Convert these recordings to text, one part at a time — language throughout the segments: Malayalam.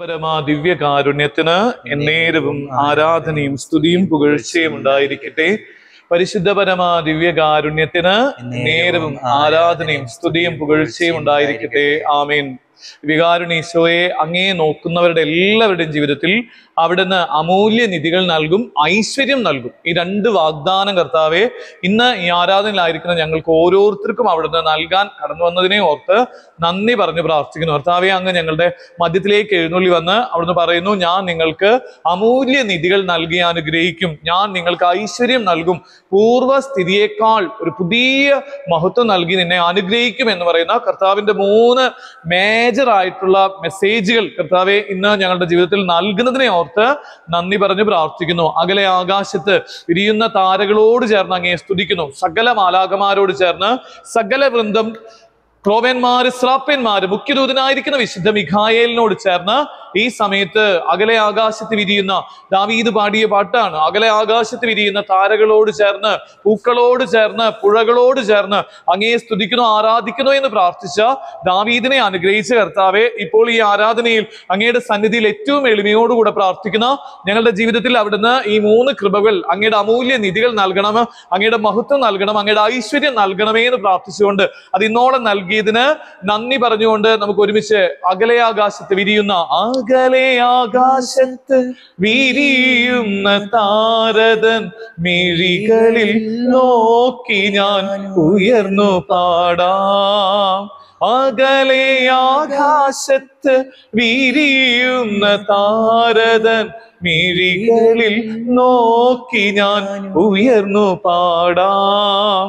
പരമാ ദിവ്യകാരുണ്യത്തിന് എന്നേരവും ആരാധനയും സ്തുതിയും പുകഴ്ചയും ഉണ്ടായിരിക്കട്ടെ പരിശുദ്ധ പരമാ ദിവ്യകാരുണ്യത്തിന് നേരവും ആരാധനയും സ്തുതിയും പുകഴ്ചയും ഉണ്ടായിരിക്കട്ടെ ആമേൻ വികാരുണീശോയെ അങ്ങേ നോക്കുന്നവരുടെ എല്ലാവരുടെയും ജീവിതത്തിൽ അവിടുന്ന് അമൂല്യ നിധികൾ നൽകും ഐശ്വര്യം നൽകും ഈ രണ്ട് വാഗ്ദാനം കർത്താവെ ഇന്ന് ഈ ആരാധനയിലായിരിക്കുന്ന ഞങ്ങൾക്ക് ഓരോരുത്തർക്കും അവിടുന്ന് നൽകാൻ കടന്നു വന്നതിനെ ഓർത്ത് നന്ദി പറഞ്ഞു പ്രാർത്ഥിക്കുന്നു കർത്താവെ അങ്ങ് ഞങ്ങളുടെ മധ്യത്തിലേക്ക് എഴുന്നള്ളി വന്ന് അവിടുന്ന് പറയുന്നു ഞാൻ നിങ്ങൾക്ക് അമൂല്യ നിധികൾ നൽകി അനുഗ്രഹിക്കും ഞാൻ നിങ്ങൾക്ക് ഐശ്വര്യം നൽകും പൂർവ്വസ്ഥിതിയേക്കാൾ ഒരു പുതിയ മഹത്വം നൽകി നിന്നെ അനുഗ്രഹിക്കും എന്ന് പറയുന്ന കർത്താവിന്റെ മൂന്ന് മേജർ ആയിട്ടുള്ള മെസ്സേജുകൾ കർത്താവെ ഇന്ന് ഞങ്ങളുടെ ജീവിതത്തിൽ നൽകുന്നതിനെ ഓർത്ത് നന്ദി പറഞ്ഞ് പ്രാർത്ഥിക്കുന്നു അകലെ ആകാശത്ത് വിരിയുന്ന താരകളോട് ചേർന്ന് അങ്ങേ സ്തുതിക്കുന്നു സകല മാലാകമാരോട് ചേർന്ന് സകല വൃന്ദം ക്രോവന്മാര് സ്രാപ്പന്മാര് മുഖ്യദൂതനായിരിക്കുന്ന വിശുദ്ധ മിഖായേലിനോട് ചേർന്ന് ഈ സമയത്ത് അകലെ ആകാശത്ത് വിരിയുന്ന ദാവീദ് പാടിയ പാട്ടാണ് അകലെ ആകാശത്ത് വിരിയുന്ന താരകളോട് ചേർന്ന് പൂക്കളോട് ചേർന്ന് പുഴകളോട് ചേർന്ന് അങ്ങയെ സ്തുതിക്കുന്നു ആരാധിക്കുന്നു എന്ന് പ്രാർത്ഥിച്ച ദാവീദിനെ അനുഗ്രഹിച്ച കർത്താവെ ഇപ്പോൾ ഈ ആരാധനയിൽ അങ്ങയുടെ സന്നിധിയിൽ ഏറ്റവും എളിമയോടുകൂടെ പ്രാർത്ഥിക്കുന്ന ഞങ്ങളുടെ ജീവിതത്തിൽ അവിടുന്ന് ഈ മൂന്ന് കൃപകൾ അങ്ങയുടെ അമൂല്യ നിധികൾ നൽകണം അങ്ങയുടെ മഹത്വം നൽകണം അങ്ങയുടെ ഐശ്വര്യം നൽകണമേ എന്ന് പ്രാർത്ഥിച്ചുകൊണ്ട് അത് ഇന്നോളം നൽകിയതിന് നന്ദി പറഞ്ഞുകൊണ്ട് നമുക്ക് ഒരുമിച്ച് അകലെ ആകാശത്ത് വിരിയുന്ന അകലെ ആകാശത്ത് വിരിയുന്ന താരതൻ മിഴികളിൽ നോക്കി ഞാൻ ഉയർന്നു പാടാം അകലെ ആകാശത്ത് വിരിയുന്ന താരതൻ മിഴികളിൽ നോക്കി ഞാൻ ഉയർന്നു പാടാം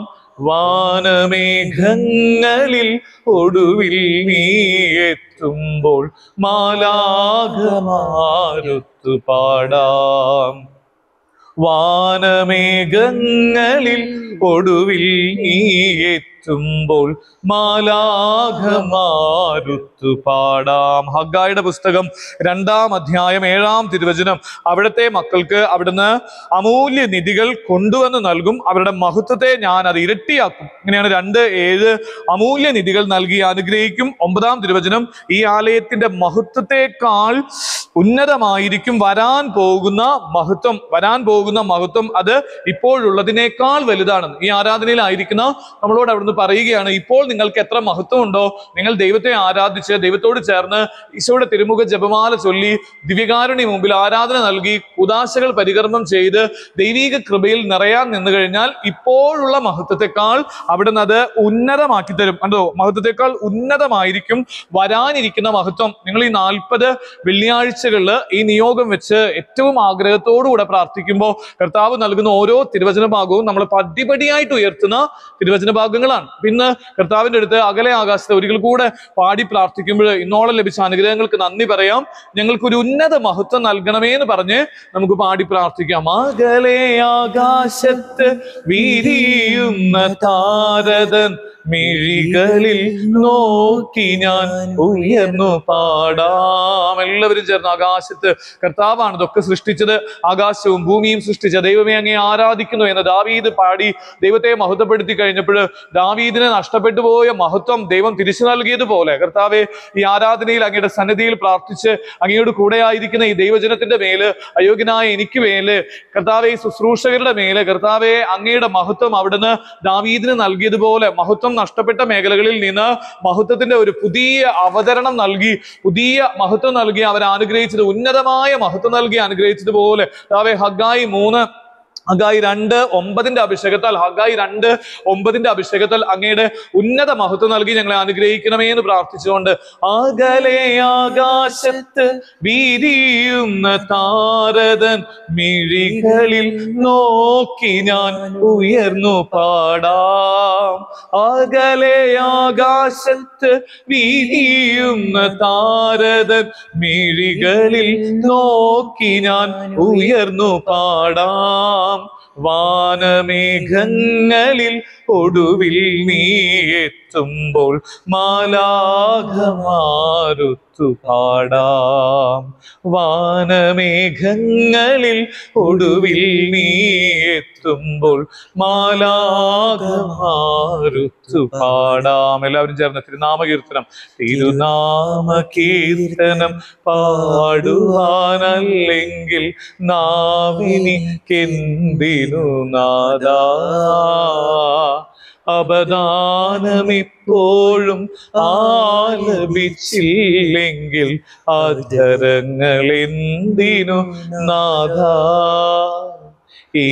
വാനമേഘങ്ങളിൽ ഒടുവിൽ നീ എത്തുമ്പോൾ മാലാകമാരുത്തു പാടാം വാനമേഘങ്ങളിൽ ഒടുവിൽ നീ എത്തുമ്പോൾ മാലാഘമാരുത്തു പാടാം ഹഗായുടെ പുസ്തകം രണ്ടാം അധ്യായം ഏഴാം തിരുവചനം അവിടുത്തെ മക്കൾക്ക് അവിടുന്ന് അമൂല്യ നിധികൾ കൊണ്ടുവന്ന് നൽകും അവരുടെ മഹത്വത്തെ ഞാൻ അത് ഇരട്ടിയാക്കും ഇങ്ങനെയാണ് രണ്ട് ഏഴ് അമൂല്യ നിധികൾ നൽകി അനുഗ്രഹിക്കും ഒമ്പതാം തിരുവചനം ഈ ആലയത്തിന്റെ മഹത്വത്തെക്കാൾ ഉന്നതമായിരിക്കും വരാൻ പോകുന്ന മഹത്വം വരാൻ പോകുന്ന മഹത്വം അത് ഇപ്പോഴുള്ളതിനേക്കാൾ വലുതാണ് ഈ ആരാധനയിലായിരിക്കുന്ന നമ്മളോട് അവിടുന്ന് പറയുകയാണ് ഇപ്പോൾ നിങ്ങൾക്ക് എത്ര മഹത്വം ഉണ്ടോ നിങ്ങൾ ദൈവത്തെ ആരാധിച്ച് ദൈവത്തോട് ചേർന്ന് ഈശോയുടെ തിരുമുഖ ജപമാല ചൊല്ലി ദിവ്യകാരുണി മുമ്പിൽ ആരാധന നൽകി ഉദാശകൾ പരികർമ്മം ചെയ്ത് ദൈവീക കൃപയിൽ നിറയാൻ നിന്നു കഴിഞ്ഞാൽ ഇപ്പോഴുള്ള മഹത്വത്തെക്കാൾ അവിടുന്ന് അത് ഉന്നതമാക്കി തരും കണ്ടോ മഹത്വത്തെക്കാൾ ഉന്നതമായിരിക്കും വരാനിരിക്കുന്ന മഹത്വം നിങ്ങൾ ഈ നാൽപ്പത് വെള്ളിയാഴ്ചകളിൽ ഈ നിയോഗം വെച്ച് ഏറ്റവും ആഗ്രഹത്തോടുകൂടെ പ്രാർത്ഥിക്കുമ്പോൾ കർത്താവ് നൽകുന്ന ഓരോ തിരുവചന ഭാഗവും നമ്മൾ പടിപടിയായിട്ട് ഉയർത്തുന്ന തിരുവചന ഭാഗങ്ങളാണ് പിന്നെ കർത്താവിന്റെ അടുത്ത് അകലെ ആകാശത്തെ ഒരിക്കൽ കൂടെ പാടി പ്രാർത്ഥിക്കുമ്പോൾ ഇന്നോളം ലഭിച്ച അനുഗ്രഹങ്ങൾക്ക് നന്ദി പറയാം ഞങ്ങൾക്ക് ഒരു ഉന്നത മഹത്വം നൽകണമേ എന്ന് പറഞ്ഞ് നമുക്ക് പാടി പ്രാർത്ഥിക്കാം അകലെ ആകാശത്ത് വിരിയുന്ന താരതൻ മിഴികളിൽ നോക്കി ഞാൻ ഉയർന്നു പാടാം എല്ലാവരും ചേർന്ന് ആകാശത്ത് കർത്താവാണ് ഇതൊക്കെ സൃഷ്ടിച്ചത് ആകാശവും ഭൂമിയും സൃഷ്ടിച്ച ദൈവമേ അങ്ങേ ആരാധിക്കുന്നു എന്ന് ദാവീദ് പാടി ദൈവത്തെ മഹത്വപ്പെടുത്തി കഴിഞ്ഞപ്പോൾ ദാവീദിന് നഷ്ടപ്പെട്ടു പോയ മഹത്വം ദൈവം തിരിച്ചു നൽകിയതുപോലെ കർത്താവെ ഈ ആരാധനയിൽ അങ്ങയുടെ സന്നിധിയിൽ പ്രാർത്ഥിച്ച് അങ്ങയോട് കൂടെ ആയിരിക്കുന്ന ഈ ദൈവജനത്തിന്റെ മേല് അയോഗ്യനായ എനിക്ക് മേല് കർത്താവെ ഈ ശുശ്രൂഷകരുടെ മേല് കർത്താവെ അങ്ങയുടെ മഹത്വം അവിടുന്ന് ദാവീദിന് നൽകിയതുപോലെ മഹത്വം നഷ്ടപ്പെട്ട മേഖലകളിൽ നിന്ന് മഹത്വത്തിന്റെ ഒരു പുതിയ അവതരണം നൽകി പുതിയ മഹത്വം നൽകി അവരെ അനുഗ്രഹിച്ചത് ഉന്നതമായ മഹത്വം നൽകി അനുഗ്രഹിച്ചതുപോലെ കർത്താവെ ഹഗായി മൂന്ന് ഹഗായി രണ്ട് ഒമ്പതിന്റെ അഭിഷേകത്താൽ ഹഗായി രണ്ട് ഒമ്പതിന്റെ അഭിഷേകത്താൽ അങ്ങയുടെ ഉന്നത മഹത്വം നൽകി ഞങ്ങളെ അനുഗ്രഹിക്കണമേ എന്ന് പ്രാർത്ഥിച്ചുകൊണ്ട് അകലെ ആകാശത്ത് വീരിയുന്ന താരതൻ മിഴികളിൽ നോക്കി ഞാൻ ഉയർന്നു പാടാം അകലെ ആകാശത്ത് വീരിയുന്ന താരതൻ മിഴികളിൽ നോക്കി ഞാൻ ഉയർന്നു പാടാം വാനമേഘങ്ങളിൽ ഒടുവിൽ നീ എത്തുമ്പോൾ മാലാഘമാരുത്തു പാടാം വാനമേഘങ്ങളിൽ ഒടുവിൽ നീ എത്തുമ്പോൾ മാലാഘമാരുത്തു പാടാം എല്ലാവരും ചേർന്ന് തിരുനാമ കീർത്തനം തിരുനാമ കീർത്തനം പാടുവാനല്ലെങ്കിൽ നാവിനിക്കെന്തിനു നാദാ അപദാനമിപ്പോഴും ആലപിച്ചില്ലെങ്കിൽ അധരങ്ങൾ എന്തിനു നാഥ ഈ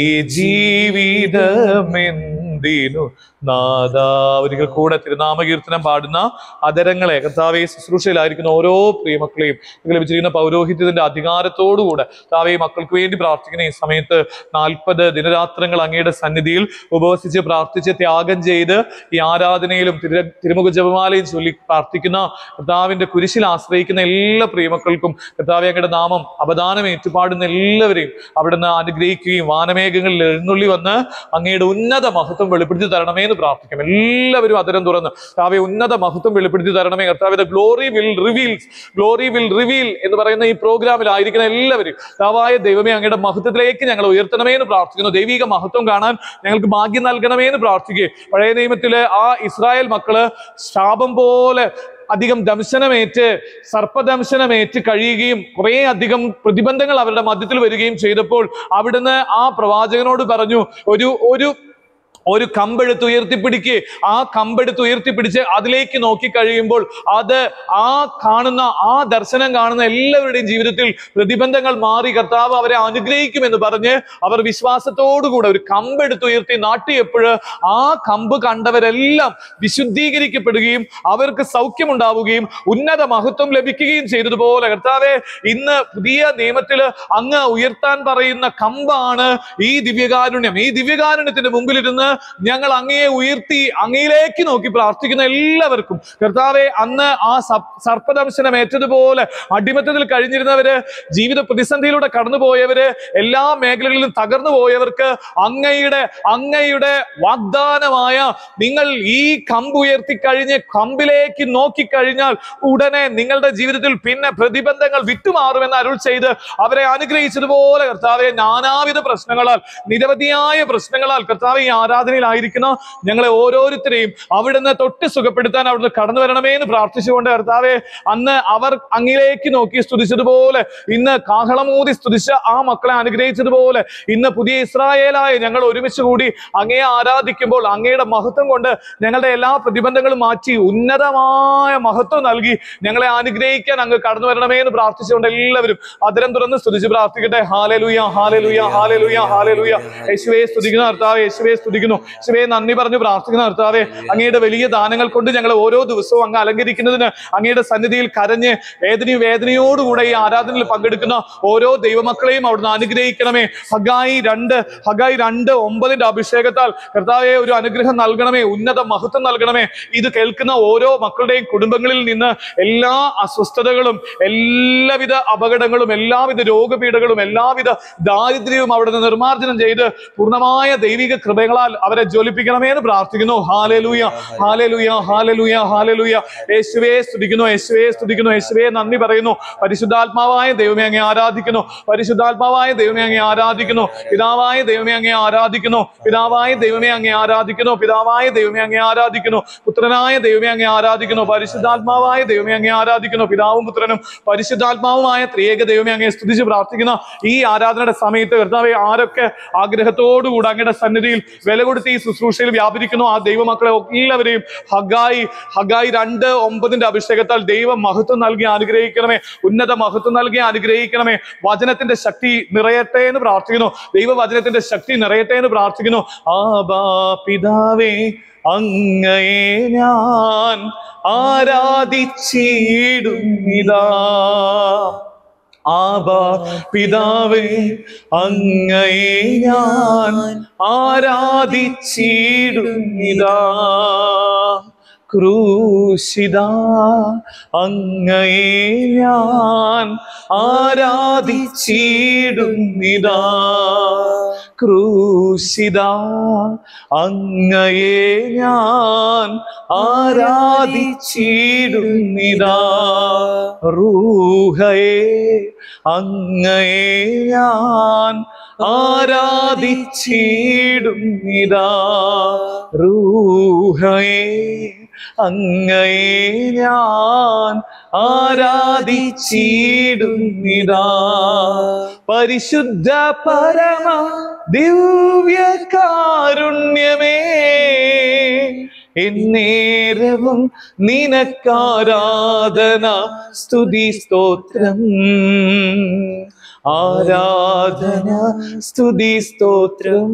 ജീവിതമെന്തിനു നാഥ ഒരിക്കൽ കൂടെ തിരുനാമ കീർത്തനം പാടുന്ന അതരങ്ങളെ കർത്താവെ ശുശ്രൂഷയിലായിരിക്കുന്ന ഓരോ പ്രിയമക്കളെയും നിങ്ങൾക്ക് ലഭിച്ചിരിക്കുന്ന പൗരോഹിത്യത്തിന്റെ അധികാരത്തോടുകൂടെ കർത്താവെ ഈ മക്കൾക്ക് വേണ്ടി പ്രാർത്ഥിക്കുന്ന ഈ സമയത്ത് നാൽപ്പത് ദിനരാത്രങ്ങൾ അങ്ങയുടെ സന്നിധിയിൽ ഉപവസിച്ച് പ്രാർത്ഥിച്ച് ത്യാഗം ചെയ്ത് ഈ ആരാധനയിലും തിരു തിരുമുഖ ജപമാലയും ചൊല്ലി പ്രാർത്ഥിക്കുന്ന കർത്താവിന്റെ കുരിശിൽ ആശ്രയിക്കുന്ന എല്ലാ പ്രിയമക്കൾക്കും കർത്താവെ അങ്ങയുടെ നാമം അപദാനം ഏറ്റുപാടുന്ന എല്ലാവരെയും അവിടുന്ന് അനുഗ്രഹിക്കുകയും വാനമേഘങ്ങളിൽ എഴുന്നള്ളി വന്ന് അങ്ങയുടെ ഉന്നത മഹത്വം വെളിപ്പെടുത്തി തരണമേ എന്ന് പ്രാർത്ഥിക്കും എല്ലാവരും അതരം തുറന്ന് കർത്താവെ ഉന്നത മഹത്വം വെളിപ്പെടുത്തി തരണമേ കർത്താവെ glory will reveals glory will reveal എന്ന് പറയുന്ന ഈ പ്രോഗ്രാമിലായിരിക്കുന്ന എല്ലാവരും കർത്താവായ ദൈവമേ അങ്ങയുടെ മഹത്വത്തിലേക്ക് ഞങ്ങൾ ഉയർത്തണമേ എന്ന് പ്രാർത്ഥിക്കുന്നു ദൈവിക മഹത്വം കാണാൻ ഞങ്ങൾക്ക് ഭാഗ്യം നൽകണമേ എന്ന് പ്രാർത്ഥിക്കുക പഴയ നിയമത്തിലെ ആ ഇസ്രായേൽ മക്കള് ശാപം പോലെ അധികം ദംശനമേറ്റ് സർപ്പദംശനമേറ്റ് കഴിയുകയും കുറേ അധികം പ്രതിബന്ധങ്ങൾ അവരുടെ മധ്യത്തിൽ വരികയും ചെയ്തപ്പോൾ അവിടുന്ന് ആ പ്രവാചകനോട് പറഞ്ഞു ഒരു ഒരു ഒരു കമ്പെടുത്ത് ഉയർത്തിപ്പിടിക്ക് ആ കമ്പെടുത്ത് ഉയർത്തിപ്പിടിച്ച് അതിലേക്ക് നോക്കി കഴിയുമ്പോൾ അത് ആ കാണുന്ന ആ ദർശനം കാണുന്ന എല്ലാവരുടെയും ജീവിതത്തിൽ പ്രതിബന്ധങ്ങൾ മാറി കർത്താവ് അവരെ അനുഗ്രഹിക്കുമെന്ന് പറഞ്ഞ് അവർ വിശ്വാസത്തോടുകൂടെ ഒരു കമ്പെടുത്ത് ഉയർത്തി നാട്ടിയപ്പോൾ ആ കമ്പ് കണ്ടവരെല്ലാം വിശുദ്ധീകരിക്കപ്പെടുകയും അവർക്ക് സൗഖ്യമുണ്ടാവുകയും ഉന്നത മഹത്വം ലഭിക്കുകയും ചെയ്തതുപോലെ കർത്താവെ ഇന്ന് പുതിയ നിയമത്തില് അങ്ങ് ഉയർത്താൻ പറയുന്ന കമ്പാണ് ഈ ദിവ്യകാരുണ്യം ഈ ദിവ്യകാരുണ്യത്തിന്റെ മുമ്പിലിരുന്ന് ഞങ്ങൾ അങ്ങയെ ഉയർത്തി അങ്ങയിലേക്ക് നോക്കി പ്രാർത്ഥിക്കുന്ന എല്ലാവർക്കും കർത്താവെ അന്ന് ആ സപ്- സർപ്പദംശനം ഏറ്റതുപോലെ അടിമത്തത്തിൽ കഴിഞ്ഞിരുന്നവര് ജീവിത പ്രതിസന്ധിയിലൂടെ കടന്നുപോയവര് എല്ലാ മേഖലകളിലും തകർന്നു പോയവർക്ക് അങ്ങയുടെ അങ്ങയുടെ വാഗ്ദാനമായ നിങ്ങൾ ഈ കമ്പ് ഉയർത്തി കഴിഞ്ഞ് കമ്പിലേക്ക് നോക്കിക്കഴിഞ്ഞാൽ ഉടനെ നിങ്ങളുടെ ജീവിതത്തിൽ പിന്നെ പ്രതിബന്ധങ്ങൾ വിട്ടുമാറുമെന്ന് അരുൾ ചെയ്ത് അവരെ അനുഗ്രഹിച്ചതുപോലെ കർത്താവെ നാനാവിധ പ്രശ്നങ്ങളാൽ നിരവധിയായ പ്രശ്നങ്ങളാൽ കർത്താവ് ഈ ആരാധനയിലായിരിക്കുന്ന ഞങ്ങളെ ഓരോരുത്തരെയും അവിടുന്ന് തൊട്ട് സുഖപ്പെടുത്താൻ അവിടുന്ന് കടന്നു വരണമേ എന്ന് പ്രാർത്ഥിച്ചുകൊണ്ട് കർത്താവെ അന്ന് അവർ അങ്ങിലേക്ക് നോക്കി സ്തുതിച്ചതുപോലെ ഇന്ന് കാഹളമൂതി സ്തുതിച്ച ആ മക്കളെ അനുഗ്രഹിച്ചതുപോലെ ഇന്ന് പുതിയ ഇസ്രായേലായ ഞങ്ങൾ ഒരുമിച്ച് കൂടി അങ്ങയെ ആരാധിക്കുമ്പോൾ അങ്ങയുടെ മഹത്വം കൊണ്ട് ഞങ്ങളുടെ എല്ലാ പ്രതിബന്ധങ്ങളും മാറ്റി ഉന്നതമായ മഹത്വം നൽകി ഞങ്ങളെ അനുഗ്രഹിക്കാൻ അങ്ങ് കടന്നു വരണമേ എന്ന് പ്രാർത്ഥിച്ചുകൊണ്ട് എല്ലാവരും അതിരം തുറന്ന് സ്തുതിച്ച് പ്രാർത്ഥിക്കട്ടെ ഹാലലുയ ഹാലലുയ ഹാലലുയ ഹാലലുയ യേശുവെ സ്തുതിക്കുന്ന കർത്താവെ യേശുവെ സ്തുതിക്കുന്നു യേശുവെ നന്ദി പറഞ്ഞു പ്രാർത്ഥിക്കുന്ന കർത്താവെ അങ്ങയുടെ വലിയ ദാനങ്ങൾ കൊണ്ട് ഞങ്ങൾ ഓരോ ദിവസവും അങ്ങ് അലങ്കരിക്കുന്നതിന് അങ്ങയുടെ സന്നിധിയിൽ കരഞ്ഞ് വേദനയും വേദനയോടുകൂടെ ഈ ആരാധനയിൽ പങ്കെടുക്കുന്ന ഓരോ ദൈവമക്കളെയും അവിടുന്ന് അനുഗ്രഹിക്കണമേ ഹഗായി രണ്ട് ഹഗായി രണ്ട് ഒമ്പതിന്റെ അഭിഷേകത്താൽ കർത്താവെ ഒരു അനുഗ്രഹം നൽകണമേ ഉന്നത മഹത്വം നൽകണമേ ഇത് കേൾക്കുന്ന ഓരോ മക്കളുടെയും കുടുംബങ്ങളിൽ നിന്ന് എല്ലാ അസ്വസ്ഥതകളും എല്ലാവിധ അപകടങ്ങളും എല്ലാവിധ രോഗപീഠകളും എല്ലാവിധ ദാരിദ്ര്യവും അവിടുന്ന് നിർമ്മാർജ്ജനം ചെയ്ത് പൂർണ്ണമായ ദൈവിക കൃപകളാൽ അവരെ ജ്വലിപ്പിക്കണമേ എന്ന് പ്രാർത്ഥിക്കുന്നു ഹാലലൂയ ഹാലലൂയ ഹാലലൂയ ഹാലലൂയ യേശുവേ സ്തുതിക്കുന്നു യേശുവേ സ്തുതിക്കുന്നു യേശുവേ നന്ദി പറയുന്നു പരിശുദ്ധാത്മാവായ ദൈവമേ അങ്ങേ ആരാധിക്കുന്നു പരിശുദ്ധാത്മാവായ ദൈവമേ അങ്ങേ ആരാധിക്കുന്നു പിതാവായ ദൈവമേ അങ്ങേ ആരാധിക്കുന്നു പിതാവായ ദൈവമേ അങ്ങേ ആരാധിക്കുന്നു പിതാവായ ദൈവമേ അങ്ങേ ആരാധിക്കുന്നു പുത്രനായ ദൈവമേ അങ്ങേ ആരാധിക്കുന്നു പരിശുദ്ധാത്മാവായ ദൈവമേ അങ്ങേ ആരാധിക്കുന്നു പിതാവും പുത്രനും പരിശുദ്ധാത്മാവുമായ ത്രിയേക ദൈവമേ അങ്ങേ സ്തുതിച്ച് പ്രാർത്ഥിക്കുന്ന ഈ ആരാധനയുടെ സമയത്ത് കർത്താവെ ആരൊക്കെ ആഗ്രഹത്തോടുകൂടി അങ്ങയുടെ സന്നിധിയിൽ വില കൊടുത്ത് ഈ ശുശ്രൂഷയിൽ വ്യാപരിക്കുന്നു ആ ദൈവമക്കളെ എല്ലാവരെയും ഹഗായി ഹഗായി രണ്ട് ഒമ്പതിന്റെ അഭിഷേകത്താൽ ദൈവം മഹത്വം നൽകി അനുഗ്രഹിക്കണമേ ഉന്നത മഹത്വം നൽകി അനുഗ്രഹിക്കണമേ വചനത്തിന്റെ ശക്തി നിറയട്ടെ എന്ന് പ്രാർത്ഥിക്കുന്നു ദൈവവചനത്തിന്റെ ശക്തി നിറയട്ടെ എന്ന് പ്രാർത്ഥിക്കുന്നു ആബാ പിതാവേ അങ്ങയെ ഞാൻ ആരാധിച്ചിടുന്നിതാ ആബാ പിതാവേ അങ്ങയെ ഞാൻ ആരാധിച്ചിടുന്നിതാ ക്രൂശിത അങ്ങയെ ഞാൻ ആരാധിച്ചിടുന്നിതാ ക്രൂശിത അങ്ങയെ ഞാൻ ആരാധിച്ചിടുന്നിതാ റൂഹയെ അങ്ങയെ ഞാൻ ആരാധിച്ചിടുന്നിതാ റൂഹയെ അങ്ങയെ ഞാൻ ആരാധിച്ചിടുന്നിതാ പരിശുദ്ധ പരമ ദിവ്യ കാരുണ്യമേ എന്നേരവും നിനക്കാരാധന സ്തുതി സ്തോത്രം ആരാധന സ്തുതി സ്തോത്രം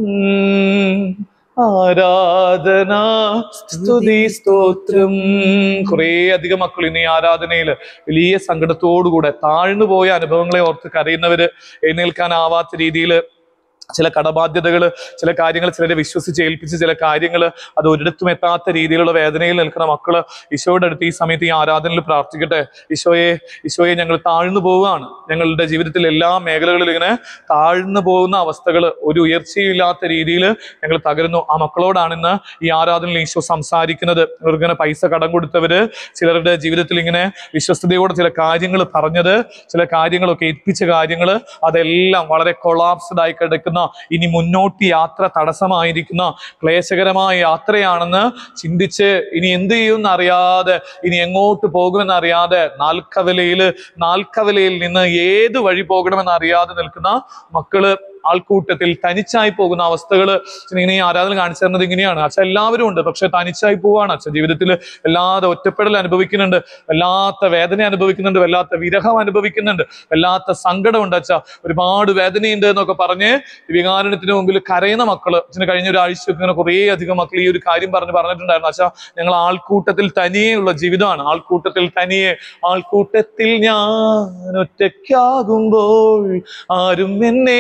ആരാധന സ്തുതി സ്തോത്രം കുറേ അധികം മക്കൾ ഇന്ന് ഈ ആരാധനയിൽ വലിയ സങ്കടത്തോടുകൂടെ താഴ്ന്നു പോയ അനുഭവങ്ങളെ ഓർത്ത് കരയുന്നവര് എഴുന്നേൽക്കാനാവാത്ത രീതിയിൽ ചില കടബാധ്യതകൾ ചില കാര്യങ്ങൾ ചിലരെ വിശ്വസിച്ച് ഏൽപ്പിച്ച് ചില കാര്യങ്ങൾ അത് ഒരിടത്തും എത്താത്ത രീതിയിലുള്ള വേദനയിൽ നിൽക്കുന്ന മക്കള് ഈശോയുടെ അടുത്ത് ഈ സമയത്ത് ഈ ആരാധനയിൽ പ്രാർത്ഥിക്കട്ടെ ഈശോയെ ഈശോയെ ഞങ്ങൾ താഴ്ന്നു പോവുകയാണ് ഞങ്ങളുടെ ജീവിതത്തിൽ എല്ലാ മേഖലകളിലും ഇങ്ങനെ താഴ്ന്നു പോകുന്ന അവസ്ഥകൾ ഒരു ഉയർച്ചയില്ലാത്ത രീതിയിൽ ഞങ്ങൾ തകരുന്നു ആ മക്കളോടാണ് ഇന്ന് ഈ ആരാധനയിൽ ഈശോ സംസാരിക്കുന്നത് ഇങ്ങനെ പൈസ കടം കൊടുത്തവര് ചിലരുടെ ജീവിതത്തിൽ ഇങ്ങനെ വിശ്വസ്തയോടെ ചില കാര്യങ്ങൾ പറഞ്ഞത് ചില കാര്യങ്ങളൊക്കെ ഏൽപ്പിച്ച കാര്യങ്ങൾ അതെല്ലാം വളരെ കൊളാപ്സ്ഡ് ആയി കിടക്കുന്ന ഇനി മുന്നോട്ട് യാത്ര തടസ്സമായിരിക്കുന്ന ക്ലേശകരമായ യാത്രയാണെന്ന് ചിന്തിച്ച് ഇനി എന്ത് ചെയ്യുമെന്ന് അറിയാതെ ഇനി എങ്ങോട്ട് പോകുമെന്ന് അറിയാതെ നാൽക്കവലയിൽ നാൽക്കവലയിൽ നിന്ന് ഏത് വഴി പോകണമെന്ന് അറിയാതെ നിൽക്കുന്ന മക്കള് ആൾക്കൂട്ടത്തിൽ തനിച്ചായി പോകുന്ന അവസ്ഥകൾ ഇങ്ങനെ ഈ ആരാധന കാണിച്ചു തരുന്നത് ഇങ്ങനെയാണ് അച്ഛൻ എല്ലാവരും ഉണ്ട് പക്ഷെ തനിച്ചായി പോവാണ് അച്ഛൻ ജീവിതത്തിൽ വല്ലാതെ ഒറ്റപ്പെടൽ അനുഭവിക്കുന്നുണ്ട് വല്ലാത്ത വേദന അനുഭവിക്കുന്നുണ്ട് വല്ലാത്ത വിരഹം അനുഭവിക്കുന്നുണ്ട് വല്ലാത്ത സങ്കടമുണ്ട് അച്ഛ ഒരുപാട് വേദനയുണ്ട് എന്നൊക്കെ പറഞ്ഞ് വികാരണത്തിന് മുമ്പിൽ കരയുന്ന മക്കള് അച്ഛന് കഴിഞ്ഞ ഒരാഴ്ചയൊക്കെ ഇങ്ങനെ കുറേ അധികം മക്കൾ ഈ ഒരു കാര്യം പറഞ്ഞ് പറഞ്ഞിട്ടുണ്ടായിരുന്നു അച്ഛാ ഞങ്ങൾ ആൾക്കൂട്ടത്തിൽ തനിയെയുള്ള ജീവിതമാണ് ആൾക്കൂട്ടത്തിൽ തനിയെ ആൾക്കൂട്ടത്തിൽ ഞാൻ ഒറ്റയ്ക്കാകുമ്പോൾ ആരും എന്നെ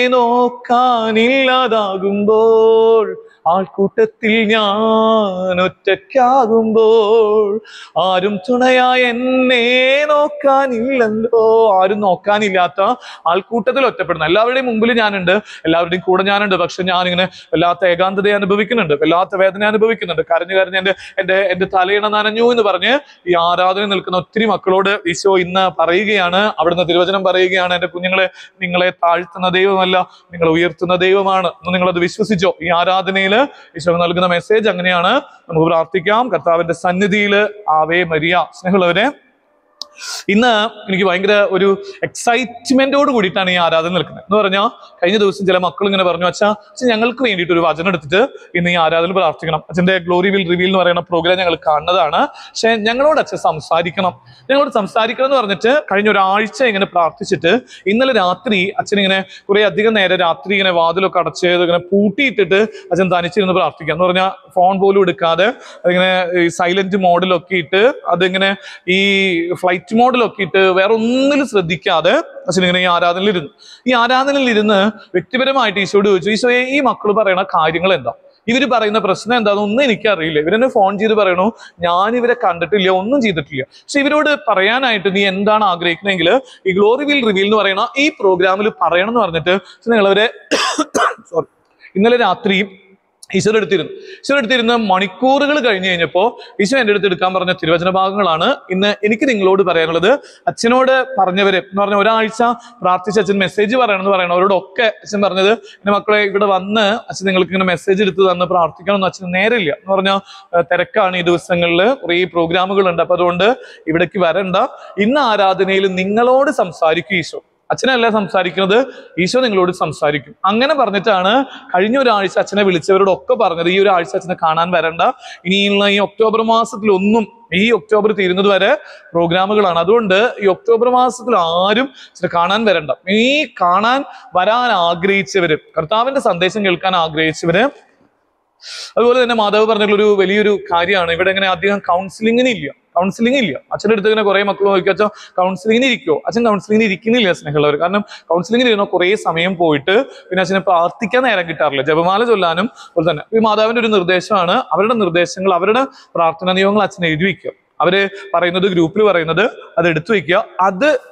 നോക്കാനില്ലാതാകുമ്പോൾ ആൾക്കൂട്ടത്തിൽ ഞാൻ ഒറ്റയ്ക്കാകുമ്പോൾ ആരും തുണയായി എന്നെ നോക്കാനില്ലല്ലോ ആരും നോക്കാനില്ലാത്ത ആൾക്കൂട്ടത്തിൽ ഒറ്റപ്പെടുന്നു എല്ലാവരുടെയും മുമ്പിൽ ഞാനുണ്ട് എല്ലാവരുടെയും കൂടെ ഞാനുണ്ട് പക്ഷെ ഞാനിങ്ങനെ വല്ലാത്ത ഏകാന്തത അനുഭവിക്കുന്നുണ്ട് വല്ലാത്ത വേദന അനുഭവിക്കുന്നുണ്ട് കരഞ്ഞു കരഞ്ഞ് എൻ്റെ എൻ്റെ എൻ്റെ തലയിണ നനഞ്ഞു എന്ന് പറഞ്ഞ് ഈ ആരാധന നിൽക്കുന്ന ഒത്തിരി മക്കളോട് ഈശോ ഇന്ന് പറയുകയാണ് അവിടുന്ന് തിരുവചനം പറയുകയാണ് എൻ്റെ കുഞ്ഞുങ്ങളെ നിങ്ങളെ താഴ്ത്തുന്ന ദൈവമല്ല നിങ്ങളെ ഉയർത്തുന്ന ദൈവമാണ് എന്ന് നിങ്ങളത് വിശ്വസിച്ചോ ഈ ആരാധനയിൽ ഈശോ നൽകുന്ന മെസ്സേജ് അങ്ങനെയാണ് നമുക്ക് പ്രാർത്ഥിക്കാം കർത്താവിന്റെ സന്നിധിയിൽ ആവേ മരിയ സ്നേഹമുള്ളവരെ ഇന്ന് എനിക്ക് ഭയങ്കര ഒരു എക്സൈറ്റ്മെന്റോട് കൂടിയിട്ടാണ് ഈ ആരാധന നിൽക്കുന്നത് എന്ന് പറഞ്ഞാൽ കഴിഞ്ഞ ദിവസം ചില മക്കൾ ഇങ്ങനെ പറഞ്ഞു അച്ഛാ അച്ഛൻ ഞങ്ങൾക്ക് വേണ്ടിയിട്ട് ഒരു വചനം എടുത്തിട്ട് ഇന്ന് ഈ ആരാധന പ്രാർത്ഥിക്കണം അച്ഛന്റെ ഗ്ലോറി വിൽ റിവീൽ എന്ന് പറയുന്ന പ്രോഗ്രാം ഞങ്ങൾ കാണുന്നതാണ് പക്ഷെ ഞങ്ങളോട് അച്ഛൻ സംസാരിക്കണം ഞങ്ങളോട് സംസാരിക്കണം എന്ന് പറഞ്ഞിട്ട് കഴിഞ്ഞ ഒരാഴ്ച ഇങ്ങനെ പ്രാർത്ഥിച്ചിട്ട് ഇന്നലെ രാത്രി അച്ഛൻ ഇങ്ങനെ കുറെ അധികം നേരം രാത്രി ഇങ്ങനെ വാതിലൊക്കെ അടച്ച് ഇങ്ങനെ പൂട്ടിയിട്ടിട്ട് അച്ഛൻ തനിച്ചിരുന്ന് പ്രാർത്ഥിക്കുക എന്ന് പറഞ്ഞാൽ ഫോൺ പോലും എടുക്കാതെ അതിങ്ങനെ സൈലന്റ് മോഡിലൊക്കെ ഇട്ട് അതിങ്ങനെ ഈ ഫ്ലൈറ്റ് മോഡിലൊക്കെ ഇട്ട് വേറെ ഒന്നിലും ശ്രദ്ധിക്കാതെ അച്ഛൻ ഇങ്ങനെ ഈ ആരാധനയിൽ ഇരുന്നു ഈ ആരാധനയിൽ ഇരുന്ന് വ്യക്തിപരമായിട്ട് ഈശോയോട് ചോദിച്ചു ഈശോയെ ഈ മക്കൾ പറയുന്ന കാര്യങ്ങൾ എന്താ ഇവർ പറയുന്ന പ്രശ്നം എന്താണെന്ന് ഒന്നും എനിക്കറിയില്ല ഇവരെന്നെ ഫോൺ ചെയ്ത് പറയണു ഞാൻ ഇവരെ കണ്ടിട്ടില്ല ഒന്നും ചെയ്തിട്ടില്ല പക്ഷെ ഇവരോട് പറയാനായിട്ട് നീ എന്താണ് ആഗ്രഹിക്കുന്നതെങ്കിൽ ഈ ഗ്ലോറി വിൽ റിവീൽ എന്ന് പറയുന്ന ഈ പ്രോഗ്രാമിൽ പറയണം എന്ന് പറഞ്ഞിട്ട് നിങ്ങളവരെ സോറി ഇന്നലെ രാത്രി ഈശ്വര എടുത്തിരുന്നു ഈശ്വര എടുത്തിരുന്ന മണിക്കൂറുകൾ കഴിഞ്ഞ് കഴിഞ്ഞപ്പോൾ ഈശോ എൻ്റെ അടുത്ത് എടുക്കാൻ പറഞ്ഞ തിരുവചന ഭാഗങ്ങളാണ് ഇന്ന് എനിക്ക് നിങ്ങളോട് പറയാനുള്ളത് അച്ഛനോട് പറഞ്ഞവര് എന്ന് പറഞ്ഞ ഒരാഴ്ച പ്രാർത്ഥിച്ച് അച്ഛൻ മെസ്സേജ് പറയണമെന്ന് പറയണവരോടൊക്കെ അച്ഛൻ പറഞ്ഞത് എൻ്റെ മക്കളെ ഇവിടെ വന്ന് അച്ഛൻ നിങ്ങൾക്ക് ഇങ്ങനെ മെസ്സേജ് എടുത്ത് തന്ന് പ്രാർത്ഥിക്കണമെന്ന് അച്ഛൻ നേരില്ല എന്ന് പറഞ്ഞാൽ തിരക്കാണ് ഈ ദിവസങ്ങളിൽ കുറേ പ്രോഗ്രാമുകളുണ്ട് അപ്പൊ അതുകൊണ്ട് ഇവിടേക്ക് വരണ്ട ഇന്ന് ആരാധനയിൽ നിങ്ങളോട് സംസാരിക്കും ഈശോ അച്ഛനല്ല സംസാരിക്കുന്നത് ഈശോ നിങ്ങളോട് സംസാരിക്കും അങ്ങനെ പറഞ്ഞിട്ടാണ് കഴിഞ്ഞ ഒരാഴ്ച അച്ഛനെ വിളിച്ചവരോടൊക്കെ പറഞ്ഞത് ഈ ഒരു ആഴ്ച അച്ഛനെ കാണാൻ വരണ്ട ഇനിയുള്ള ഈ ഒക്ടോബർ മാസത്തിലൊന്നും ഈ ഒക്ടോബർ തീരുന്നത് വരെ പ്രോഗ്രാമുകളാണ് അതുകൊണ്ട് ഈ ഒക്ടോബർ മാസത്തിൽ ആരും അച്ഛനെ കാണാൻ വരണ്ട ഈ കാണാൻ വരാൻ ആഗ്രഹിച്ചവര് കർത്താവിന്റെ സന്ദേശം കേൾക്കാൻ ആഗ്രഹിച്ചവര് അതുപോലെ തന്നെ മാധവ് പറഞ്ഞിട്ടുള്ള ഒരു വലിയൊരു കാര്യമാണ് ഇവിടെ ഇങ്ങനെ അധികം കൗൺസിലിങ്ങിന് ഇല്ല കൗൺസിലിംഗ് ഇല്ല അച്ഛൻ്റെ അടുത്ത് ഇങ്ങനെ കുറെ മക്കൾ നോക്കി അച്ഛൻ കൗൺസിലിങ്ങിന് ഇരിക്കുമോ അച്ഛൻ കൗൺസിലിങ്ങിന് ഇരിക്കുന്നില്ല സ്നേഹമുള്ളവർ കാരണം കൗൺസിലിങ്ങിന് ഇരുന്നോ കുറേ സമയം പോയിട്ട് പിന്നെ അച്ഛനെ പ്രാർത്ഥിക്കാൻ നേരം കിട്ടാറില്ല ജപമാല ചൊല്ലാനും അതുപോലെ തന്നെ ഈ മാതാവിന്റെ ഒരു നിർദ്ദേശമാണ് അവരുടെ നിർദ്ദേശങ്ങൾ അവരുടെ പ്രാർത്ഥനാ നിയമങ്ങൾ അച്ഛൻ എഴുതി വയ്ക്കുക അവര് പറയുന്നത് ഗ്രൂപ്പിൽ പറയുന്നത് അത് എടുത്തു വെക്കുക അത്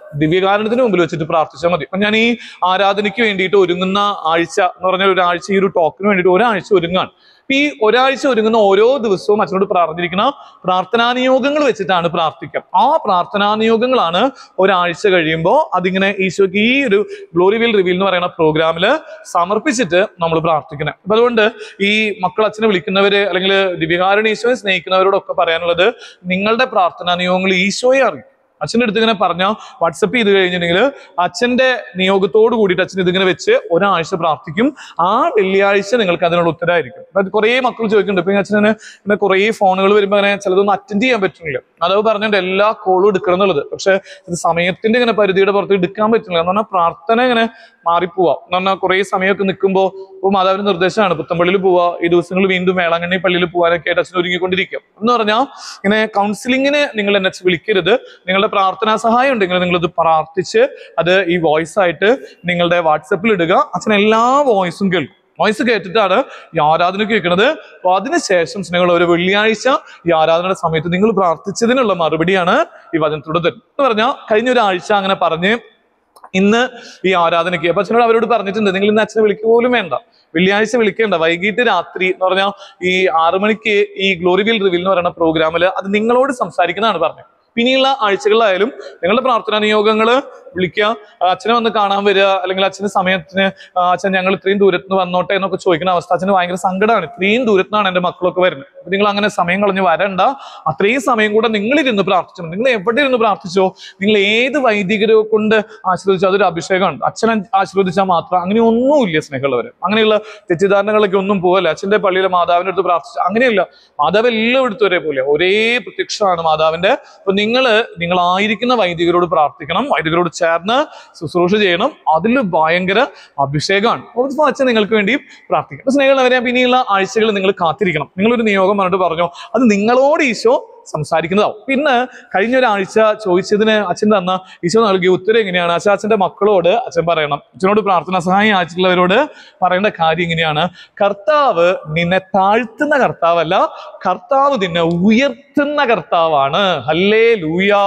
ദിവ്യകാരണത്തിന് മുമ്പിൽ വെച്ചിട്ട് പ്രാർത്ഥിച്ചാൽ മതി അപ്പൊ ഞാൻ ഈ ആരാധനയ്ക്ക് വേണ്ടിയിട്ട് ഒരുങ്ങുന്ന ആഴ്ച എന്ന് പറഞ്ഞാൽ ഒരാഴ്ച ഈ ഒരു ടോക്കിന് വേണ്ടിയിട്ട് ഒരാഴ്ച ഒരുങ്ങാണ് അപ്പൊ ഈ ഒരാഴ്ച ഒരുങ്ങുന്ന ഓരോ ദിവസവും അച്ഛനോട് പ്രാർത്ഥിക്കുന്ന പ്രാർത്ഥനാ നിയോഗങ്ങൾ വെച്ചിട്ടാണ് പ്രാർത്ഥിക്കുക ആ പ്രാർത്ഥനാ നിയോഗങ്ങളാണ് ഒരാഴ്ച കഴിയുമ്പോൾ അതിങ്ങനെ ഈശോയ്ക്ക് ഈ ഒരു ഗ്ലോറി വിൽ റിവീൽ എന്ന് പറയുന്ന പ്രോഗ്രാമിൽ സമർപ്പിച്ചിട്ട് നമ്മൾ പ്രാർത്ഥിക്കണം അപ്പൊ അതുകൊണ്ട് ഈ മക്കൾ അച്ഛനെ വിളിക്കുന്നവര് അല്ലെങ്കിൽ ദിവ്യകാരണ ഈശോയെ സ്നേഹിക്കുന്നവരോടൊക്കെ പറയാനുള്ളത് നിങ്ങളുടെ പ്രാർത്ഥനാ നിയോഗങ്ങൾ ഈശോയെ അറിയും അച്ഛൻ്റെ അടുത്ത് ഇങ്ങനെ പറഞ്ഞാൽ വാട്സപ്പ് ചെയ്ത് കഴിഞ്ഞിട്ടുണ്ടെങ്കിൽ അച്ഛന്റെ നിയോഗത്തോട് കൂടിയിട്ട് അച്ഛൻ ഇതിങ്ങനെ വെച്ച് ഒരാഴ്ച പ്രാർത്ഥിക്കും ആ വെള്ളിയാഴ്ച നിങ്ങൾക്ക് അതിനുള്ള ഉത്തരമായിരിക്കും അതായത് കുറേ മക്കൾ ചോദിക്കുന്നുണ്ട് ഇപ്പൊ അച്ഛനെ ഇങ്ങനെ കുറേ ഫോണുകൾ വരുമ്പോൾ അങ്ങനെ ചിലതൊന്നും അറ്റൻഡ് ചെയ്യാൻ പറ്റുന്നില്ല അതവ് പറഞ്ഞിട്ട് എല്ലാ കോളും എടുക്കണം എന്നുള്ളത് പക്ഷെ ഇത് സമയത്തിന്റെ ഇങ്ങനെ പരിധിയുടെ പുറത്ത് എടുക്കാൻ പറ്റുന്നില്ല എന്ന് പറഞ്ഞാൽ പ്രാർത്ഥന ഇങ്ങനെ മാറിപ്പോവാ എന്ന് പറഞ്ഞാൽ കുറേ സമയമൊക്കെ നിൽക്കുമ്പോൾ ഇപ്പോൾ മാതാവിന്റെ നിർദ്ദേശമാണ് പുത്തമ്പള്ളിയിൽ പോവാ ഈ ദിവസങ്ങൾ വീണ്ടും വേളാങ്കണ്ണി പള്ളിയിൽ പോകാനൊക്കെ ആയിട്ട് അച്ഛൻ ഒരുങ്ങിക്കൊണ്ടിരിക്കും എന്ന് പറഞ്ഞാൽ ഇങ്ങനെ കൗൺസിലിങ്ങിന് നിങ്ങൾ എന്നെ വിളിക്കരുത് നിങ്ങളുടെ പ്രാർത്ഥനാ സഹായം ഉണ്ടെങ്കിൽ നിങ്ങൾ ഇത് പ്രാർത്ഥിച്ച് അത് ഈ വോയിസ് ആയിട്ട് നിങ്ങളുടെ വാട്സപ്പിൽ ഇടുക അച്ഛൻ എല്ലാ വോയിസും കേൾക്കും വോയിസ് കേട്ടിട്ടാണ് ഈ ആരാധനയ്ക്ക് വെക്കുന്നത് അപ്പൊ അതിനുശേഷം സ്നേഹങ്ങൾ ഒരു വെള്ളിയാഴ്ച ഈ ആരാധനയുടെ സമയത്ത് നിങ്ങൾ പ്രാർത്ഥിച്ചതിനുള്ള മറുപടിയാണ് ഈ വചനത്തിലൂടെ തരുന്നത് എന്ന് പറഞ്ഞാൽ കഴിഞ്ഞ ഒരാഴ്ച അങ്ങനെ പറഞ്ഞ് ഇന്ന് ഈ ആരാധനയ്ക്ക് അപ്പൊ അച്ഛനോട് അവരോട് പറഞ്ഞിട്ടുണ്ട് നിങ്ങൾ ഇന്ന് അച്ഛനെ വിളിക്കുക പോലും വേണ്ട വെള്ളിയാഴ്ച വിളിക്കേണ്ട വൈകിട്ട് രാത്രി എന്ന് പറഞ്ഞാൽ ഈ ആറു മണിക്ക് ഈ ഗ്ലോറി വിൽ റിവീൽ എന്ന് പറയുന്ന പ്രോഗ്രാമിൽ അത് നിങ്ങളോട് സംസാരിക്കുന്നതാണ് പറഞ്ഞത് പിന്നെയുള്ള ആഴ്ചകളിലായാലും നിങ്ങളുടെ പ്രാർത്ഥനാ നിയോഗങ്ങൾ വിളിക്കുക ആ, അച്ഛനെ വന്ന് കാണാൻ വരിക അല്ലെങ്കിൽ അച്ഛന് സമയത്തിന് ആ, അച്ഛൻ ഞങ്ങൾ ഇത്രയും ദൂരത്ത് നിന്ന് വന്നോട്ടെ എന്നൊക്കെ ചോദിക്കുന്ന അവസ്ഥ അച്ഛന് ഭയങ്കര സങ്കടമാണ് ഇത്രയും ദൂരത്ത് നിന്നാണ് എന്റെ മക്കളൊക്കെ വരുന്നത് അപ്പൊ നിങ്ങൾ അങ്ങനെ സമയം കളഞ്ഞ് വരണ്ട അത്രയും സമയം കൂടെ നിങ്ങൾ ഇരുന്ന് പ്രാർത്ഥിച്ചു നിങ്ങൾ എവിടെ ഇരുന്ന് പ്രാർത്ഥിച്ചോ നിങ്ങൾ ഏത് വൈദികരെ കൊണ്ട് ആശീർവദിച്ചോ അതൊരു അഭിഷേകമാണ് അച്ഛനെ ആശീർവദിച്ചാൽ മാത്രം അങ്ങനെ ഒന്നുമില്ല സ്നേഹമുള്ളവർ അങ്ങനെയുള്ള തെറ്റിദ്ധാരണകളൊക്കെ ഒന്നും പോകല്ല അച്ഛന്റെ പള്ളിയിലെ മാതാവിന്റെ അടുത്ത് പ്രാർത്ഥിച്ചു അങ്ങനെയല്ല മാതാവ് എല്ലായിടത്തും ഒരേപോലെ ഒരേ പ്രത്യക്ഷമാണ് മാതാവിന്റെ അപ്പൊ നിങ്ങൾ നിങ്ങളായിരിക്കുന്ന വൈദികരോട് പ്രാർത്ഥിക്കണം വൈദികരോട് ചേർന്ന് ശുശ്രൂഷ ചെയ്യണം അതിൽ ഭയങ്കര അഭിഷേകമാണ് അപ്പോൾ അച്ഛൻ നിങ്ങൾക്ക് വേണ്ടി പ്രാർത്ഥിക്കും അപ്പൊ സ്നേഹമുള്ളവരെ പിന്നെയുള്ള ആഴ്ചകൾ നിങ്ങൾ കാത്തിരിക്കണം നിങ്ങളൊരു നിയോഗം പറഞ്ഞിട്ട് പറഞ്ഞു അത് നിങ്ങളോട് ഈശോ സംസാരിക്കുന്നതാവും പിന്നെ കഴിഞ്ഞ ഒരാഴ്ച ചോദിച്ചതിന് അച്ഛൻ തന്ന ഈശോ നൽകിയ ഉത്തരം എങ്ങനെയാണ് അച്ഛൻ അച്ഛന്റെ മക്കളോട് അച്ഛൻ പറയണം അച്ഛനോട് പ്രാർത്ഥന സഹായം അയച്ചിട്ടുള്ളവരോട് പറയേണ്ട കാര്യം ഇങ്ങനെയാണ് കർത്താവ് നിന്നെ താഴ്ത്തുന്ന കർത്താവല്ല കർത്താവ് നിന്നെ ഉയർത്തുന്ന കർത്താവാണ് ഹല്ലേ ലൂയ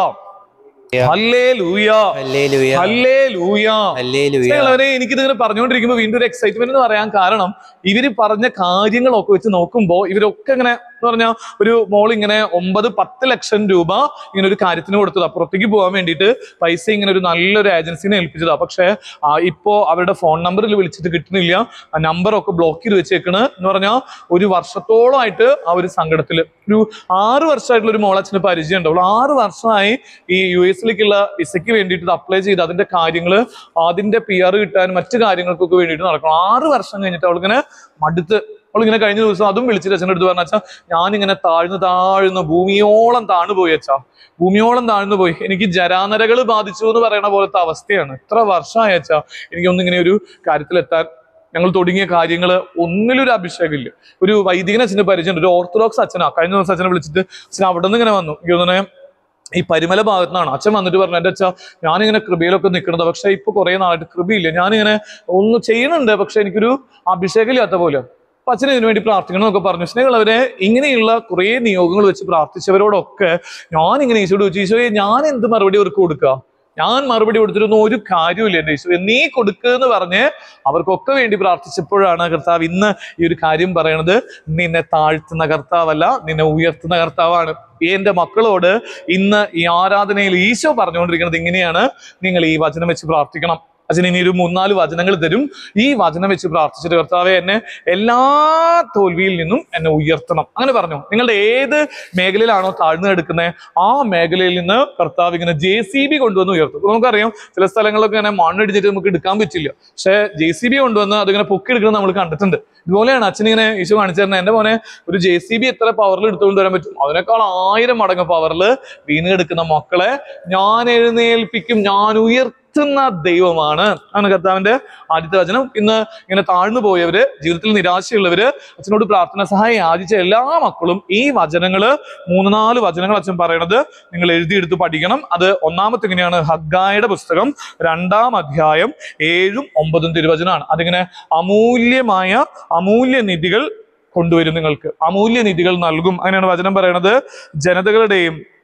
ഹല്ലേ ലൂയ ഹല്ലേലൂയ ഹല്ലേ ലൂയ ഹല്ലേലൂയ സ്നേഹമുള്ളവരെ എനിക്ക് ഇതിങ്ങനെ പറഞ്ഞുകൊണ്ടിരിക്കുമ്പോൾ വീണ്ടും ഒരു എക്സൈറ്റ്മെന്റ് എന്ന് പറയാൻ കാരണം ഇവര് പറഞ്ഞ കാര്യങ്ങളൊക്കെ വെച്ച് നോക്കുമ്പോൾ ഇവരൊക്കെ ഇങ്ങനെ എന്ന് പറഞ്ഞാൽ ഒരു മോൾ ഇങ്ങനെ ഒമ്പത് പത്ത് ലക്ഷം രൂപ ഇങ്ങനെ ഒരു കാര്യത്തിന് കൊടുത്തതാ പുറത്തേക്ക് പോകാൻ വേണ്ടിയിട്ട് പൈസ ഇങ്ങനെ ഒരു നല്ലൊരു ഏജൻസിനെ ഏൽപ്പിച്ചതാ പക്ഷേ ആ, ഇപ്പോ അവരുടെ ഫോൺ നമ്പറിൽ വിളിച്ചിട്ട് കിട്ടുന്നില്ല ആ നമ്പറൊക്കെ ബ്ലോക്ക് ചെയ്ത് വെച്ചേക്കണ് എന്ന് പറഞ്ഞാൽ ഒരു വർഷത്തോളമായിട്ട് ആ ഒരു സങ്കടത്തില് ഒരു ആറ് വർഷമായിട്ടുള്ള ഒരു മോളച്ഛന് പരിചയം ഉണ്ട് അവൾ ആറ് വർഷമായി ഈ യു എസിലേക്കുള്ള വിസയ്ക്ക് വേണ്ടിയിട്ട് ഇത് അപ്ലൈ ചെയ്ത് അതിന്റെ കാര്യങ്ങൾ അതിന്റെ പി ആർ കിട്ടാനും മറ്റു കാര്യങ്ങൾക്കൊക്കെ വേണ്ടിയിട്ട് നടക്കണം ആറ് വർഷം കഴിഞ്ഞിട്ട് അവളിങ്ങനെ മടുത്ത് അവളിങ്ങനെ കഴിഞ്ഞ ദിവസം അതും വിളിച്ചിട്ട് അച്ഛൻ്റെ അടുത്ത് പറഞ്ഞ അച്ഛാ ഞാനിങ്ങനെ താഴ്ന്നു താഴ്ന്നു ഭൂമിയോളം താണു പോയി അച്ഛാ ഭൂമിയോളം താഴ്ന്നു പോയി എനിക്ക് ജരാനരകൾ ബാധിച്ചു എന്ന് പറയുന്ന പോലത്തെ അവസ്ഥയാണ് ഇത്ര വർഷമായി അച്ഛാ എനിക്കൊന്നും ഇങ്ങനെ ഒരു കാര്യത്തിലെത്താൻ ഞങ്ങൾ തുടങ്ങിയ കാര്യങ്ങൾ ഒന്നിലൊരു അഭിഷേകമില്ല ഒരു വൈദികൻ അച്ഛൻ്റെ പരിചയമുണ്ട് ഒരു ഓർത്തഡോക്സ് അച്ഛനാ കഴിഞ്ഞ ദിവസം അച്ഛനെ വിളിച്ചിട്ട് അച്ഛൻ അവിടെ നിന്ന് ഇങ്ങനെ വന്നു എനിക്ക് തോന്നുന്നത് ഈ പരിമല ഭാഗത്തു നിന്നാണ് അച്ഛൻ വന്നിട്ട് പറഞ്ഞു എൻ്റെ അച്ഛാ ഞാനിങ്ങനെ കൃപയിലൊക്കെ നിൽക്കുന്നത് പക്ഷെ ഇപ്പൊ കുറെ നാളായിട്ട് കൃപയില്ല ഞാനിങ്ങനെ ഒന്ന് ചെയ്യുന്നുണ്ട് പക്ഷെ എനിക്കൊരു അഭിഷേകം ഇല്ലാത്ത പോലെ അപ്പൊ അച്ഛൻ ഇതിനു വേണ്ടി പ്രാർത്ഥിക്കണം എന്നൊക്കെ പറഞ്ഞു സ്നേഹമുള്ളവരെ ഇങ്ങനെയുള്ള കുറേ നിയോഗങ്ങൾ വെച്ച് പ്രാർത്ഥിച്ചവരോടൊക്കെ ഞാൻ ഇങ്ങനെ ഈശോയോട് ചോദിച്ചു ഈശോയെ ഞാൻ എന്ത് മറുപടി അവർക്ക് കൊടുക്കുക ഞാൻ മറുപടി കൊടുത്തിട്ടൊന്നും ഒരു കാര്യമില്ല എൻ്റെ ഈശോ നീ കൊടുക്കുക എന്ന് പറഞ്ഞ് അവർക്കൊക്കെ വേണ്ടി പ്രാർത്ഥിച്ചപ്പോഴാണ് കർത്താവ് ഇന്ന് ഈ ഒരു കാര്യം പറയണത് നിന്നെ താഴ്ത്തുന്ന കർത്താവല്ല നിന്നെ ഉയർത്തുന്ന കർത്താവാണ് എന്റെ മക്കളോട് ഇന്ന് ഈ ആരാധനയിൽ ഈശോ പറഞ്ഞുകൊണ്ടിരിക്കുന്നത് ഇങ്ങനെയാണ് നിങ്ങൾ ഈ വചനം വെച്ച് പ്രാർത്ഥിക്കണം അച്ഛൻ ഇനി ഒരു മൂന്നാല് വചനങ്ങൾ തരും ഈ വചനം വെച്ച് പ്രാർത്ഥിച്ചിട്ട് കർത്താവെ എന്നെ എല്ലാ തോൽവിയിൽ നിന്നും എന്നെ ഉയർത്തണം അങ്ങനെ പറഞ്ഞു നിങ്ങളുടെ ഏത് മേഖലയിലാണോ താഴ്ന്നു കിടക്കുന്നത് ആ മേഖലയിൽ നിന്ന് കർത്താവ് ഇങ്ങനെ ജെ സി ബി കൊണ്ടുവന്ന് ഉയർത്തും ഇപ്പൊ നമുക്കറിയാം ചില സ്ഥലങ്ങളിലൊക്കെ ഇങ്ങനെ മണ്ണിടിച്ചിട്ട് നമുക്ക് എടുക്കാൻ പറ്റില്ല പക്ഷെ ജെ സി ബി കൊണ്ടുവന്ന് അതിങ്ങനെ പൊക്കി എടുക്കുന്നത് നമ്മൾ കണ്ടിട്ടുണ്ട് ഇതുപോലെയാണ് അച്ഛനിങ്ങനെ ഈശോ കാണിച്ചു തരുന്നത് എന്റെ മോനെ ഒരു ജെ സി ബി എത്ര പവറിൽ എടുത്തുകൊണ്ട് വരാൻ പറ്റും അതിനേക്കാൾ ആയിരം മടങ്ങ് പവറിൽ വീണ് കിടക്കുന്ന മക്കളെ ഞാൻ എഴുന്നേൽപ്പിക്കും ഞാൻ ഉയർത്തുന്ന ദൈവമാണ് ആണ് കർത്താവിന്റെ ആദ്യത്തെ വചനം ഇന്ന് ഇങ്ങനെ താഴ്ന്നു പോയവര് ജീവിതത്തിൽ നിരാശയുള്ളവര് അച്ഛനോട് പ്രാർത്ഥന സഹായം യാചിച്ച എല്ലാ മക്കളും ഈ വചനങ്ങള് മൂന്ന് നാല് വചനങ്ങൾ അച്ഛൻ പറയണത് നിങ്ങൾ എഴുതിയെടുത്ത് പഠിക്കണം അത് ഒന്നാമത്തെ ഇങ്ങനെയാണ് ഹഗ്ഗായുടെ പുസ്തകം രണ്ടാം അധ്യായം ഏഴും ഒമ്പതും തിരുവചനമാണ് അതിങ്ങനെ അമൂല്യമായ അമൂല്യ നിധികൾ കൊണ്ടുവരും നിങ്ങൾക്ക് അമൂല്യ നിധികൾ നൽകും അങ്ങനെയാണ് വചനം പറയണത് ജനതകളുടെയും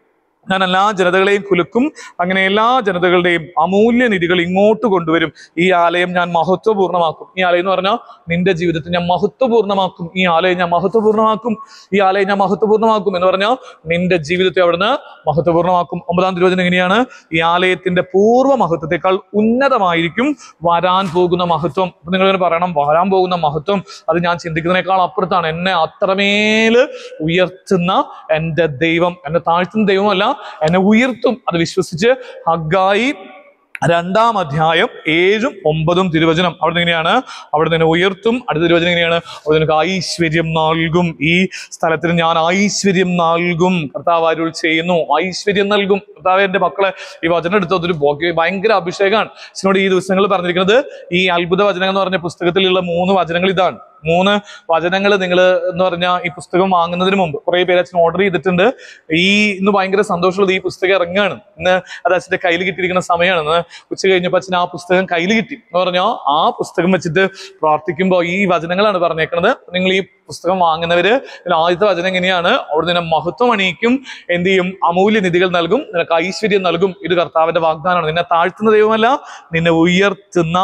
ഞാൻ എല്ലാ ജനതകളെയും കുലുക്കും അങ്ങനെ എല്ലാ ജനതകളുടെയും അമൂല്യ നിധികൾ ഇങ്ങോട്ട് കൊണ്ടുവരും ഈ ആലയം ഞാൻ മഹത്വപൂർണ്ണമാക്കും ഈ ആലയം എന്ന് പറഞ്ഞാൽ നിന്റെ ജീവിതത്തിൽ ഞാൻ മഹത്വപൂർണ്ണമാക്കും ഈ ആലയം ഞാൻ മഹത്വപൂർണ്ണമാക്കും ഈ ആലയം ഞാൻ മഹത്വപൂർണ്ണമാക്കും എന്ന് പറഞ്ഞാൽ നിന്റെ ജീവിതത്തെ അവിടുന്ന് മഹത്വപൂർണ്ണമാക്കും ഒമ്പതാം തിരുവചനം എങ്ങനെയാണ് ഈ ആലയത്തിന്റെ പൂർവ്വ മഹത്വത്തെക്കാൾ ഉന്നതമായിരിക്കും വരാൻ പോകുന്ന മഹത്വം അപ്പൊ നിങ്ങൾ ഇങ്ങനെ പറയണം വരാൻ പോകുന്ന മഹത്വം അത് ഞാൻ ചിന്തിക്കുന്നതിനേക്കാൾ അപ്പുറത്താണ് എന്നെ അത്രമേല് ഉയർത്തുന്ന എൻ്റെ ദൈവം എന്നെ താഴ്ത്തുന്ന ദൈവമല്ല എന്നെ ഉയർത്തും അത് വിശ്വസിച്ച് ഹഗായി രണ്ടാം അധ്യായം ഏഴും ഒമ്പതും തിരുവചനം അവിടെ എങ്ങനെയാണ് അവിടെ നിന്ന് ഉയർത്തും അടുത്ത തിരുവചനം എങ്ങനെയാണ് അവിടെ നിനക്ക് ഐശ്വര്യം നൽകും ഈ സ്ഥലത്തിന് ഞാൻ ഐശ്വര്യം നൽകും കർത്താവ് അരുൾ ചെയ്യുന്നു ഐശ്വര്യം നൽകും കർത്താവ് എന്റെ മക്കളെ ഈ വചനം എടുത്തത് ഒരു ഭോഗ്യ- ഭയങ്കര അഭിഷേകമാണ് ഇതിനോട് ഈ ദിവസങ്ങളിൽ പറഞ്ഞിരിക്കുന്നത് ഈ അത്ഭുത വചനം എന്ന് പറഞ്ഞ പുസ്തകത്തിലുള്ള മൂന്ന് വചനങ്ങൾ ഇതാണ് മൂന്ന് വചനങ്ങൾ നിങ്ങൾ എന്ന് പറഞ്ഞാൽ ഈ പുസ്തകം വാങ്ങുന്നതിന് മുമ്പ് കുറെ പേര് അച്ഛൻ ഓർഡർ ചെയ്തിട്ടുണ്ട് ഈ ഇന്ന് ഭയങ്കര സന്തോഷമുള്ളത് ഈ പുസ്തകം ഇറങ്ങുകയാണ് ഇന്ന് അത് അച്ഛന്റെ കയ്യിൽ കിട്ടിയിരിക്കുന്ന സമയമാണ് ഇന്ന് ഉച്ച കഴിഞ്ഞപ്പോൾ അച്ഛൻ ആ പുസ്തകം കയ്യിൽ കിട്ടി എന്ന് പറഞ്ഞാൽ ആ പുസ്തകം വെച്ചിട്ട് പ്രാർത്ഥിക്കുമ്പോൾ ഈ വചനങ്ങളാണ് പറഞ്ഞേക്കുന്നത് നിങ്ങൾ ഈ പുസ്തകം വാങ്ങുന്നവര് ഇതിൽ ആദ്യത്തെ വചനം എങ്ങനെയാണ് അവിടെ നിന്നെ മഹത്വം അണിയിക്കും എന്ത് ചെയ്യും അമൂല്യ നിധികൾ നൽകും നിനക്ക് ഐശ്വര്യം നൽകും ഇത് കർത്താവിന്റെ വാഗ്ദാനമാണ് നിന്നെ താഴ്ത്തുന്ന ദൈവമല്ല നിന്നെ ഉയർത്തുന്ന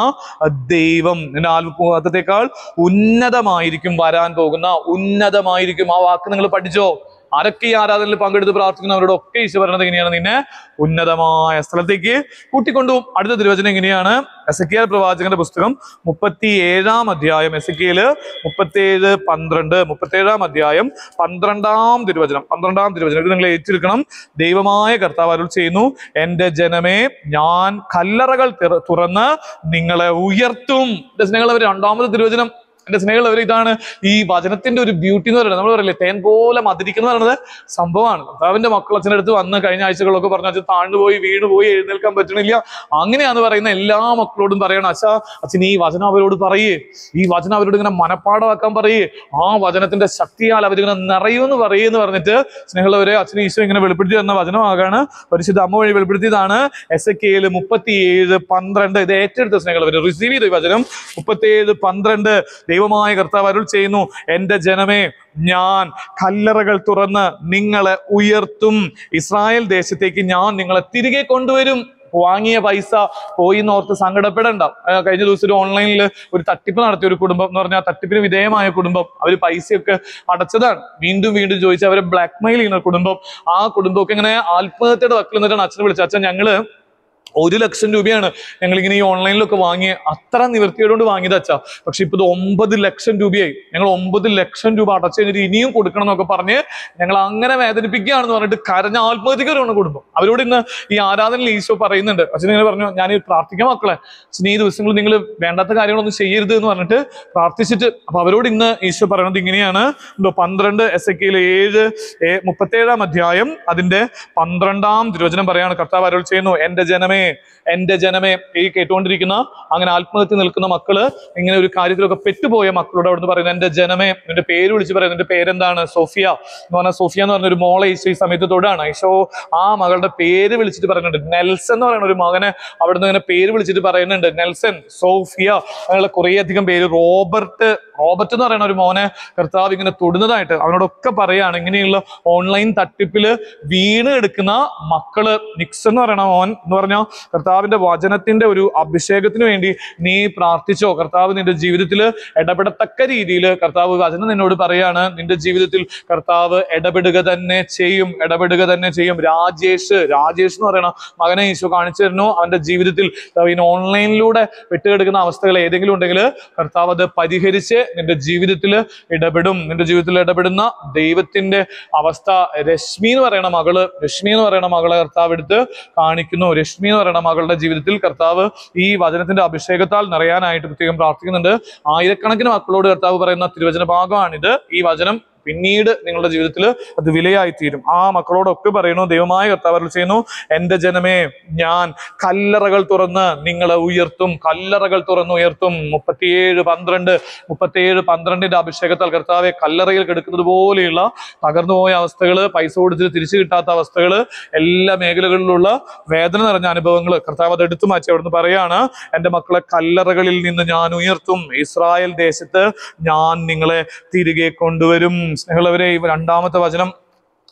ദൈവം നിന്റെ ആത്മത്വത്തെക്കാൾ ഉന്നതമായിരിക്കും വരാൻ പോകുന്ന ഉന്നതമായിരിക്കും ആ വാക്ക് നിങ്ങൾ പഠിച്ചോ ആരൊക്കെ ഈ ആരാധനയിൽ പങ്കെടുത്ത് പ്രാർത്ഥിക്കുന്നവരോടൊക്കെ ഈശോ പറയുന്നത് എങ്ങനെയാണ് നിന്നെ ഉന്നതമായ സ്ഥലത്തേക്ക് കൂട്ടിക്കൊണ്ടുപോകും അടുത്ത തിരുവചനം എങ്ങനെയാണ് എസക്കിയാൽ പ്രവാചകന്റെ പുസ്തകം മുപ്പത്തി ഏഴാം അധ്യായം എസക്കിയല് മുപ്പത്തിയേഴ് പന്ത്രണ്ട് മുപ്പത്തേഴാം അധ്യായം പന്ത്രണ്ടാം തിരുവചനം പന്ത്രണ്ടാം തിരുവചനം ഇത് നിങ്ങൾ ഏറ്റെടുക്കണം ദൈവമായ കർത്താവ് അരുൾ ചെയ്യുന്നു എന്റെ ജനമേ ഞാൻ കല്ലറകൾ തിറ- തുറന്ന് നിങ്ങളെ ഉയർത്തും എന്റെ സ്നേഹമുള്ളവർ രണ്ടാമത് തിരുവചനം എന്റെ സ്നേഹമുള്ളവർ ഇതാണ് ഈ വചനത്തിന്റെ ഒരു ബ്യൂട്ടി എന്ന് പറയുന്നത് നമ്മൾ പറയില്ലേ തേൻ പോലെ മധുരിക്കുന്ന പറയുന്നത് സംഭവമാണ് കർത്താവിന്റെ മക്കൾ അച്ഛനടുത്ത് വന്ന് കഴിഞ്ഞ ആഴ്ചകളൊക്കെ പറഞ്ഞു അച്ഛൻ താഴ്ന്നു പോയി വീണു പോയി എഴുന്നേൽക്കാൻ പറ്റണില്ല അങ്ങനെയാന്ന് പറയുന്ന എല്ലാ മക്കളോടും പറയണം അച്ഛാ അച്ഛൻ ഈ വചനം അവരോട് പറയേ ഈ വചനം അവരോട് ഇങ്ങനെ മനപ്പാടമാക്കാൻ പറയേ ആ വചനത്തിന്റെ ശക്തിയാൽ അവരിങ്ങനെ നിറയുമെന്ന് പറയെന്ന് പറഞ്ഞിട്ട് സ്നേഹമുള്ളവരെ അച്ഛൻ ഈശോ ഇങ്ങനെ വെളിപ്പെടുത്തി തന്ന വചനമാകാണ് പരിശുദ്ധ അമ്മ വഴി വെളിപ്പെടുത്തിയതാണ് എസ് എ കെയിൽ മുപ്പത്തിയേഴ് പന്ത്രണ്ട് ഇത് ഏറ്റെടുത്ത സ്നേഹമുള്ളവർ റിസീവ് ചെയ്ത ഈ വചനം മുപ്പത്തിയേഴ് പന്ത്രണ്ട് ദൈവമായ കർത്താവ് അരുൾ ചെയ്യുന്നു എൻ്റെ ജനമേ ഞാൻ കല്ലറകൾ തുറന്ന് നിങ്ങളെ ഉയർത്തും ഇസ്രായേൽ ദേശത്തേക്ക് ഞാൻ നിങ്ങളെ തിരികെ കൊണ്ടുവരും വാങ്ങിയ പൈസ പോയി എന്നോർത്ത് സങ്കടപ്പെടണ്ട ആ, കഴിഞ്ഞ ദിവസം ഒരു ഓൺലൈനിൽ ഒരു തട്ടിപ്പ് നടത്തിയ ഒരു കുടുംബം എന്ന് പറഞ്ഞാൽ തട്ടിപ്പിന് വിധേയമായ കുടുംബം അവർ പൈസയൊക്കെ അടച്ചതാണ് വീണ്ടും വീണ്ടും ചോദിച്ച് അവരെ ബ്ലാക്ക് മെയിൽ ചെയ്യുന്ന കുടുംബം ആ കുടുംബമൊക്കെ ഇങ്ങനെ ആത്മഹത്യയുടെ വക്കിൽ നിന്നിട്ടാണ് അച്ഛനെ വിളിച്ചത് അച്ഛൻ ഞങ്ങള് ഒരു ലക്ഷം രൂപയാണ് ഞങ്ങൾ ഇങ്ങനെ ഈ ഓൺലൈനിലൊക്കെ വാങ്ങിയ അത്ര നിവൃത്തിയോടുകൊണ്ട് വാങ്ങിയത് അച്ഛാ പക്ഷെ ഇപ്പൊ ഇത് ഒമ്പത് ലക്ഷം രൂപയായി ഞങ്ങൾ ഒമ്പത് ലക്ഷം രൂപ അടച്ചു കഴിഞ്ഞിട്ട് ഇനിയും കൊടുക്കണം എന്നൊക്കെ പറഞ്ഞ് ഞങ്ങൾ അങ്ങനെ വേദനിപ്പിക്കുകയാണെന്ന് പറഞ്ഞിട്ട് കരഞ്ഞ ആത്മഹത്യക്കാരാണ് കുടുംബം അവരോട് ഇന്ന് ഈ ആരാധനയിൽ ഈശോ പറയുന്നുണ്ട് അച്ഛൻ ഇങ്ങനെ പറഞ്ഞു ഞാൻ ഈ പ്രാർത്ഥിക്കാം മക്കളെ അച്ഛൻ ഈ ദിവസങ്ങളിൽ നിങ്ങൾ വേണ്ടാത്ത കാര്യങ്ങളൊന്നും ചെയ്യരുത് എന്ന് പറഞ്ഞിട്ട് പ്രാർത്ഥിച്ചിട്ട് അപ്പൊ അവരോട് ഇന്ന് ഈശോ പറയുന്നത് ഇങ്ങനെയാണ് എന്തോ പന്ത്രണ്ട് എസ് എ കെയിൽ ഏഴ് ഏ- മുപ്പത്തേഴാം അധ്യായം അതിന്റെ പന്ത്രണ്ടാം തിരുവചനം പറയാണ് കർത്താവ് അരുൾ ചെയ്യുന്നു എന്റെ ജനമേ എന്റെ ജനമേ ഈ കേട്ടുകൊണ്ടിരിക്കുന്ന അങ്ങനെ ആത്മഹത്യ നിൽക്കുന്ന മക്കള് ഇങ്ങനെ ഒരു കാര്യത്തിലൊക്കെ പെട്ടുപോയ മക്കളോട് അവിടുന്ന് പറയുന്നത് എന്റെ ജനമേ നിന്റെ പേര് വിളിച്ച് പറയുന്നത് നിന്റെ പേരെന്താണ് സോഫിയ എന്ന് പറഞ്ഞാൽ സോഫിയ എന്ന് പറഞ്ഞ ഒരു മോളെ ഈശോ ഈ സമയത്ത് തൊടാണ് ഈശോ ആ മകളുടെ പേര് വിളിച്ചിട്ട് പറയുന്നുണ്ട് നെൽസൺ എന്ന് പറയുന്ന ഒരു മകനെ അവിടുന്ന് ഇങ്ങനെ പേര് വിളിച്ചിട്ട് പറയുന്നുണ്ട് നെൽസൺ സോഫിയ അങ്ങനെയുള്ള കുറേ അധികം പേര് റോബർട്ട് റോബർട്ട് എന്ന് പറയുന്ന ഒരു മോനെ കർത്താവ് ഇങ്ങനെ തൊടുന്നതായിട്ട് അവനോടൊക്കെ പറയാണ് ഇങ്ങനെയുള്ള ഓൺലൈൻ തട്ടിപ്പില് വീണ് എടുക്കുന്ന മക്കള് നിക്സ് എന്ന് പറയുന്ന മോൻ എന്ന് പറഞ്ഞാൽ കർത്താവിന്റെ വചനത്തിന്റെ ഒരു അഭിഷേകത്തിന് വേണ്ടി നീ പ്രാർത്ഥിച്ചോ കർത്താവ് നിന്റെ ജീവിതത്തിൽ ഇടപെടത്തക്ക രീതിയിൽ കർത്താവ് വചനം നിന്നോട് പറയാണ് നിന്റെ ജീവിതത്തിൽ കർത്താവ് ഇടപെടുക തന്നെ ചെയ്യും ഇടപെടുക തന്നെ ചെയ്യും രാജേഷ് രാജേഷ് എന്ന് പറയുന്ന മകനെ ഈശോ കാണിച്ചു തരുന്നു അവന്റെ ജീവിതത്തിൽ ഇനി ഓൺലൈനിലൂടെ വിട്ടുകിടക്കുന്ന അവസ്ഥകൾ ഏതെങ്കിലും ഉണ്ടെങ്കിൽ കർത്താവ് അത് പരിഹരിച്ച് നിന്റെ ജീവിതത്തിൽ ഇടപെടും നിന്റെ ജീവിതത്തിൽ ഇടപെടുന്ന ദൈവത്തിന്റെ അവസ്ഥ രശ്മി എന്ന് പറയുന്ന മകള് രശ്മി എന്ന് പറയുന്ന മകളെ കർത്താവ് എടുത്ത് കാണിക്കുന്നു രശ്മി എന്ന് പറയുന്ന മകളുടെ ജീവിതത്തിൽ കർത്താവ് ഈ വചനത്തിന്റെ അഭിഷേകത്താൽ നിറയാനായിട്ട് പ്രത്യേകം പ്രാർത്ഥിക്കുന്നുണ്ട് ആയിരക്കണക്കിന് മക്കളോട് കർത്താവ് പറയുന്ന തിരുവചന ഭാഗമാണിത് ഈ വചനം പിന്നീട് നിങ്ങളുടെ ജീവിതത്തിൽ അത് വിലയായി തീരും ആ മക്കളോടൊക്കെ പറയുന്നു ദൈവമായ കർത്താവ് അരുൾ ചെയ്യുന്നു എന്റെ ജനമേ ഞാൻ കല്ലറകൾ തുറന്ന് നിങ്ങളെ ഉയർത്തും കല്ലറകൾ തുറന്ന് ഉയർത്തും മുപ്പത്തിയേഴ് പന്ത്രണ്ട് മുപ്പത്തിയേഴ് പന്ത്രണ്ടിന്റെ അഭിഷേകത്താൽ കർത്താവെ കല്ലറയിൽ കിടക്കുന്നത് പോലെയുള്ള തകർന്നുപോയ അവസ്ഥകൾ പൈസ കൊടുത്തിട്ട് തിരിച്ചു കിട്ടാത്ത അവസ്ഥകൾ എല്ലാ മേഖലകളിലുള്ള വേദന നിറഞ്ഞ അനുഭവങ്ങൾ കർത്താവ് അത് എടുത്തു മാറ്റി അവിടുന്ന് പറയാണ് എൻ്റെ മക്കളെ കല്ലറകളിൽ നിന്ന് ഞാൻ ഉയർത്തും ഇസ്രായേൽ ദേശത്ത് ഞാൻ നിങ്ങളെ തിരികെ കൊണ്ടുവരും സ്നേഹമുള്ളവരെ ഈ രണ്ടാമത്തെ വചനം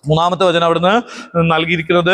മൂന്നാമത്തെ വചനം അവിടുന്ന് നൽകിയിരിക്കുന്നത്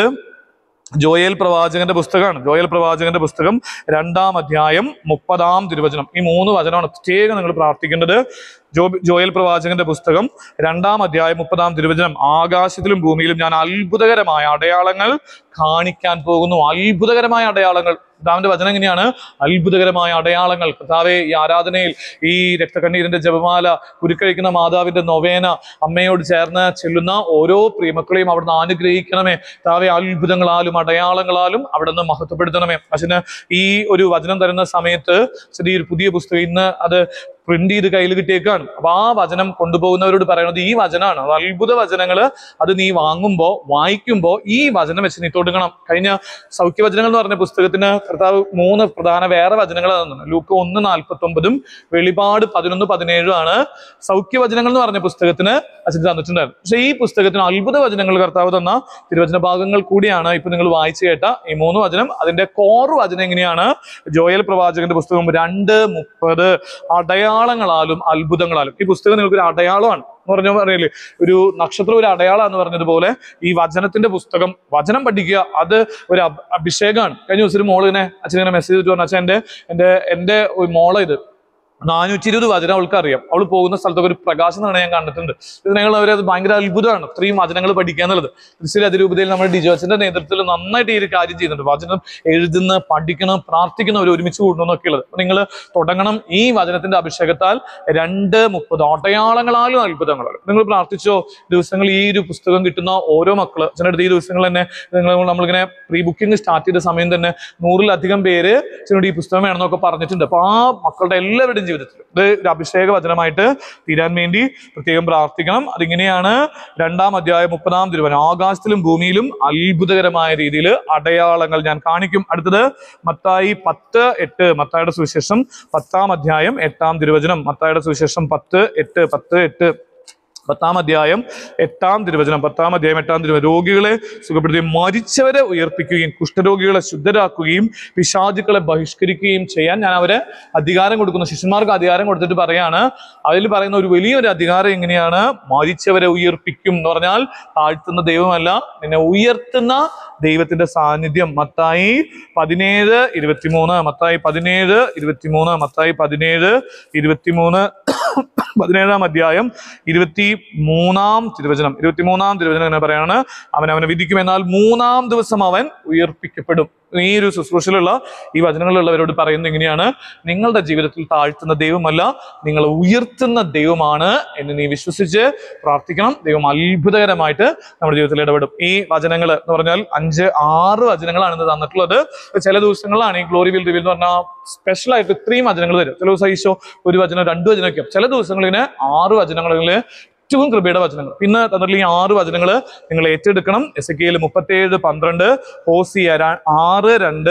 ജോയേൽ പ്രവാചകന്റെ പുസ്തകമാണ് ജോയേൽ പ്രവാചകന്റെ പുസ്തകം രണ്ടാം അധ്യായം മുപ്പതാം തിരുവചനം ഈ മൂന്ന് വചനമാണ് പ്രത്യേകം നിങ്ങൾ പ്രാർത്ഥിക്കേണ്ടത് ജോ ജോയൽ പ്രവാചകന്റെ പുസ്തകം രണ്ടാം അധ്യായം മുപ്പതാം തിരുവചനം ആകാശത്തിലും ഭൂമിയിലും ഞാൻ അത്ഭുതകരമായ അടയാളങ്ങൾ കാണിക്കാൻ പോകുന്നു അത്ഭുതകരമായ അടയാളങ്ങൾ കർത്താവിന്റെ വചനം എങ്ങനെയാണ് അത്ഭുതകരമായ അടയാളങ്ങൾ കർത്താവെ ഈ ആരാധനയിൽ ഈ രക്തകണ്ണീരിന്റെ ജപമാല കുരുക്കഴിക്കുന്ന മാതാവിന്റെ നൊവേന അമ്മയോട് ചേർന്ന് ചെല്ലുന്ന ഓരോ പ്രിയമക്കളെയും അവിടുന്ന് അനുഗ്രഹിക്കണമേ കർത്താവെ അത്ഭുതങ്ങളാലും അടയാളങ്ങളാലും അവിടുന്ന് മഹത്വപ്പെടുത്തണമേ അച്ഛന് ഈ ഒരു വചനം തരുന്ന സമയത്ത് അച്ഛൻ്റെ ഈ ഒരു പുതിയ പുസ്തകം ഇന്ന് അത് പ്രിന്റ് ചെയ്ത് കയ്യിൽ കിട്ടിയേക്കാണ് അപ്പൊ ആ വചനം കൊണ്ടുപോകുന്നവരോട് പറയുന്നത് ഈ വചനമാണ് അത് അത്ഭുത വചനങ്ങള് അത് നീ വാങ്ങുമ്പോ വായിക്കുമ്പോ ഈ വചനം വെച്ച് നീ തൊടുക്കണം കഴിഞ്ഞ സൗഖ്യവചനങ്ങൾ എന്ന് പറഞ്ഞ പുസ്തകത്തിന് കർത്താവ് മൂന്ന് പ്രധാന വേറെ വചനങ്ങൾ തന്നു ലൂക്ക് ഒന്ന് നാൽപ്പത്തി ഒമ്പതും വെളിപാട് പതിനൊന്ന് പതിനേഴും ആണ് സൗഖ്യവചനങ്ങൾ എന്ന് പറഞ്ഞ പുസ്തകത്തിന് അച്ഛൻ തന്നിട്ടുണ്ടായിരുന്നു പക്ഷെ ഈ പുസ്തകത്തിന് അത്ഭുത വചനങ്ങൾ കർത്താവ് തന്ന തിരുവചന ഭാഗങ്ങൾ കൂടിയാണ് ഇപ്പൊ നിങ്ങൾ വായിച്ചു കേട്ട ഈ മൂന്ന് വചനം അതിന്റെ കോർ വചനം എങ്ങനെയാണ് ജോയൽ പ്രവാചകന്റെ പുസ്തകം രണ്ട് മുപ്പത് അടയാളങ്ങളാലും അത്ഭുതങ്ങളാലും ഈ പുസ്തകം നിങ്ങൾക്ക് ഒരു അടയാളമാണ് എന്ന് പറഞ്ഞ പറയില്ലേ ഒരു നക്ഷത്രം ഒരു അടയാളം എന്ന് പറഞ്ഞതുപോലെ ഈ വചനത്തിന്റെ പുസ്തകം വചനം പഠിക്കുക അത് ഒരു അഭ- അഭിഷേകമാണ് കഴിഞ്ഞ ദിവസം ഒരു മോള് ഇങ്ങനെ അച്ഛൻ ഇങ്ങനെ മെസ്സേജ് ഇട്ട് പറഞ്ഞു അച്ഛൻ എന്റെ എന്റെ എന്റെ ഒരു മോളെ ഇത് നാനൂറ്റി ഇരുപത് വചനം അവൾക്ക് അറിയാം അവൾ പോകുന്ന സ്ഥലത്തൊക്കെ ഒരു പ്രകാശം എന്നാണ് ഞാൻ കണ്ടിട്ടുണ്ട് ഇത് ഞങ്ങൾ അവരെ അത് ഭയങ്കര അത്ഭുതമാണ് ഇത്രയും വചനങ്ങൾ പഠിക്കുക എന്നുള്ളത് തൃശ്ശൂർ അതിരൂപതയിൽ നമ്മുടെ ഡിജോച്ചന്റെ നേതൃത്വത്തിൽ നന്നായിട്ട് ഈ ഒരു കാര്യം ചെയ്യുന്നുണ്ട് വചനം എഴുതുന്ന പഠിക്കണം പ്രാർത്ഥിക്കണം അവർ ഒരുമിച്ച് കൂടണം എന്നൊക്കെ ഉള്ളത് അപ്പൊ നിങ്ങൾ തുടങ്ങണം ഈ വചനത്തിന്റെ അഭിഷേകത്താൽ രണ്ട് മുപ്പത് അടയാളങ്ങളാലും അത്ഭുതങ്ങളാലും നിങ്ങൾ പ്രാർത്ഥിച്ചോ ദിവസങ്ങൾ ഈ ഒരു പുസ്തകം കിട്ടുന്ന ഓരോ മക്കള് അച്ഛനടുത്ത് ഈ ദിവസങ്ങൾ തന്നെ നിങ്ങൾ നമ്മളിങ്ങനെ പ്രീ ബുക്കിംഗ് സ്റ്റാർട്ട് ചെയ്ത സമയം തന്നെ നൂറിലധികം പേര് അച്ഛനോട് ഈ പുസ്തകം വേണമെന്നൊക്കെ പറഞ്ഞിട്ടുണ്ട് അപ്പൊ ആ മക്കളുടെ എല്ലാവരുടെയും ജീവിതത്തിൽ ഇത് ഒരു അഭിഷേക വചനമായിട്ട് തീരാൻ വേണ്ടി പ്രത്യേകം പ്രാർത്ഥിക്കണം അതിങ്ങനെയാണ് രണ്ടാം അധ്യായം മുപ്പതാം തിരുവനം ആകാശത്തിലും ഭൂമിയിലും അത്ഭുതകരമായ രീതിയിൽ അടയാളങ്ങൾ ഞാൻ കാണിക്കും അടുത്തത് മത്തായി പത്ത് എട്ട് മത്തായുടെ സുവിശേഷം പത്താം അധ്യായം എട്ടാം തിരുവചനം മത്തായുടെ സുവിശേഷം പത്ത് എട്ട് പത്ത് എട്ട് പത്താം അധ്യായം എട്ടാം തിരുവചനം പത്താം അധ്യായം എട്ടാം തിരുവചനം രോഗികളെ സുഖപ്പെടുത്തുകയും മരിച്ചവരെ ഉയർപ്പിക്കുകയും കുഷ്ഠരോഗികളെ ശുദ്ധരാക്കുകയും പിശാചുക്കളെ ബഹിഷ്കരിക്കുകയും ചെയ്യാൻ ഞാൻ അവരെ അധികാരം കൊടുക്കുന്നു ശിഷ്യന്മാർക്ക് അധികാരം കൊടുത്തിട്ട് പറയാണ് അതിൽ പറയുന്ന ഒരു വലിയൊരു അധികാരം എങ്ങനെയാണ് മരിച്ചവരെ ഉയർപ്പിക്കും എന്ന് പറഞ്ഞാൽ താഴ്ത്തുന്ന ദൈവമല്ല നിന്നെ ഉയർത്തുന്ന ദൈവത്തിന്റെ സാന്നിധ്യം മത്തായി പതിനേഴ് ഇരുപത്തിമൂന്ന് മത്തായി പതിനേഴ് ഇരുപത്തിമൂന്ന് മത്തായി പതിനേഴ് ഇരുപത്തിമൂന്ന് പതിനേഴാം അധ്യായം ഇരുപത്തി മൂന്നാം തിരുവചനം ഇരുപത്തിമൂന്നാം തിരുവചനം എങ്ങനെ പറയാണ് അവൻ അവനെ വിധിക്കും എന്നാൽ മൂന്നാം ദിവസം അവൻ ഉയർപ്പിക്കപ്പെടും ഈ ഒരു ശുശ്രൂഷയിലുള്ള ഈ വചനങ്ങളിലുള്ളവരോട് പറയുന്നത് എങ്ങനെയാണ് നിങ്ങളുടെ ജീവിതത്തിൽ താഴ്ത്തുന്ന ദൈവമല്ല നിങ്ങളെ ഉയർത്തുന്ന ദൈവമാണ് എന്ന് നീ വിശ്വസിച്ച് പ്രാർത്ഥിക്കണം ദൈവം അത്ഭുതകരമായിട്ട് നമ്മുടെ ജീവിതത്തിൽ ഇടപെടും ഈ വചനങ്ങൾ എന്ന് പറഞ്ഞാൽ അഞ്ച് ആറ് വചനങ്ങളാണ് ഇന്ന് തന്നിട്ടുള്ളത് ചില ദിവസങ്ങളിലാണ് ഈ ഗ്ലോറി വിൽ റിവീൽ എന്ന് പറഞ്ഞാൽ സ്പെഷ്യൽ ആയിട്ട് ഇത്രയും വചനങ്ങൾ തരും ചില ദിവസം ഈശോ ഒരു വചനം രണ്ട് വചനമൊക്കെ ചില ദിവസങ്ങളിൽ ഇങ്ങനെ ആറ് വചനങ്ങളിൽ ഏറ്റവും കൃപയുടെ വചനങ്ങൾ പിന്നെ തന്നിട്ടുള്ള ഈ ആറ് വചനങ്ങൾ നിങ്ങൾ ഏറ്റെടുക്കണം എസ് കെയിൽ മുപ്പത്തേഴ് പന്ത്രണ്ട് ഹോസിയ ര- ആറ് രണ്ട്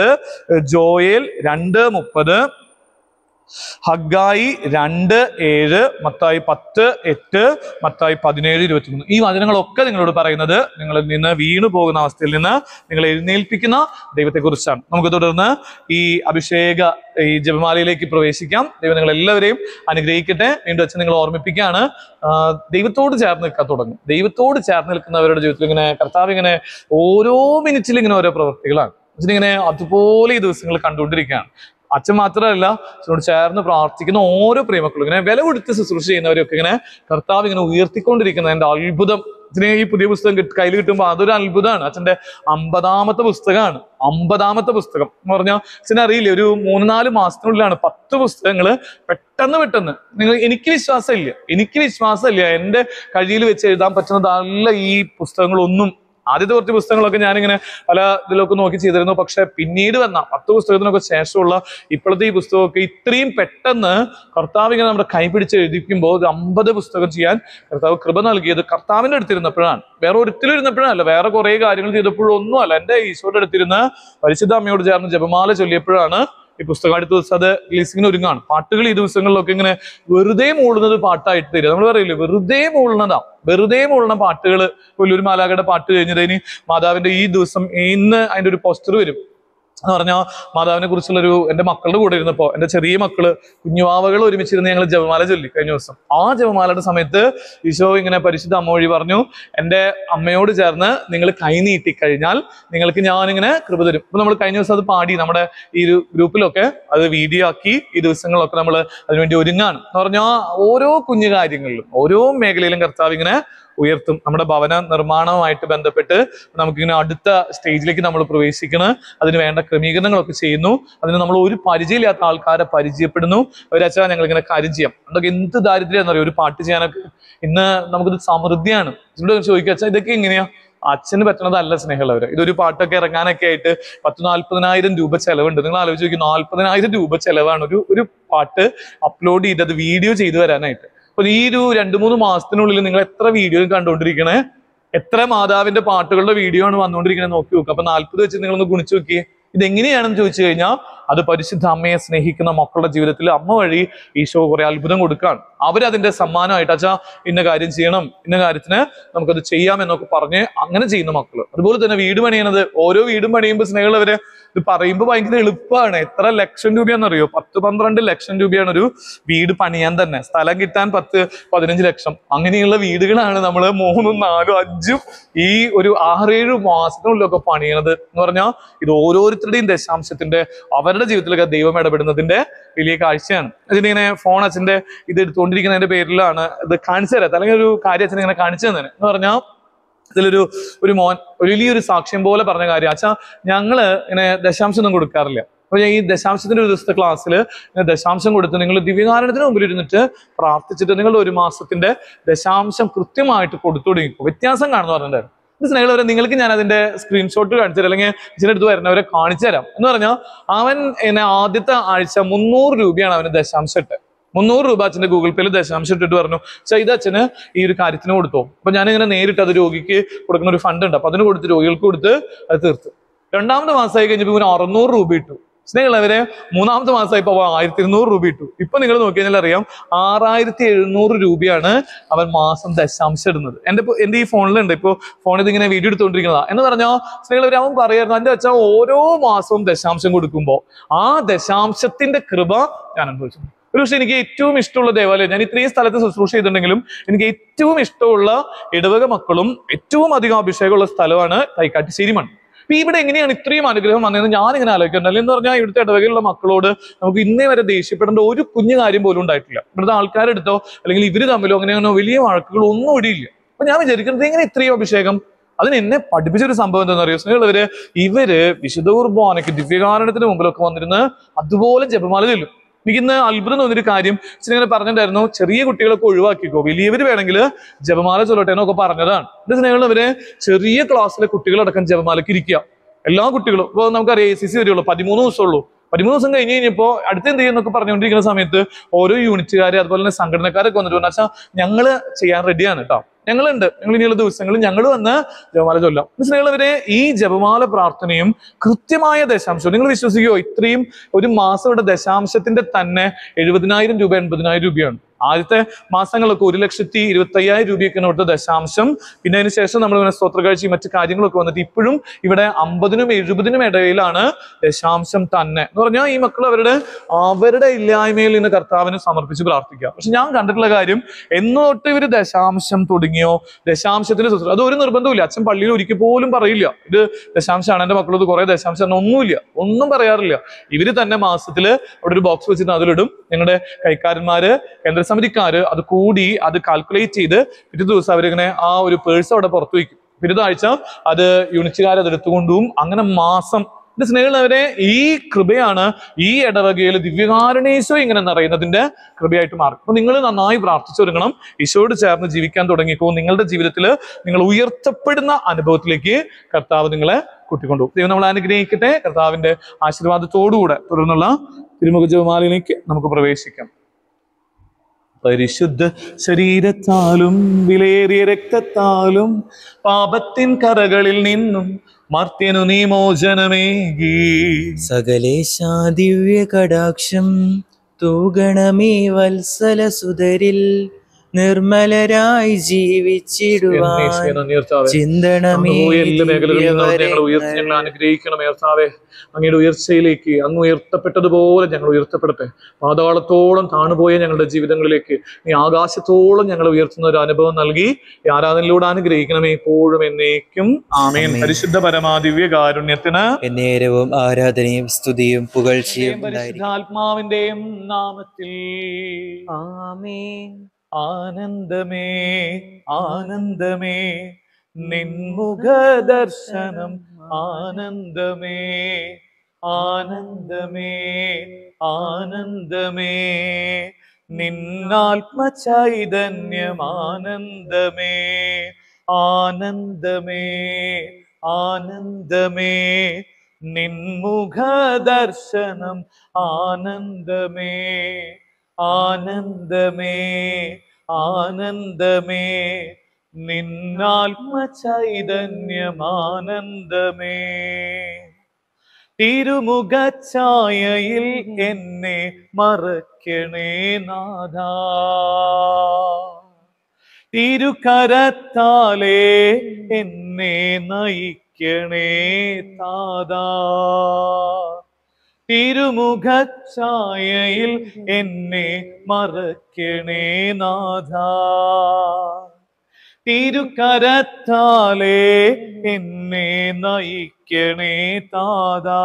ജോയേൽ രണ്ട് മുപ്പത് ഹഗായി രണ്ട് ഏഴ് മത്തായി പത്ത് എട്ട് മത്തായി പതിനേഴ് ഇരുപത്തിമൂന്ന് ഈ വചനങ്ങളൊക്കെ നിങ്ങളോട് പറയുന്നത് നിങ്ങളിൽ നിന്ന് വീണു പോകുന്ന അവസ്ഥയിൽ നിന്ന് നിങ്ങളെ എഴുന്നേൽപ്പിക്കുന്ന ദൈവത്തെക്കുറിച്ചാണ് നമുക്ക് തുടർന്ന് ഈ അഭിഷേക ഈ ജപമാലയിലേക്ക് പ്രവേശിക്കാം ദൈവം നിങ്ങൾ എല്ലാവരെയും അനുഗ്രഹിക്കട്ടെ വീണ്ടും വെച്ച് നിങ്ങൾ ഓർമ്മിപ്പിക്കുകയാണ് ആ, ദൈവത്തോട് ചേർന്ന് നിൽക്കാൻ തുടങ്ങും ദൈവത്തോട് ചേർന്ന് നിൽക്കുന്നവരുടെ ജീവിതത്തിൽ ഇങ്ങനെ കർത്താവ് ഇങ്ങനെ ഓരോ മിനിറ്റിലും ഇങ്ങനെ ഓരോ പ്രവൃത്തികളാണ് അച്ഛനിങ്ങനെ അതുപോലെ ഈ ദിവസങ്ങൾ കണ്ടുകൊണ്ടിരിക്കുകയാണ് അച്ഛൻ മാത്രമല്ല അച്ഛനോട് ചേർന്ന് പ്രാർത്ഥിക്കുന്ന ഓരോ പ്രിയമക്കളും ഇങ്ങനെ വില കൊടുത്ത് ശുശ്രൂഷ ചെയ്യുന്നവരൊക്കെ ഇങ്ങനെ കർത്താവ് ഇങ്ങനെ ഉയർത്തിക്കൊണ്ടിരിക്കുന്നതിന്റെ അത്ഭുതം ഇതിനെ ഈ പുതിയ പുസ്തകം കിട്ടി കയ്യിൽ കിട്ടുമ്പോൾ അതൊരു അത്ഭുതമാണ് അച്ഛന്റെ അമ്പതാമത്തെ പുസ്തകമാണ് അമ്പതാമത്തെ പുസ്തകം എന്ന് പറഞ്ഞാൽ അച്ഛനെ അറിയില്ലേ ഒരു മൂന്ന് നാല് മാസത്തിനുള്ളിലാണ് പത്ത് പുസ്തകങ്ങൾ പെട്ടെന്ന് പെട്ടെന്ന് നിങ്ങൾ എനിക്ക് വിശ്വാസമില്ല എനിക്ക് വിശ്വാസമില്ല എന്റെ കഴിയിൽ വെച്ച് എഴുതാൻ പറ്റുന്നതല്ല ഈ പുസ്തകങ്ങളൊന്നും ആദ്യത്തെ കുറച്ച് പുസ്തകങ്ങളൊക്കെ ഞാനിങ്ങനെ പല ഇതിലൊക്കെ നോക്കി ചെയ്തിരുന്നു പക്ഷെ പിന്നീട് വന്ന പത്ത് പുസ്തകത്തിനൊക്കെ ശേഷമുള്ള ഇപ്പോഴത്തെ ഈ പുസ്തകമൊക്കെ ഇത്രയും പെട്ടെന്ന് കർത്താവ് ഇങ്ങനെ നമ്മുടെ കൈ പിടിച്ച് എഴുതിക്കുമ്പോൾ ഒരു അമ്പത് പുസ്തകം ചെയ്യാൻ കർത്താവ് കൃപ നൽകിയത് കർത്താവിന്റെ അടുത്തിരുന്നപ്പോഴാണ് വേറെ ഒരിക്കലും ഇരുന്നപ്പോഴല്ല വേറെ കുറെ കാര്യങ്ങൾ ചെയ്തപ്പോഴും ഒന്നുമല്ല എന്റെ ഈശോയുടെ അടുത്തിരുന്ന് പരിശുദ്ധ അമ്മയോട് ചേർന്ന് ജപമാല ചൊല്ലിയപ്പോഴാണ് ഈ പുസ്തകം അടുത്ത ദിവസം അത് റിലീസിങ്ങിന് ഒരുങ്ങാണ് പാട്ടുകൾ ഈ ദിവസങ്ങളിലൊക്കെ ഇങ്ങനെ വെറുതെ മൂളുന്നത് പാട്ടായിട്ട് തരിക നമ്മൾ പറയില്ലേ വെറുതെ മൂളുന്നതാ വെറുതെ മൂളുന്ന പാട്ടുകൾ ഒരു മാലാകയുടെ പാട്ട് കഴിഞ്ഞത് ഇനി മാതാവിന്റെ ഈ ദിവസം ഇന്ന് അതിന്റെ ഒരു പോസ്റ്റർ വരും എന്ന് പറഞ്ഞാൽ മാതാവിനെ കുറിച്ചുള്ളൊരു എൻ്റെ മക്കളുടെ കൂടെ ഇരുന്നപ്പോൾ എൻ്റെ ചെറിയ മക്കള് കുഞ്ഞുവാവകൾ ഒരുമിച്ചിരുന്ന് ഞങ്ങൾ ജപമാല ചൊല്ലി കഴിഞ്ഞ ദിവസം ആ ജപമാലയുടെ സമയത്ത് ഈശോ ഇങ്ങനെ പരിശുദ്ധ അമ്മ വഴി പറഞ്ഞു എൻ്റെ അമ്മയോട് ചേർന്ന് നിങ്ങൾ കൈ നീട്ടി കഴിഞ്ഞാൽ നിങ്ങൾക്ക് ഞാനിങ്ങനെ കൃപ തരും അപ്പൊ നമ്മൾ കഴിഞ്ഞ ദിവസം അത് പാടി നമ്മുടെ ഈ ഒരു ഗ്രൂപ്പിലൊക്കെ അത് വീഡിയോ ആക്കി ഈ ദിവസങ്ങളിലൊക്കെ നമ്മൾ അതിനുവേണ്ടി ഒരുങ്ങാണ് എന്ന് പറഞ്ഞാൽ ഓരോ കുഞ്ഞു കാര്യങ്ങളിലും ഓരോ മേഖലയിലും കർത്താവ് ഇങ്ങനെ ഉയർത്തും നമ്മുടെ ഭവന നിർമ്മാണവുമായിട്ട് ബന്ധപ്പെട്ട് നമുക്കിങ്ങനെ അടുത്ത സ്റ്റേജിലേക്ക് നമ്മൾ പ്രവേശിക്കണം അതിന് വേണ്ട ക്രമീകരണങ്ങളൊക്കെ ചെയ്യുന്നു അതിന് നമ്മൾ ഒരു പരിചയമില്ലാത്ത ആൾക്കാരെ പരിചയപ്പെടുന്നു ഒരച്ഛാ ഞങ്ങൾ ഇങ്ങനെ കാര്യം ചെയ്യാം അതൊക്കെ എന്ത് ദാരിദ്ര്യം എന്നറിയോ ഒരു പാട്ട് ചെയ്യാനൊക്കെ ഇന്ന് നമുക്കിത് സമൃദ്ധിയാണ് ഇതിലൂടെ ചോദിക്കുക അച്ഛാ ഇതൊക്കെ എങ്ങനെയാ അച്ഛന് പറ്റണതല്ല സ്നേഹമുള്ളവര് ഇതൊരു പാട്ടൊക്കെ ഇറങ്ങാനൊക്കെ ആയിട്ട് പത്ത് നാല്പതിനായിരം രൂപ ചെലവുണ്ട് നിങ്ങൾ ആലോചിച്ച് നോക്കി നാല്പതിനായിരം രൂപ ചെലവാണ് ഒരു ഒരു പാട്ട് അപ്ലോഡ് ചെയ്ത് അത് വീഡിയോ ചെയ്തു വരാനായിട്ട് അപ്പൊ ഈ ഒരു രണ്ടു മൂന്ന് മാസത്തിനുള്ളിൽ നിങ്ങൾ എത്ര വീഡിയോ കണ്ടുകൊണ്ടിരിക്കണേ എത്ര മാതാവിന്റെ പാട്ടുകളുടെ വീഡിയോ ആണ് വന്നുകൊണ്ടിരിക്കുന്നത് നോക്കി നോക്കുക അപ്പൊ നാല്പത് വെച്ച് നിങ്ങളൊന്ന് ഗുണിച്ചു നോക്കിയേ ഇതെങ്ങനെയാണെന്ന് ചോദിച്ചു കഴിഞ്ഞാൽ അത് പരിശുദ്ധ അമ്മയെ സ്നേഹിക്കുന്ന മക്കളുടെ ജീവിതത്തിൽ അമ്മ വഴി ഈശോ കുറെ അത്ഭുതം കൊടുക്കുകയാണ് അവരതിന്റെ സമ്മാനമായിട്ട് അച്ഛാ ഇന്ന കാര്യം ചെയ്യണം ഇന്ന കാര്യത്തിന് നമുക്കത് ചെയ്യാം എന്നൊക്കെ പറഞ്ഞ് അങ്ങനെ ചെയ്യുന്ന മക്കള് അതുപോലെ തന്നെ വീട് പണിയണത് ഓരോ വീടും പണിയുമ്പോൾ സ്നേഹമുള്ളവര് ഇത് പറയുമ്പോൾ ഭയങ്കര എളുപ്പമാണ് എത്ര ലക്ഷം രൂപയാണെന്നറിയോ പത്ത് പന്ത്രണ്ട് ലക്ഷം രൂപയാണ് ഒരു വീട് പണിയാൻ തന്നെ സ്ഥലം കിട്ടാൻ പത്ത് പതിനഞ്ച് ലക്ഷം അങ്ങനെയുള്ള വീടുകളാണ് നമ്മൾ മൂന്നും നാലും അഞ്ചും ഈ ഒരു ആറേഴ് മാസത്തിനുള്ളിലൊക്കെ പണിയണത് എന്ന് പറഞ്ഞാൽ ഇത് ഓരോരുത്തരുടെയും ദശാംശത്തിന്റെ അവരുടെ ജീവിതത്തിലൊക്കെ ദൈവം ഇടപെടുന്നതിന്റെ വലിയ കാഴ്ചയാണ് അതിനിങ്ങനെ ഫോൺ അച്ഛന്റെ ഇത് എടുത്തുകൊണ്ടിരിക്കുന്നതിന്റെ പേരിലാണ് ഇത് കാണിച്ചു തരാം അല്ലെങ്കിൽ ഒരു കാര്യം അച്ഛൻ ഇങ്ങനെ കാണിച്ചു തന്നെ എന്ന് പറഞ്ഞാൽ ഇതിലൊരു ഒരു മോൻ ഒരു വലിയൊരു സാക്ഷ്യം പോലെ പറഞ്ഞ കാര്യം അച്ഛാ ഞങ്ങള് ഇങ്ങനെ ദശാംശം ഒന്നും കൊടുക്കാറില്ല അപ്പൊ ഞാൻ ഈ ദശാംശത്തിന്റെ ഒരു ദിവസത്തെ ക്ലാസ്സിൽ ദശാംശം കൊടുത്ത് നിങ്ങൾ ദിവ്യകാരണത്തിന് മുമ്പിൽ ഇരുന്നിട്ട് പ്രാർത്ഥിച്ചിട്ട് നിങ്ങളുടെ ഒരു മാസത്തിന്റെ ദശാംശം കൃത്യമായിട്ട് കൊടുത്തു തുടങ്ങിക്കോ വ്യത്യാസം കാണുന്നു പറഞ്ഞിട്ടുണ്ടായിരുന്നു ഇത് സ്നേഹിതവരെ നിങ്ങൾക്ക് ഞാൻ അതിന്റെ സ്ക്രീൻഷോട്ട് കാണിച്ചു തരാം അല്ലെങ്കിൽ ഇതിന്റെ അടുത്ത് വരുന്നവരെ കാണിച്ചു തരാം എന്ന് പറഞ്ഞാൽ അവൻ എന്നെ ആദ്യത്തെ ആഴ്ച മുന്നൂറ് രൂപയാണ് അവന് ദശാംശം ഇട്ട് മുന്നൂറ് രൂപ അച്ഛന്റെ ഗൂഗിൾ പേയിൽ ദശാംശം ഇട്ടിട്ട് പറഞ്ഞു പക്ഷേ ഇത് അച്ഛന് ഈ ഒരു കാര്യത്തിന് കൊടുത്തോ അപ്പൊ ഞാനിങ്ങനെ നേരിട്ട് അത് രോഗിക്ക് കൊടുക്കുന്ന ഒരു ഫണ്ട് ഉണ്ട് അപ്പൊ അതിന് കൊടുത്ത് രോഗികൾക്ക് കൊടുത്ത് അത് തീർത്തു രണ്ടാമത്തെ മാസമായി കഴിഞ്ഞപ്പോൾ ഇവന് അറുന്നൂറ് രൂപ ഇട്ടു സ്നേഹമുള്ളവരെ മൂന്നാമത്തെ മാസമായപ്പോ അവൻ ആയിരത്തി ഇരുന്നൂറ് രൂപ ഇട്ടു ഇപ്പൊ നിങ്ങൾ നോക്കി കഴിഞ്ഞാൽ അറിയാം ആറായിരത്തി എഴുന്നൂറ് രൂപയാണ് അവൻ മാസം ദശാംശം ഇടുന്നത് എന്റെ ഇപ്പൊ എന്റെ ഈ ഫോണിലുണ്ട് ഇപ്പൊ ഫോണിൽ ഇത് ഇങ്ങനെ വീഡിയോ എടുത്തുകൊണ്ടിരിക്കുന്നതാ എന്ന് പറഞ്ഞാൽ സ്നേഹമുള്ളവർ അവൻ പറയായിരുന്നു എന്റെ വെച്ചാൽ ഓരോ മാസവും ദശാംശം കൊടുക്കുമ്പോൾ ആ ദശാംശത്തിന്റെ കൃപ ഞാൻ അനുഭവിച്ചു ഒരു പക്ഷെ എനിക്ക് ഏറ്റവും ഇഷ്ടമുള്ള ദേവാലയം ഞാൻ ഇത്രയും സ്ഥലത്ത് ശുശ്രൂഷ ചെയ്തിട്ടുണ്ടെങ്കിലും എനിക്ക് ഏറ്റവും ഇഷ്ടമുള്ള ഇടവക മക്കളും ഏറ്റവും അധികം അഭിഷേകമുള്ള സ്ഥലമാണ് തൈക്കാട്ടുശ്ശേരി മണ്ണ് അപ്പൊ ഇവിടെ എങ്ങനെയാണ് ഇത്രയും അനുഗ്രഹം വന്നതെന്ന് ഞാൻ ഇങ്ങനെ ആലോചിക്കുന്നുണ്ട് എന്ന് പറഞ്ഞാൽ ഇവിടുത്തെ ഇടവകയിലുള്ള മക്കളോട് നമുക്ക് ഇന്നേ വരെ ദേഷ്യപ്പെടേണ്ട ഒരു കുഞ്ഞു കാര്യം പോലും ഉണ്ടായിട്ടില്ല ഇവിടുത്തെ ആൾക്കാരെടുത്തോ അല്ലെങ്കിൽ ഇവര് തമ്മിലോ അങ്ങനെയാണോ വലിയ വഴക്കുകൾ ഒന്നും ഇടിയില്ല അപ്പൊ ഞാൻ വിചാരിക്കുന്നത് എങ്ങനെ ഇത്രയും അഭിഷേകം അതിന് എന്നെ പഠിപ്പിച്ച ഒരു സംഭവം എന്താണെന്ന് അറിയോ സ്നേഹമുള്ളവര് ഇവര് വിശുദ്ധ കുർബാനയ്ക്ക് ദിവ്യകാരണത്തിന് മുമ്പിലൊക്കെ വന്നിരുന്ന് അതുപോലെ ജപമാല ചൊല്ലും എനിക്ക് ഇന്ന് അത്ഭുതം തോന്നിയൊരു കാര്യം അച്ഛൻ ഇങ്ങനെ പറഞ്ഞിട്ടുണ്ടായിരുന്നു ചെറിയ കുട്ടികളൊക്കെ ഒഴിവാക്കിക്കോ വലിയവർ വേണമെങ്കിൽ ജപമാല ചൊല്ലട്ടെ എന്നൊക്കെ പറഞ്ഞതാണ് എന്റെ സ്നേഹമുള്ളവര് ചെറിയ ക്ലാസ്സിലെ കുട്ടികളടക്കം ജപമാലയ്ക്ക് ഇരിക്കുക എല്ലാ കുട്ടികളും ഇപ്പോൾ നമുക്കറിയാം എ സി സി വരെയുള്ളൂ പതിമൂന്ന് ദിവസമുള്ളൂ പതിമൂന്ന് ദിവസം കഴിഞ്ഞ് കഴിഞ്ഞപ്പോൾ അടുത്ത് എന്ത് ചെയ്യുന്നൊക്കെ പറഞ്ഞുകൊണ്ടിരിക്കുന്ന സമയത്ത് ഓരോ യൂണിറ്റുകാർ അതുപോലെ തന്നെ സംഘടനക്കാരൊക്കെ വന്നിട്ട് പറഞ്ഞു വെച്ചാൽ ഞങ്ങള് ചെയ്യാൻ റെഡിയാണ് കേട്ടോ ഞങ്ങളുണ്ട് ഞങ്ങൾ ഇനിയുള്ള ദിവസങ്ങളിൽ ഞങ്ങൾ വന്ന് ജപമാല ചൊല്ലാം സ്നേഹമുള്ളവരെ ഈ ജപമാല പ്രാർത്ഥനയും കൃത്യമായ ദശാംശം നിങ്ങൾ വിശ്വസിക്കുമോ ഇത്രയും ഒരു മാസം ഇവിടെ ദശാംശത്തിന്റെ തന്നെ എഴുപതിനായിരം രൂപ എൺപതിനായിരം രൂപയാണ് ആദ്യത്തെ മാസങ്ങളൊക്കെ ഒരു ലക്ഷത്തി ഇരുപത്തി അയ്യായിരം രൂപയൊക്കെയാണ് ഇവിടുത്തെ ദശാംശം പിന്നെ അതിന് ശേഷം നമ്മൾ ഇങ്ങനെ സ്തോത്രകാഴ്ചയും മറ്റു കാര്യങ്ങളൊക്കെ വന്നിട്ട് ഇപ്പോഴും ഇവിടെ അമ്പതിനും എഴുപതിനും ഇടയിലാണ് ദശാംശം തന്നെ എന്ന് പറഞ്ഞാൽ ഈ മക്കൾ അവരുടെ അവരുടെ ഇല്ലായ്മയിൽ നിന്ന് കർത്താവിന് സമർപ്പിച്ച് പ്രാർത്ഥിക്കുക പക്ഷെ ഞാൻ കണ്ടിട്ടുള്ള കാര്യം എന്ന് തൊട്ട് ഇവര് ദശാംശം തുടങ്ങിയോ ദശാംശത്തിന് ശുശ്രൂഷ അത് ഒരു നിർബന്ധമില്ല അച്ഛൻ പള്ളിയിൽ ഒരിക്കൽ പോലും പറയില്ല ഇത് ദശാംശമാണ് എന്റെ മക്കളത് കുറെ ദശാംശം ആണ്. ഒന്നുമില്ല ഒന്നും പറയാറില്ല ഇവര് തന്നെ മാസത്തില് അവിടെ ഒരു ബോക്സ് വെച്ചിട്ട് അതിലിടും ഞങ്ങളുടെ കൈക്കാരന്മാര് കേന്ദ്രസമിതിക്കാര് അത് കൂടി അത് കാൽക്കുലേറ്റ് ചെയ്ത് പിറ്റേ ദിവസം അവരിങ്ങനെ ആ ഒരു പേഴ്സ് അവിടെ പുറത്തു വയ്ക്കും പിറ്റേ ആഴ്ച അത് യൂണിറ്റുകാർ അത് എടുത്തുകൊണ്ടും അങ്ങനെ മാസം എന്റെ സ്നേഹമുള്ളവരെ ഈ കൃപയാണ് ഈ ഇടവകയിൽ ദിവ്യകാരണേശോ ഇങ്ങനെ നിറയുന്നതിന്റെ കൃപയായിട്ട് മാറും അപ്പൊ നിങ്ങൾ നന്നായി പ്രാർത്ഥിച്ചൊരുങ്ങണം ഈശോയോട് ചേർന്ന് ജീവിക്കാൻ തുടങ്ങിക്കോ നിങ്ങളുടെ ജീവിതത്തിൽ നിങ്ങൾ ഉയർത്തപ്പെടുന്ന അനുഭവത്തിലേക്ക് കർത്താവ് നിങ്ങളെ കൂട്ടിക്കൊണ്ടുപോകും ദൈവം നമ്മളെ അനുഗ്രഹിക്കട്ടെ കർത്താവിന്റെ ആശീർവാദത്തോടുകൂടെ തുടർന്നുള്ള തിരുമുഖ ജപമാലയിലേക്ക് നമുക്ക് പ്രവേശിക്കാം പരിശുദ്ധ ശരീരത്താലും വിലേറിയ രക്തത്താലും പാപത്തിൻ കറകളിൽ നിന്നും മർത്യനു നീ മോചനമേകി സകലേശാ ദിവ്യ കടാക്ഷം തൂഗണമേ വത്സല സുതരിൽ നിർമ്മലരായി ജീവിച്ചിടുവാൻ ചിന്തണമേ പോയ എല്ലാ മേഖലകളിലും നിന്ന് ഞങ്ങൾ ഉയർത്തി ഞങ്ങൾ ദിവ്യവരങ്ങൾ. അനുഗ്രഹിക്കണം കർത്താവെ അങ്ങയുടെ ഉയർച്ചയിലേക്ക് അങ്ങ് ഉയർത്തപ്പെട്ടതുപോലെ ഞങ്ങൾ ഉയർത്തപ്പെടട്ടെ പാതാളത്തോളം താണുപോയ ഞങ്ങളുടെ ജീവിതങ്ങളിലേക്ക് നീ ആകാശത്തോളം ഞങ്ങൾ ഉയർത്തുന്ന ഒരു അനുഭവം നൽകി ഈ ആരാധനയിലൂടെ അനുഗ്രഹിക്കണമേ എപ്പോഴും എന്നേക്കും ആമേൻ ആമേൻ. പരിശുദ്ധ പരമാദിവ്യ കാരുണ്യത്തിന് എന്നേരവും ആരാധനയും സ്തുതിയും പുകഴ്ചയും ഉണ്ടായിരിക്കും പരിശുദ്ധാത്മാവിന്റെയും നാമത്തിൽ ആമേൻ ആനന്ദമേ ആനന്ദമേ നിൻമുഖ ദർശനം ആനന്ദമേ ആനന്ദമേ ആനന്ദമേ നിന്നാത്മചൈതന്യം ആനന്ദമേ ആനന്ദമേ ആനന്ദമേ നിൻമുഖ ദർശനം ആനന്ദമേ ആനന്ദമേ ആനന്ദമേ നിന്നാത്മചൈതന്യം ആനന്ദമേ തിരുമുഖഛായയിൽ എന്നെ മറക്കണേ നാഥ തിരുകരത്താലേ എന്നെ നയിക്കണേ താതാ തിരുമുഖഛായയിൽ എന്നെ മറക്കണേ നാഥ തിരുകരത്താലേ എന്നെ നയിക്കണേ താതാ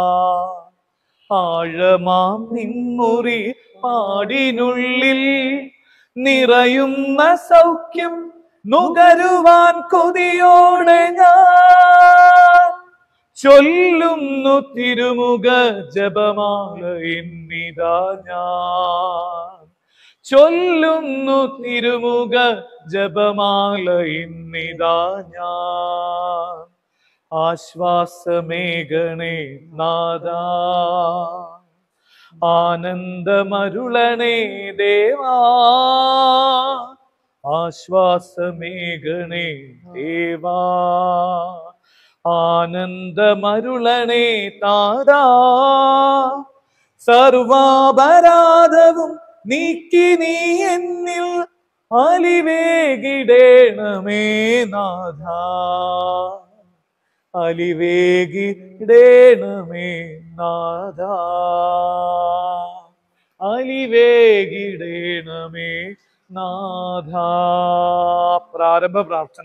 ആഴമാം നിൻമുറി പാടിനുള്ളിൽ നിറയുന്ന സൗഖ്യം നുകരുവാൻ കൊതിയോടെ ഞാൻ ചൊല്ലുന്നു തിരുമുഖ ജപമാല എന്നിതാ ഞാൻ ചൊല്ലുന്നു തിരുമുഖ ജപമാല എന്നിതാ ഞാൻ ആശ്വാസമേഘണേ നാദാ ആനന്ദമരുളണേ ദേവാ ആശ്വാസമേഘണേ ദേവാ ആനന്ദമരുളണേ താരാ സർവാപരാധവും നീക്കി നീ എന്നിൽ അലിവേകിടേണമേ നാഥ അലിവേകിടേണമേ നാഥ അലിവേകിടേണമേ നാഥ പ്രാരംഭ പ്രാർത്ഥന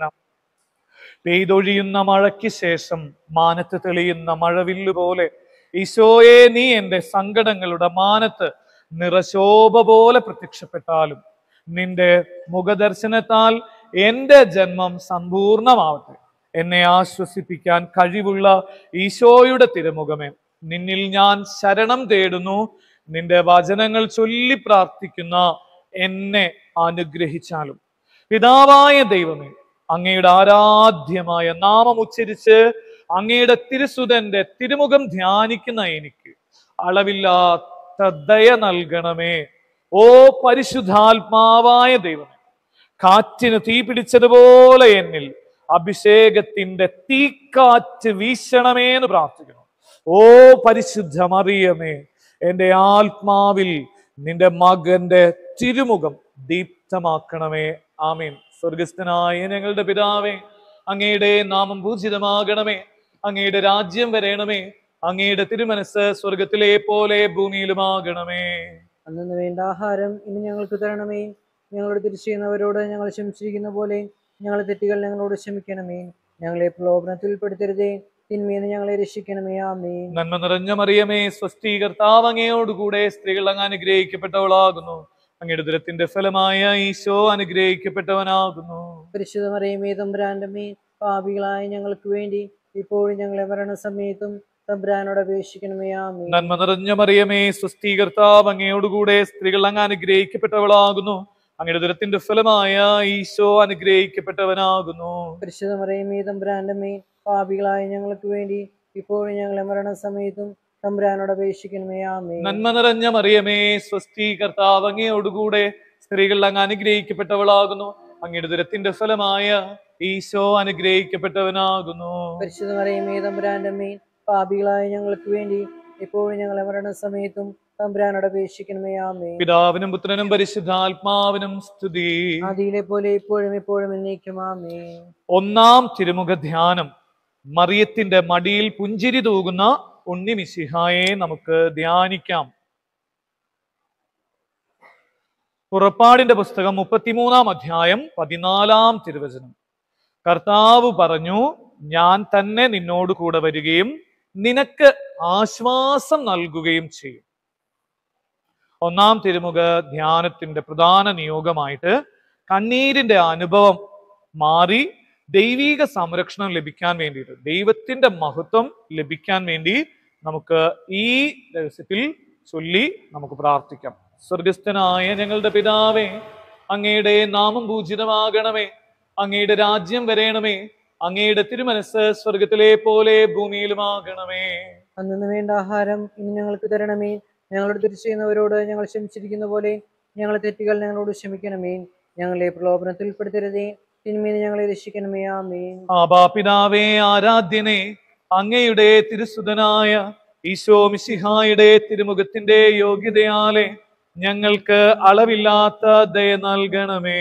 പെയ്തൊഴിയുന്ന മഴയ്ക്ക് ശേഷം മാനത്ത് തെളിയുന്ന മഴവില്ല് പോലെ ഈശോയെ നീ എൻ്റെ സങ്കടങ്ങളുടെ മാനത്ത് നിറശോഭ പോലെ പ്രത്യക്ഷപ്പെട്ടാലും നിന്റെ മുഖദർശനത്താൽ എൻ്റെ ജന്മം സമ്പൂർണമാവട്ടെ എന്നെ ആശ്വസിപ്പിക്കാൻ കഴിവുള്ള ഈശോയുടെ തിരുമുഖമേ നിന്നിൽ ഞാൻ ശരണം തേടുന്നു നിന്റെ വചനങ്ങൾ ചൊല്ലി പ്രാർത്ഥിക്കുന്ന എന്നെ അനുഗ്രഹിച്ചാലും പിതാവായ ദൈവമേ അങ്ങയുടെ ആരാധ്യമായ നാമം ഉച്ചരിച്ച് അങ്ങയുടെ തിരുസുതന്റെ തിരുമുഖം ധ്യാനിക്കുന്ന എനിക്ക് അളവില്ലാത്ത ദയ നൽകണമേ ഓ പരിശുദ്ധാത്മാവായ ദൈവമേ കാറ്റിന് തീ പിടിച്ചതുപോലെ എന്നിൽ അഭിഷേകത്തിന്റെ തീക്കാറ്റ് വീശണമേ എന്ന് പ്രാർത്ഥിക്കുന്നു ഓ പരിശുദ്ധ മറിയമേ എൻ്റെ ആത്മാവിൽ നിന്റെ മകന്റെ തിരുമുഖം ദീപ്തമാക്കണമേ ആമീൻ സ്വർഗസ്ഥനായ ഞങ്ങളുടെ പിതാവേ അങ്ങയുടെ നാമം പൂജിതമാകണമേ അങ്ങയുടെ രാജ്യം വരേണമേ അങ്ങയുടെ തിരുമനസ് സ്വർഗത്തിലെ പോലെ ഭൂമിയിലുമാകണമേ അന്നു വേണ്ട ആഹാരം ഇനി ഞങ്ങൾക്ക് തരണമേ ഞങ്ങളോട് തിരിച്ചുന്നവരോട് ഞങ്ങൾ ക്ഷമിച്ചിരിക്കുന്ന പോലെ ഞങ്ങളെ തെറ്റുകൾ ഞങ്ങളോട് ക്ഷമിക്കണമേ ഞങ്ങളെ പ്രലോഭനത്തിൽ പെടുത്തരുതേ തിന്മേന്ന് ഞങ്ങളെ രക്ഷിക്കണമേ ആമേ നന്മ നിറഞ്ഞ മറിയമേ സ്വസ്തി കർത്താവ് അങ്ങയോടുകൂടെ സ്ത്രീകൾ അങ്ങ് അനുഗ്രഹിക്കപ്പെട്ടവളാകുന്നു അങ്ങയുടെ ദുരത്തിന്റെ ഫലമായ ഈശോ അനുഗ്രഹിക്കപ്പെട്ടവനാകുന്നു പരിശുദ്ധ മറിയമേ തമ്പുരാന്റെ മേ പാപികളായ ഞങ്ങൾക്ക് വേണ്ടി ഇപ്പോഴും ഞങ്ങളെ മരണസമയത്തും തമ്പുരാനോട് അപേക്ഷിക്കണമേ ആമേ നന്മ നിറഞ്ഞ മറിയമേ സ്വസ്തി കർത്താവ് അങ്ങയോടുകൂടെ സ്ത്രീകൾ അങ്ങ് അനുഗ്രഹിക്കപ്പെട്ടവളാകുന്നു അങ്ങയുടെ ദുരത്തിന്റെ ഫലമായ ഈശോ അനുഗ്രഹിക്കപ്പെട്ടവനാകുന്നു പരിശുദ്ധ മറിയമേ തമ്പുരാന്റെ മേ പാപികളായ ഞങ്ങൾക്ക് വേണ്ടി ഇപ്പോഴും ഞങ്ങളെ മരണസമയത്തും തമ്പുരാനോട് അപേക്ഷിക്കണമേ ആമേ നന്മ നിറഞ്ഞ മറിയമേ സ്വസ്തി കർത്താവ് അങ്ങയോടുകൂടെ സ്ത്രീകൾ അങ്ങ് അനുഗ്രഹിക്കപ്പെട്ടവളാകുന്നു അങ്ങയുടെ ദുരത്തിന്റെ ഫലമായ ഈശോ അനുഗ്രഹിക്കപ്പെട്ടവനാകുന്നു പരിശുദ്ധ മറിയമേ തമ്പുരാന്റെ മേ പാപികളായ ഞങ്ങൾക്ക് വേണ്ടി ഇപ്പോഴും ഞങ്ങളെ മരണസമയത്തും തമ്പുരാനോട് അപേക്ഷിക്കണമേ ആമേ പിതാവിനും പുത്രനും പരിശുദ്ധാത്മാവിനും സ്തുതി ആദിയിലെ പോലെ ഇപ്പോഴും എപ്പോഴും എന്നേക്കും ആമേ ഒന്നാം തിരുമുഖ ധ്യാനം മറിയത്തിന്റെ മടിയിൽ പുഞ്ചിരി തൂകുന്ന ഉണ്ണി മിശിഹായെ നമുക്ക് ധ്യാനിക്കാം പുറപ്പാടിന്റെ പുസ്തകം മുപ്പത്തിമൂന്നാം അധ്യായം പതിനാലാം തിരുവചനം കർത്താവ് പറഞ്ഞു ഞാൻ തന്നെ നിന്നോട് കൂടെ വരികയും നിനക്ക് ആശ്വാസം നൽകുകയും ചെയ്യും ഒന്നാം തിരുമുഖ ധ്യാനത്തിന്റെ പ്രധാന നിയോഗമായിട്ട് കണ്ണീരിന്റെ അനുഭവം മാറി ദൈവീക സംരക്ഷണം ലഭിക്കാൻ വേണ്ടിയിട്ട് ദൈവത്തിന്റെ മഹത്വം ലഭിക്കാൻ വേണ്ടി നമുക്ക് ഈ ദിവസത്തിൽ ചൊല്ലി നമുക്ക് പ്രാർത്ഥിക്കാം സ്വർഗസ്ഥനായ ഞങ്ങളുടെ പിതാവേ അങ്ങയുടെ നാമം പൂജിതമാകണമേ അങ്ങയുടെ രാജ്യം വരേണമേ അങ്ങയുടെ തിരുമനസ് സ്വർഗത്തിലെ പോലെ ഭൂമിയിലുമാകണമേ അന്നു വേണ്ട ആഹാരം ഇനി ഞങ്ങൾക്ക് തരണമേ ഞങ്ങളോട് തിരിച്ചു ചെയ്യുന്നവരോട് ഞങ്ങൾ ക്ഷമിച്ചിരിക്കുന്ന പോലെ ഞങ്ങളെ തെറ്റുകൾ ഞങ്ങളോട് ക്ഷമിക്കണമേ ഞങ്ങളെ പ്രലോഭനത്തിൽ പെടുത്തരുതേ തിന്മീന്ന് ഞങ്ങളെ രക്ഷിക്കണമേ ആമേ ആബാ പിതാവേ ആരാധ്യനെ അങ്ങയുടെ തിരുസുതനായ ഈശോ മിശിഹായുടെ തിരുമുഖത്തിന്റെ യോഗ്യതയാലെ ഞങ്ങൾക്ക് അളവില്ലാത്ത ദയ നൽകണമേ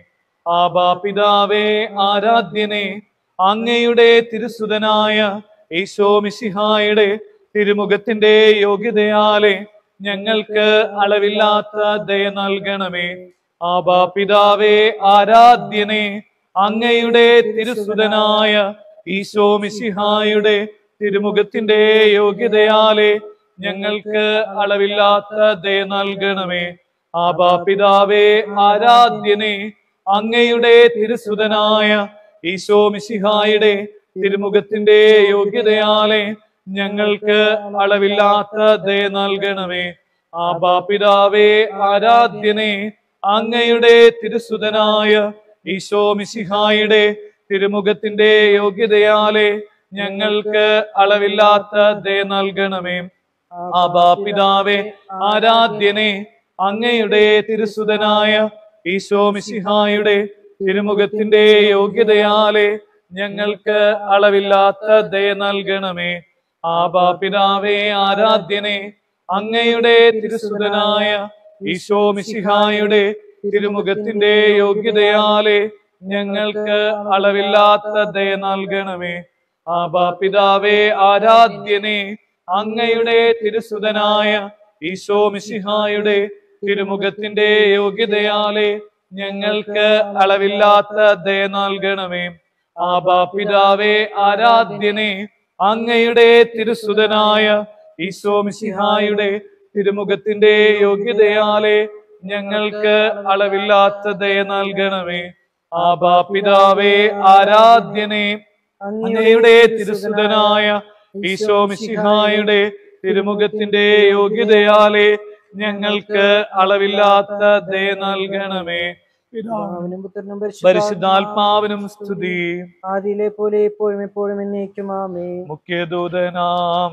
ആബാ പിതാവേ ആരാധ്യനെ അങ്ങയുടെ തിരുസുതനായ ഈശോ മിശിഹായുടെ തിരുമുഖത്തിന്റെ യോഗ്യതയാലെ ഞങ്ങൾക്ക് അളവില്ലാത്ത ദയ നൽകണമേ ആബാ പിതാവേ ആരാധ്യനെ അങ്ങയുടെ തിരുസുതനായ ഈശോ മിശിഹായുടെ തിരുമുഖത്തിന്റെ യോഗ്യതയാലെ ഞങ്ങൾക്ക് അളവില്ലാത്ത ദയ നൽകണമേ ആബാ പിതാവേ ആരാധ്യനെ അങ്ങയുടെ തിരുസുതനായ ഈശോ മിശിഹായുടെ തിരുമുഖത്തിന്റെ യോഗ്യതയാലെ ഞങ്ങൾക്ക് അളവില്ലാത്ത ദയ നൽകണമേ ആബാ പിതാവേ ആരാധ്യനെ അങ്ങയുടെ തിരുസുതനായ ഈശോ മിശിഹായുടെ തിരുമുഖത്തിന്റെ യോഗ്യതയാലെ ഞങ്ങൾക്ക് അളവില്ലാത്ത ദയ നൽകണമേ ആബാ പിതാവേ ആരാധ്യനെ അങ്ങയുടെ തിരുസുതനായ ഈശോ മിശിഹായുടെ തിരുമുഖത്തിന്റെ യോഗ്യതയാലെ ഞങ്ങൾക്ക് അളവില്ലാത്ത ദയ നൽകണമേ ആബാ പിതാവേ ആരാധ്യനെ അങ്ങയുടെ തിരുസുതനായ ഈശോ മിശിഹായുടെ തിരുമുഖത്തിന്റെ യോഗ്യതയാലെ ഞങ്ങൾക്ക് അളവില്ലാത്ത ദയ നൽകണമേ ആബാ പിതാവേ ആരാധ്യനെ അങ്ങയുടെ തിരുസുതനായ ഈശോ മിശിഹായുടെ തിരുമുഖത്തിന്റെ യോഗ്യതയാലെ ഞങ്ങൾക്ക് അളവില്ലാത്ത ദയ നൽകണമേ ആബാ പിതാവേ ആരാധ്യനെ അങ്ങയുടെ തിരുസുതനായ ഈശോ മിശിഹായുടെ തിരുമുഖത്തിന്റെ യോഗ്യതയാലെ ഞങ്ങൾക്ക് അളവില്ലാത്ത ദയ നൽകണമേ ആബാ പിതാവേ ആരാധ്യനെ അങ്ങയുടെ തിരുസുതനായ ഈശോ മിശിഹായുടെ തിരുമുഖത്തിന്റെ യോഗ്യതയാലെ ഞങ്ങൾക്ക് അളവില്ലാത്ത ദയ നൽകണമേ പിതാവിനും പുത്രനും പരിശുദ്ധാത്മാവിനും സ്തുതി ആദിയിലെ പോലെ എപ്പോഴും എപ്പോഴും എന്നേക്കും ആമേ മുഖ്യദൂതനാം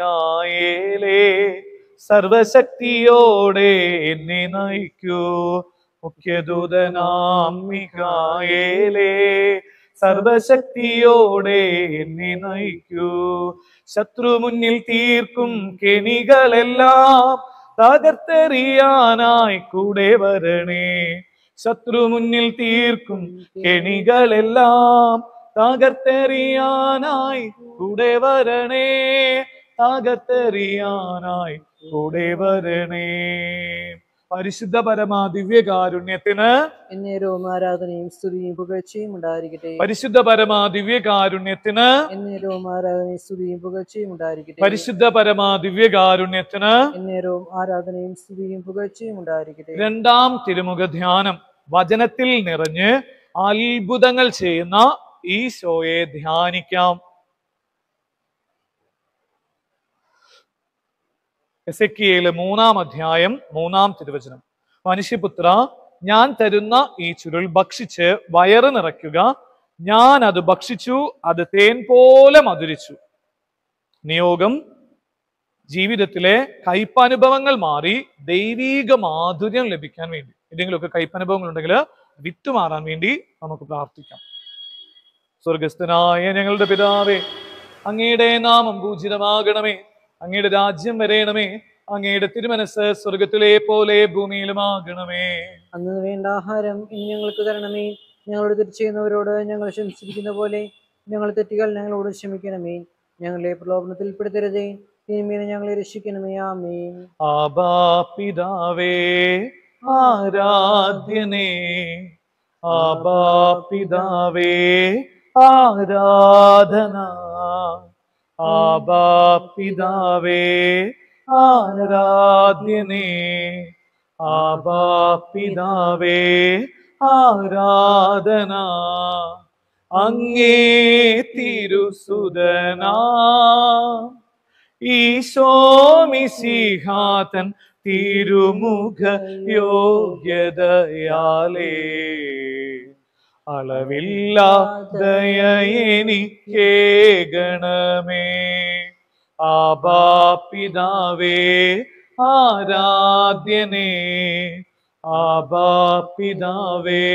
മികായേലേ സർവശക്തിയോടെ എന്നെ നയിക്കൂ മുഖ്യദൂതനാം മികായേലേ സർവശക്തിയോടെ എന്നെ നയിക്കൂ ശത്രു മുന്നിൽ തീർക്കും കെണികളെല്ലാം തകർത്തെറിയാനായി കൂടെ വരണേ ശത്രു മുന്നിൽ തീർക്കും കെണികളെല്ലാം തകർത്തെറിയാനായി കൂടെ വരണേ തകർത്തെറിയാനായി കൂടെ വരണേ പരിശുദ്ധ പരമാ ദിവ്യകാരുണ്യത്തിന് എന്നേരവും ആരാധനയും സ്തുതിയും പുകഴ്ചയും ഉണ്ടായിരിക്കട്ടെ പരിശുദ്ധ പരമാ ദിവ്യകാരുണ്യത്തിന് എന്നേരവും ആരാധനയും സ്തുതിയും പുകഴ്ചയും ഉണ്ടായിരിക്കട്ടെ പരിശുദ്ധ പരമാ ദിവ്യകാരുണ്യത്തിന് എന്നേരവും ആരാധനയും സ്തുതിയും പുകഴ്ചയും ഉണ്ടായിരിക്കട്ടെ രണ്ടാം തിരുമുഖ ധ്യാനം വചനത്തിൽ നിറഞ്ഞ് അത്ഭുതങ്ങൾ ചെയ്യുന്ന ഈശോയെ ധ്യാനിക്കാം എസക്കിയയിലെ മൂന്നാം അധ്യായം മൂന്നാം തിരുവചനം മനുഷ്യപുത്ര ഞാൻ തരുന്ന ഈ ചുരുൾ ഭക്ഷിച്ച് വയറ് നിറയ്ക്കുക ഞാൻ അത് ഭക്ഷിച്ചു അത് തേൻ പോലെ മധുരിച്ചു നിയോഗം ജീവിതത്തിലെ കയ്പനുഭവങ്ങൾ മാറി ദൈവീക മാധുര്യം ലഭിക്കാൻ വേണ്ടി എന്തെങ്കിലുമൊക്കെ കയ്പനുഭവങ്ങൾ ഉണ്ടെങ്കിൽ വിട്ടുമാറാൻ വേണ്ടി നമുക്ക് പ്രാർത്ഥിക്കാം സ്വർഗസ്ഥനായ ഞങ്ങളുടെ പിതാവേ അങ്ങയുടെ നാമം പൂജിതമാകണമേ അങ്ങയുടെ രാജ്യം വരയണമേ അങ്ങയുടെ തിരുമനസ് സ്വർഗത്തിലെ പോലെ ഭൂമിയിലുമാകണമേ അന്ന് വേണ്ട ആഹാരം ഇനി ഞങ്ങൾക്ക് തരണമേ ഞങ്ങളോട് തെറ്റ് ചെയ്യുന്നവരോട് ഞങ്ങൾ ക്ഷമിച്ചിരിക്കുന്ന പോലെ ഞങ്ങൾ തെറ്റുകൾ ഞങ്ങളോട് ക്ഷമിക്കണമേ ഞങ്ങളെ പ്രലോഭനത്തിൽ പെടുത്തരുതേ തിന്മീനെ ഞങ്ങളെ രക്ഷിക്കണമേ ആമേൻ ആബാ പിതാവേ ആരാധ്യനേ ആബാ പിതാവേ ആരാധന ആബാ പിതാവേ ആരാധ്യനേ ആബാ പിതാവേ ആരാധന അങ്ങേ തിരുസുതനാ ഈശോമിസിഹാതൻ തിരുമുഖ യോഗ്യതയാലേ അളവില്ലാതയ എനിക്കേകണമേ ആബാ പിതാവേ ആരാധ്യനേ ആബാ പിതാവേ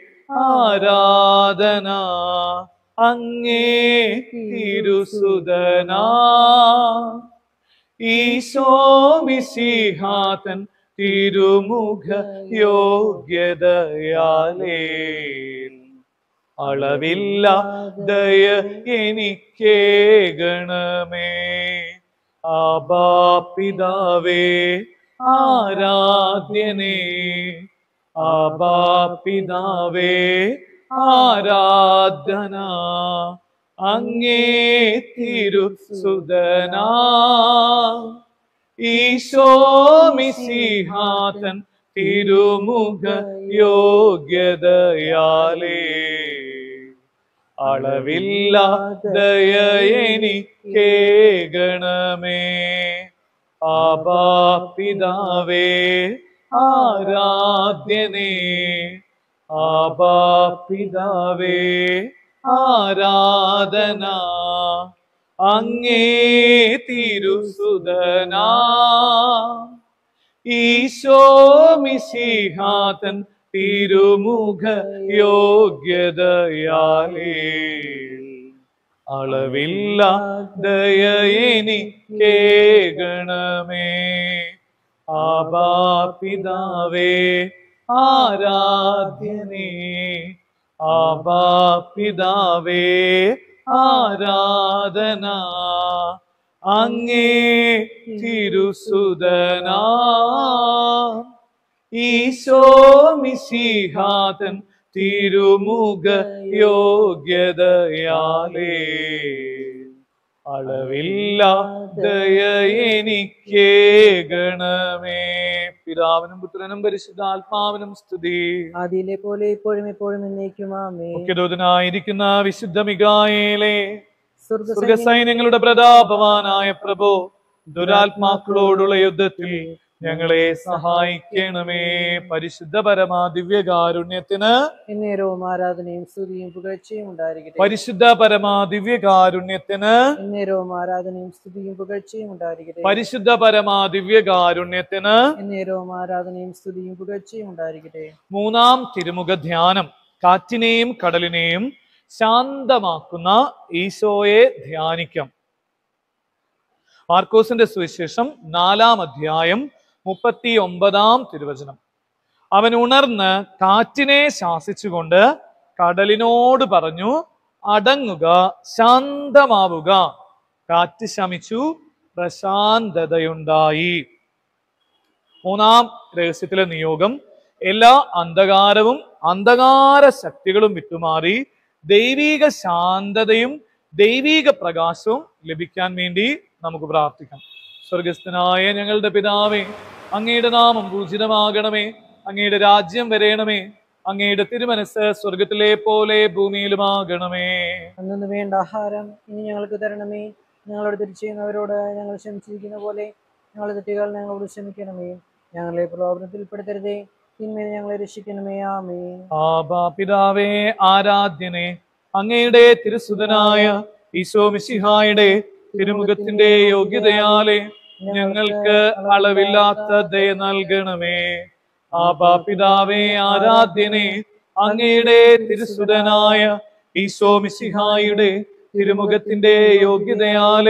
ആരാധന അങ്ങേ തിരുസുതനാ ഈശോമിസിഹാതൻ തിരുമുഖ യോഗ്യതയാലേ അളവില്ല ദയ എനിക്കേകണമേ ആബാ പിതാവേ ആരാധ്യനേ ആബാ പിതാവേ ആരാധന അങ്ങേ തിരുസുതനാ ഈശോമിസിഹാതൻ തിരുമുഖ യോഗ്യതയാലേ അളവില്ലാതയ എനിക്കേകണമേ ആബാ പിതാവേ ആരാധ്യനേ ആബാ പിതാവേ ആരാധന അങ്ങേ തിരുസുതനാ ഈശോമിസിഹാതൻ തിരുമുഖ യോഗ്യതയാലേ അളവില്ല ദയ എനിക്കേകണമേ ആബാ പിതാവേ ആരാധ്യനേ ആബാ പിതാവേ ആരാധന അങ്ങേ തിരുസുതനാ ഈശോമിസിഹാതൻ തിരുമുഖ യോഗ്യതയാലേ അളവില്ല ദയ എനിക്കേകണമേ പിതാവിനും പുത്രനും പരിശുദ്ധാത്മാവിനും സ്തുതി ആദിയിലെ പോലെ ഇപ്പോഴും എപ്പോഴും എന്നേക്കും ആമേൻ മുഖ്യദൂതനായിരിക്കുന്ന വിശുദ്ധ മികായേലെ സ്വർഗ്ഗ സ്വർഗസൈന്യങ്ങളുടെ പ്രതാപവാനായ പ്രഭു ദുരാത്മാക്കളോടുള്ള യുദ്ധത്തിൽ ഞങ്ങളെ സഹായിക്കണമേ പരിശുദ്ധ പരമാ ദിവ്യകാരുണ്യത്തിന് എന്നേരവും ആരാധനയും സ്തുതിയും പുകഴ്ചയും ഉണ്ടായിരിക്കട്ടെ പരിശുദ്ധ പരമാ ദിവ്യകാരുണ്യത്തിന് എന്നേരവും ആരാധനയും സ്തുതിയും പുകഴ്ചയും ഉണ്ടായിരിക്കട്ടെ പരിശുദ്ധ പരമാ ദിവ്യകാരുണ്യത്തിന് എന്നേരവും ആരാധനയും സ്തുതിയും പുകഴ്ചയും ഉണ്ടായിരിക്കട്ടെ മൂന്നാം തിരുമുഖ ധ്യാനം കാറ്റിനെയും കടലിനെയും ശാന്തമാക്കുന്ന ഈശോയെ ധ്യാനിക്കാം മാർക്കോസിന്റെ സുവിശേഷം നാലാം അധ്യായം മുപ്പത്തി ഒമ്പതാം തിരുവചനം അവൻ ഉണർന്ന് കാറ്റിനെ ശാസിച്ചുകൊണ്ട് കടലിനോട് പറഞ്ഞു അടങ്ങുക ശാന്തമാവുക കാറ്റ് ശമിച്ചു പ്രശാന്തതയുണ്ടായി മൂന്നാം രഹസ്യത്തിലെ നിയോഗം എല്ലാ അന്ധകാരവും അന്ധകാര ശക്തികളും വിട്ടുമാറി ദൈവീക ശാന്തതയും ദൈവീക പ്രകാശവും ലഭിക്കാൻ വേണ്ടി നമുക്ക് പ്രാർത്ഥിക്കാം സ്വർഗസ്ഥനായ ഞങ്ങളുടെ പിതാവേ അങ്ങയുടെ നാമം പൂജിതമാകണമേ അങ്ങയുടെ രാജ്യം വരേണമേ അങ്ങയുടെ തിരുമനസ് സ്വർഗത്തിലെ പോലെ ഭൂമിയിലുമാകണമേ അന്നു വേണ്ട ആഹാരം ഇനി ഞങ്ങൾക്ക് തരണമേ ഞങ്ങളോട് തെറ്റ് ചെയ്യുന്നവരോട് ഞങ്ങൾ ക്ഷമിച്ചിരിക്കുന്ന പോലെ ഞങ്ങളുടെ തെറ്റുകൾ ഞങ്ങളോട് ക്ഷമിക്കണമേ ഞങ്ങളെ പ്രലോഭനത്തിൽ പെടുത്തരുതേ തിന്മേനെ ഞങ്ങളെ രക്ഷിക്കണമേ ആമേ ആബാ പിതാവേ ആരാധ്യനെ അങ്ങയുടെ തിരുസുതനായ ഈശോ മിശിഹായുടെ തിരുമുഖത്തിന്റെ യോഗ്യതയാലെ ഞങ്ങൾക്ക് അളവില്ലാത്ത ദയ നൽകണമേ ആബാ പിതാവേ ആരാധ്യനെ അങ്ങയുടെ തിരുസുതനായ ഈശോ മിശിഹായുടെ തിരുമുഖത്തിന്റെ യോഗ്യതയാലെ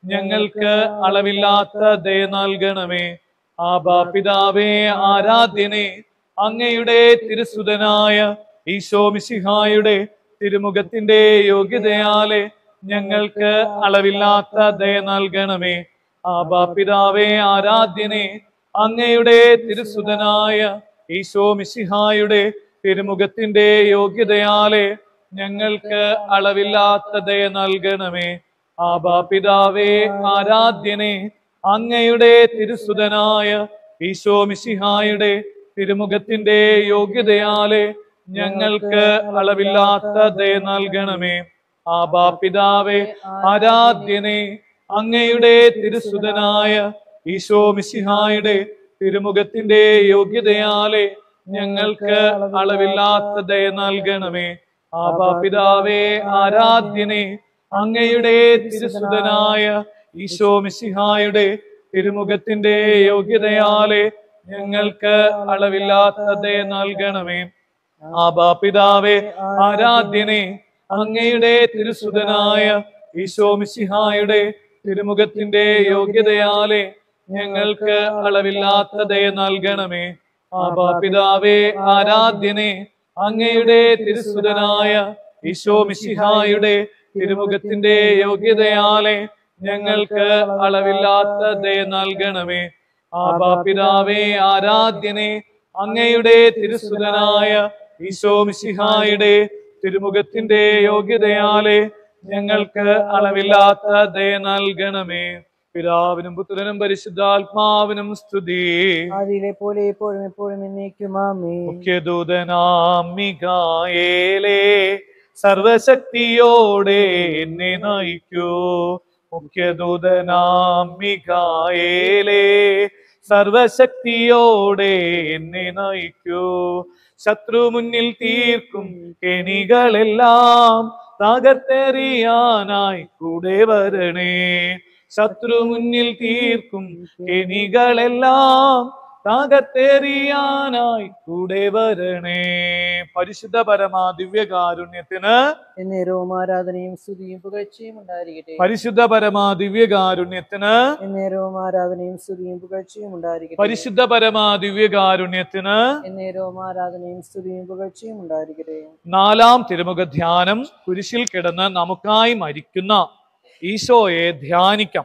ഞങ്ങൾക്ക് അളവില്ലാത്ത ദയ നൽകണമേ ആബാ പിതാവേ ആരാധ്യനെ അങ്ങയുടെ തിരുസുതനായ ഈശോ മിശിഹായുടെ തിരുമുഖത്തിന്റെ യോഗ്യതയാലെ ഞങ്ങൾക്ക് അളവില്ലാത്ത ദയ നൽകണമേ ആബാ പിതാവേ ആരാധ്യനെ അങ്ങയുടെ തിരുസുതനായ ഈശോ മിശിഹായുടെ തിരുമുഖത്തിന്റെ യോഗ്യതയാലെ ഞങ്ങൾക്ക് അളവില്ലാത്ത ദയ നൽകണമേ ആബാ പിതാവേ ആരാധ്യനെ അങ്ങയുടെ തിരുസുതനായ ഈശോ മിശിഹായുടെ തിരുമുഖത്തിന്റെ യോഗ്യതയാലെ ഞങ്ങൾക്ക് അളവില്ലാത്ത ദയ നൽകണമേ ആബാ പിതാവേ ആരാധ്യനെ അങ്ങയുടെ തിരുസുതനായ ഈശോ മിശിഹായുടെ തിരുമുഖത്തിന്റെ യോഗ്യതയാലെ ഞങ്ങൾക്ക് അളവില്ലാത്ത ദയ നൽകണമേ ആബാ പിതാവേ ആരാധ്യനെ അങ്ങയുടെ തിരുസുതനായ ഈശോ മിശിഹായുടെ തിരുമുഖത്തിന്റെ യോഗ്യതയാലെ ഞങ്ങൾക്ക് അളവില്ലാത്ത ദയ നൽകണമേ ആബാ പിതാവേ ആരാധ്യനെ അങ്ങയുടെ തിരുസുതനായ ഈശോ മിശിഹായുടെ തിരുമുഖത്തിന്റെ യോഗ്യതയാലെ ഞങ്ങൾക്ക് അളവില്ലാത്ത ദയ നൽകണമേ ആബാ പിതാവേ ആരാധ്യനെ അങ്ങയുടെ തിരുസുതനായ ഈശോ മിശിഹായുടെ തിരുമുഖത്തിന്റെ യോഗ്യതയാലെ ഞങ്ങൾക്ക് അളവില്ലാത്ത ദയ നൽകണമേ ആബാ പിതാവേ ആരാധ്യനെ അങ്ങയുടെ തിരുസുതനായ ഈശോ മിശിഹായുടെ തിരുമുഖത്തിന്റെ യോഗ്യതയാലെ ഞങ്ങൾക്ക് അളവില്ലാത്ത ദയ നൽകണമേ പിതാവിനും പുത്രനും പരിശുദ്ധാത്മാവിനും സ്തുതി ആദിയിലെ പോലെ എപ്പോഴും എപ്പോഴും എന്നേക്കും ആമേ മുഖ്യദൂതനാം മികായേലേ സർവശക്തിയോടെ എന്നെ നയിക്കൂ മുഖ്യദൂതനാം മികായേലേ സർവശക്തിയോടെ എന്നെ നയിക്കൂ ശത്രു മുന്നിൽ തീർക്കും കെണികളെല്ലാം തകർത്തെറിയാനായി കൂടെ വരണേ ശത്രു മുന്നിൽ തീർക്കും കെണികളെല്ലാം തകർത്തെറിയാനായി കൂടെ വരണേ പരിശുദ്ധ പരമാ ദിവ്യകാരുണ്യത്തിന് എന്നേരവും ആരാധനയും സ്തുതിയും പുകഴ്ചയും ഉണ്ടായിരിക്കട്ടെ പരിശുദ്ധ പരമാ ദിവ്യകാരുണ്യത്തിന് എന്നേരവും ആരാധനയും സ്തുതിയും പുകഴ്ചയും ഉണ്ടായിരിക്കട്ടെ പരിശുദ്ധ പരമാ ദിവ്യകാരുണ്യത്തിന് എന്നേരവും ആരാധനയും സ്തുതിയും പുകഴ്ചയും ഉണ്ടായിരിക്കട്ടെ നാലാം തിരുമുഖ ധ്യാനം കുരിശിൽ കിടന്ന് നമുക്കായി മരിക്കുന്ന ഈശോയെ ധ്യാനിക്കാം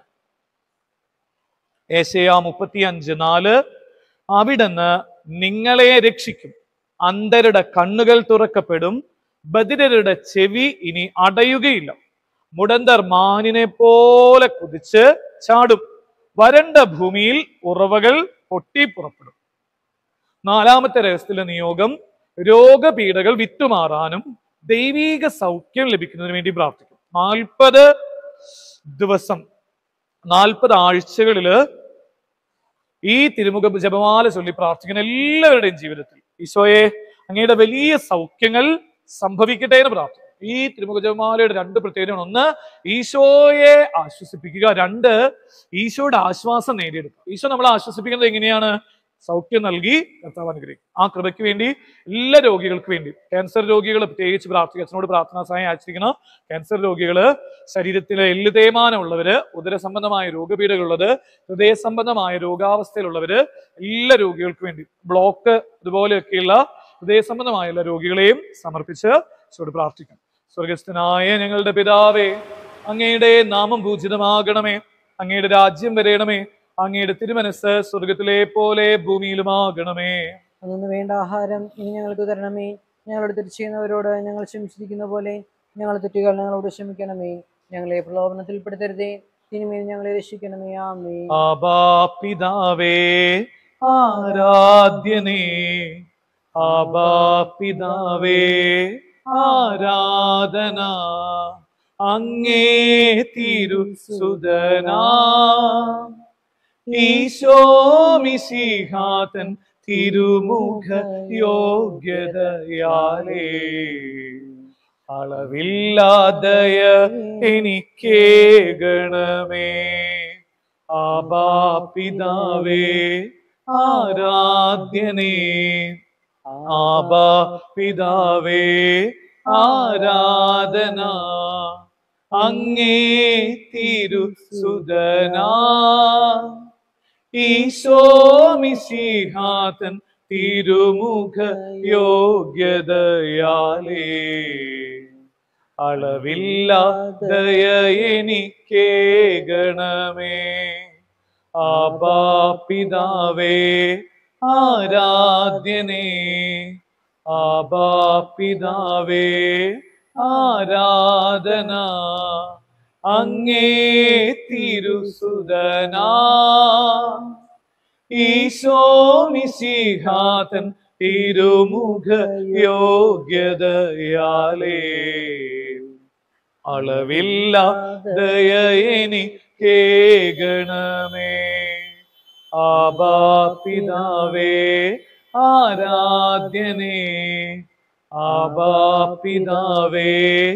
ഏശയ മുപ്പത്തി അഞ്ച് നാല് അവിടുന്ന് നിങ്ങളെ രക്ഷിക്കും അന്ധരുടെ കണ്ണുകൾ തുറക്കപ്പെടും ബദിരരുടെ ചെവി ഇനി അടയുകയില്ല മുടന്തർ മാനിനെ പോലെ കുതിച്ച് ചാടും വരണ്ട ഭൂമിയിൽ ഉറവകൾ പൊട്ടിപ്പുറപ്പെടും നാലാമത്തെ രഹസ്യത്തിലെ നിയോഗം രോഗപീഠകൾ വിറ്റുമാറാനും ദൈവീക സൗഖ്യം ലഭിക്കുന്നതിന് വേണ്ടി പ്രാർത്ഥിക്കും നാൽപ്പത് ദിവസം നാൽപ്പത് ആഴ്ചകളില് ഈ തിരുമുഖ ജപമാല ചൊല്ലി പ്രാർത്ഥിക്കുന്ന എല്ലാവരുടെയും ജീവിതത്തിൽ ഈശോയെ അങ്ങയുടെ വലിയ സൗഖ്യങ്ങൾ സംഭവിക്കട്ടെ എന്ന് പ്രാർത്ഥിക്കും ഈ തിരുമുഖ ജപമാലയുടെ രണ്ട് പ്രത്യേകതയാണ് ഒന്ന് ഈശോയെ ആശ്വസിപ്പിക്കുക രണ്ട് ഈശോയുടെ ആശ്വാസം നേടിയെടുക്കുക ഈശോ നമ്മളെ ആശ്വസിപ്പിക്കുന്നത് എങ്ങനെയാണ് സൗഖ്യം നൽകി കർത്താവ് അനുഗ്രഹിക്കും ആ കൃപയ്ക്ക് വേണ്ടി എല്ലാ രോഗികൾക്ക് വേണ്ടി ക്യാൻസർ രോഗികൾ പ്രത്യേകിച്ച് പ്രാർത്ഥിക്കുക അച്ഛനോട് പ്രാർത്ഥനാ സഹായം അയച്ചിരിക്കണം ക്യാൻസർ രോഗികള് ശരീരത്തിലെ എല്ല് തേയ്മാനമുള്ളവര് ഉദര സംബന്ധമായ രോഗപീഠകളുള്ളത് ഹൃദയ സംബന്ധമായ രോഗാവസ്ഥയിലുള്ളവര് എല്ലാ രോഗികൾക്ക് വേണ്ടി ബ്ലോക്ക് ഇതുപോലെയൊക്കെയുള്ള ഹൃദയ സംബന്ധമായ എല്ലാ രോഗികളെയും സമർപ്പിച്ച് ഈശോയോട് പ്രാർത്ഥിക്കാം സ്വർഗസ്ഥനായ ഞങ്ങളുടെ പിതാവേ അങ്ങയുടെ നാമം പൂജിതമാകണമേ അങ്ങയുടെ രാജ്യം വരയണമേ അങ്ങയുടെ തിരുമനസ് സ്വർഗത്തിലെ പോലെ ഭൂമിയിലുമാകണമേ അന്നു വേണ്ട ആഹാരം ഇനി ഞങ്ങൾക്ക് തരണമേ ഞങ്ങളുടെ തെറ്റ് ചെയ്യുന്നവരോട് ഞങ്ങൾ ക്ഷമിച്ചിരിക്കുന്ന പോലെ ഞങ്ങളുടെ തെറ്റുകൾ ഞങ്ങളോട് ക്ഷമിക്കണമേ ഞങ്ങളെ പ്രലോഭനത്തിൽപ്പെടുത്തരുതേ തിന്മയിൽ ഞങ്ങളെ രക്ഷിക്കണമേ ആമേ ആബാ പിതാവേ ആരാധ്യനേ ആബാ പിതാവേ ആരാധന അങ്ങേ തിരുസുതനാ ഈശോ മിശിഹാതൻ തിരുമുഖ യോഗ്യതയാലേ അളവില്ലാതയ എനിക്കേകണമേ ആബാ പിതാവേ ആരാധ്യനേ ആബാ പിതാവേ ആരാധന അങ്ങേ തിരുസുതനാ ഈശോ മിശിഹാതൻ തിരുമുഖ യോഗ്യതയാലേ അളവില്ലാതയ എനിക്കേകണമേ ആബാ പിതാവേ ആരാധ്യനേ ആബാ പിതാവേ ആരാധന അങ്ങേ തിരുസുതനാ ഈശോ മിശിഹാതൻ തിരുമുഖ യോഗ്യതയാലേ അളവില്ലാതയ എനിക്കേകണമേ ആബാ പിതാവേ ആരാധ്യനേ ആബാ പിതാവേ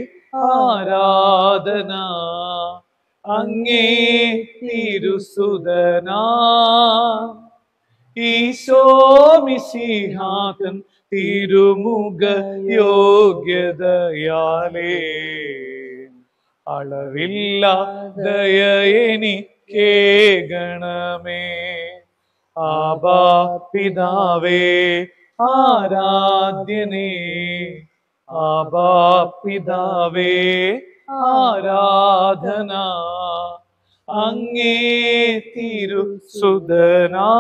ആരാധന അങ്ങേ തിരുസുതനാ ഈശോ മിശിഹാതൻ തിരുമുഖ യോഗ്യതയാലേ അളവില്ലാതയ എനിക്കേകണമേ ആബാ പിതാവേ ആരാധ്യനേ ആബാ പിതാവേ ആരാധന അങ്ങേ തിരുസുതനാ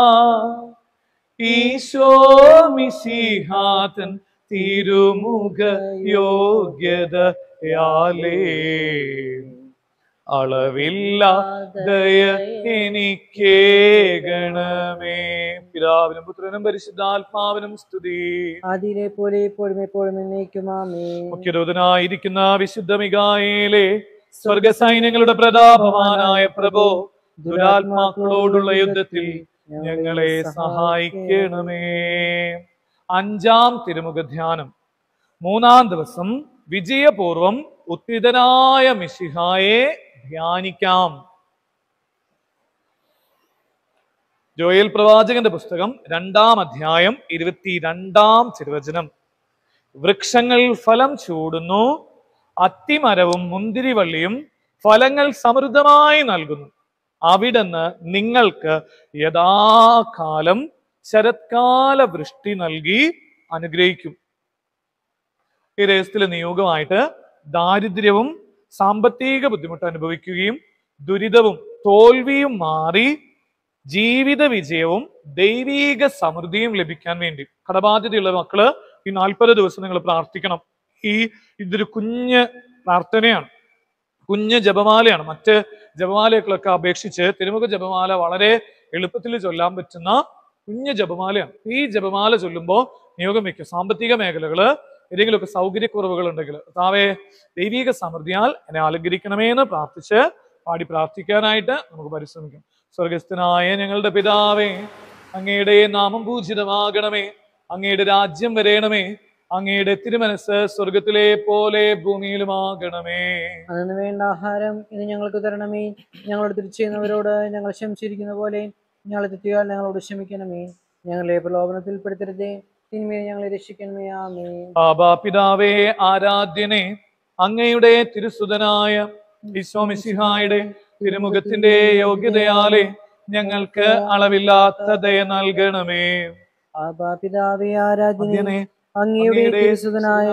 ഈശോ മിശിഹാതൻ തിരുമുഖ യോഗ്യതയാലേ അളവില്ലാതയ എനിക്കേകണമേ പിതാവിനും പുത്രനും പരിശുദ്ധാത്മാവിനും സ്തുതി ആദിയിലെ പോലെ എപ്പോഴും എപ്പോഴും എന്നേക്കുമാമേ മുഖ്യദൂതനായിരിക്കുന്ന വിശുദ്ധ മികായേലെ സ്വർഗസൈന്യങ്ങളുടെ പ്രതാപവാനായ പ്രഭോ ദുരാത്മാക്കളോടുള്ള യുദ്ധത്തിൽ ഞങ്ങളെ സഹായിക്കണമേ അഞ്ചാം തിരുമുഖ ധ്യാനം മൂന്നാം ദിവസം വിജയപൂർവം ഉത്തിതനായ മിശിഹായെ ധ്യാനിക്കാം ജോയൽ പ്രവാചകന്റെ പുസ്തകം രണ്ടാം അധ്യായം ഇരുപത്തിരണ്ടാം തിരുവചനം വൃക്ഷങ്ങൾ ഫലം ചൂടുന്നു അത്തിമരവും മുന്തിരിവള്ളിയും ഫലങ്ങൾ സമൃദ്ധമായി നൽകുന്നു അവിടുന്ന് നിങ്ങൾക്ക് യഥാകാലം ശരത്കാല വൃഷ്ടി നൽകി അനുഗ്രഹിക്കും ഈ രഹസ്യത്തിലെ നിയോഗമായിട്ട് ദാരിദ്ര്യവും സാമ്പത്തിക ബുദ്ധിമുട്ട് അനുഭവിക്കുകയും ദുരിതവും തോൽവിയും മാറി ജീവിത വിജയവും ദൈവീക സമൃദ്ധിയും ലഭിക്കാൻ വേണ്ടി കടബാധ്യതയുള്ള മക്കള് ഈ നാൽപ്പത് ദിവസം നിങ്ങൾ പ്രാർത്ഥിക്കണം ഈ ഇതൊരു കുഞ്ഞ് പ്രാർത്ഥനയാണ് കുഞ്ഞ് ജപമാലയാണ് മറ്റ് ജപമാലകളൊക്കെ അപേക്ഷിച്ച് തിരുമുഖ ജപമാല വളരെ എളുപ്പത്തിൽ ചൊല്ലാൻ പറ്റുന്ന കുഞ്ഞ് ജപമാലയാണ് ഈ ജപമാല ചൊല്ലുമ്പോൾ നിയോഗം വെക്കും സാമ്പത്തിക മേഖലകള് ഏതെങ്കിലുമൊക്കെ സൗകര്യക്കുറവുകൾ ഉണ്ടെങ്കിൽ താവേ ദൈവിക സമൃദ്ധിയാൽ എന്നെ അലങ്കരിക്കണമേ എന്ന് പ്രാർത്ഥിച്ച് പാടി പ്രാർത്ഥിക്കാനായിട്ട് നമുക്ക് പരിശ്രമിക്കാം സ്വർഗസ്ഥനായ ഞങ്ങളുടെ പിതാവേ അങ്ങയുടെ നാമം പൂജിതമാകണമേ അങ്ങയുടെ രാജ്യം വരേണമേ അങ്ങയുടെ തിരുമനസ് സ്വർഗത്തിലെ പോലെ ഭൂമിയിലുമാകണമേ അതിന് വേണ്ട ആഹാരം ഇന്ന് ഞങ്ങൾക്ക് തരണമേ ഞങ്ങളോട് തിരിച്ചുന്നവരോട് ഞങ്ങൾ ക്ഷമിച്ചിരിക്കുന്ന പോലെ ഞങ്ങളെ തെറ്റുകാൽ ഞങ്ങളോട് ക്ഷമിക്കണമേ ഞങ്ങളെ പ്രലോഭനത്തിൽ പെടുത്തരുതേ തിന്മയെ ഞങ്ങളെ രക്ഷിക്കണമേ ആമേ ആബാ പിതാവേ ആരാധ്യനെ അങ്ങയുടെ തിരുസുതനായ വിശ്വമിസിഹായുടെ തിരുമുഖത്തിന്റെ യോഗ്യതയാലെ ഞങ്ങൾക്ക് അളവില്ലാത്ത ദയ നൽകണമേ ആബാ പിതാവേ ആരാധന ആദ്യനെ അങ്ങയുടെ അങ്ങയുടെ തിരുസുതനായ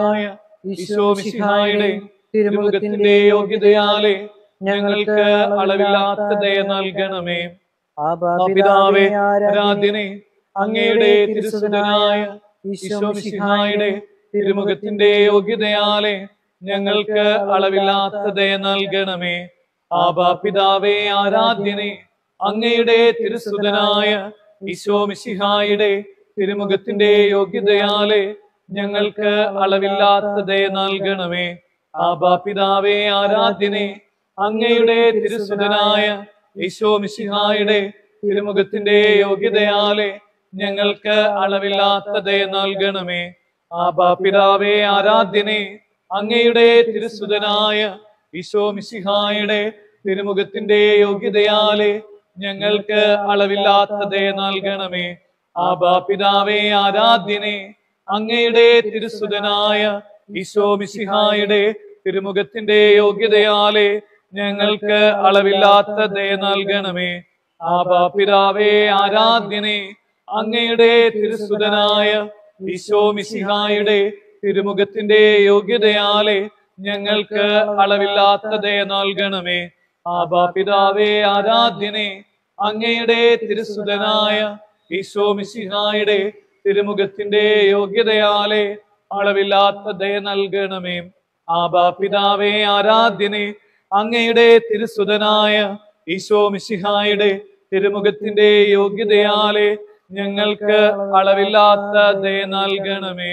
ഈശോമിശിഹായുടെ തിരുമുഖത്തിന്റെ തിരുമുഖത്തിന്റെ യോഗ്യതയാലെ യോഗ്യതയാലെ ഞങ്ങൾക്ക് അളവില്ലാത്ത ദയ നൽകണമേ ആബാ ആ പിതാവേ പിതാവേ ആരാധന ആരാധ്യനെ അങ്ങയുടെ തിരുസുതനായ ഈശോമിശിഹായുടെ തിരുമുഖത്തിന്റെ യോഗ്യതയാലെ ഞങ്ങൾക്ക് അളവില്ലാത്ത ദയ നൽകണമേ ആബാ പിതാവേ ആരാധ്യനെ അങ്ങയുടെ തിരുസുതനായ ഈശോമിശിഹായുടെ തിരുമുഖത്തിന്റെ യോഗ്യതയാലെ ഞങ്ങൾക്ക് അളവില്ലാത്ത ദയ നൽകണമേ ആബാ പിതാവേ ആരാധ്യനെ അങ്ങയുടെ തിരുസുതനായ ഈശോമിശിഹായുടെ തിരുമുഖത്തിന്റെ യോഗ്യതയാലെ ഞങ്ങൾക്ക് അളവില്ലാത്ത ദയ നൽകണമേ ആബാ പിതാവേ ആരാധ്യനെ അങ്ങയുടെ തിരുസുതനായ ഈശോ മിശിഹായുടെ തിരുമുഖത്തിന്റെ യോഗ്യതയാലെ ഞങ്ങൾക്ക് അളവില്ലാത്ത ദയ നൽകണമേ ആബാ പിതാവേ ആരാധ്യനെ അങ്ങയുടെ തിരുസുതനായ ഈശോ മിശിഹായുടെ തിരുമുഖത്തിന്റെ യോഗ്യതയാലെ ഞങ്ങൾക്ക് അളവില്ലാത്ത ദയ നൽകണമേ ആബാ പിതാവേ ആരാധ്യനെ അങ്ങയുടെ തിരുസുതനായ ഈശോ മിശിഹായുടെ തിരുമുഖത്തിന്റെ യോഗ്യതയാലെ ഞങ്ങൾക്ക് അളവില്ലാത്ത ദയ നൽകണമേ ആബാ പിതാവേ ആരാധ്യനെ അങ്ങയുടെ തിരുസുതനായ ഈശോ മിശിഹായുടെ തിരുമുഖത്തിന്റെ യോഗ്യതയാലെ അളവില്ലാത്ത ദയ നൽകണമേ ആബാ പിതാവേ ആരാധ്യനെ അങ്ങയുടെ തിരുസുതനായ ഈശോ മിശിഹായുടെ തിരുമുഖത്തിന്റെ യോഗ്യതയാലെ ഞങ്ങൾക്ക് അളവില്ലാത്ത ദയ നൽകണമേ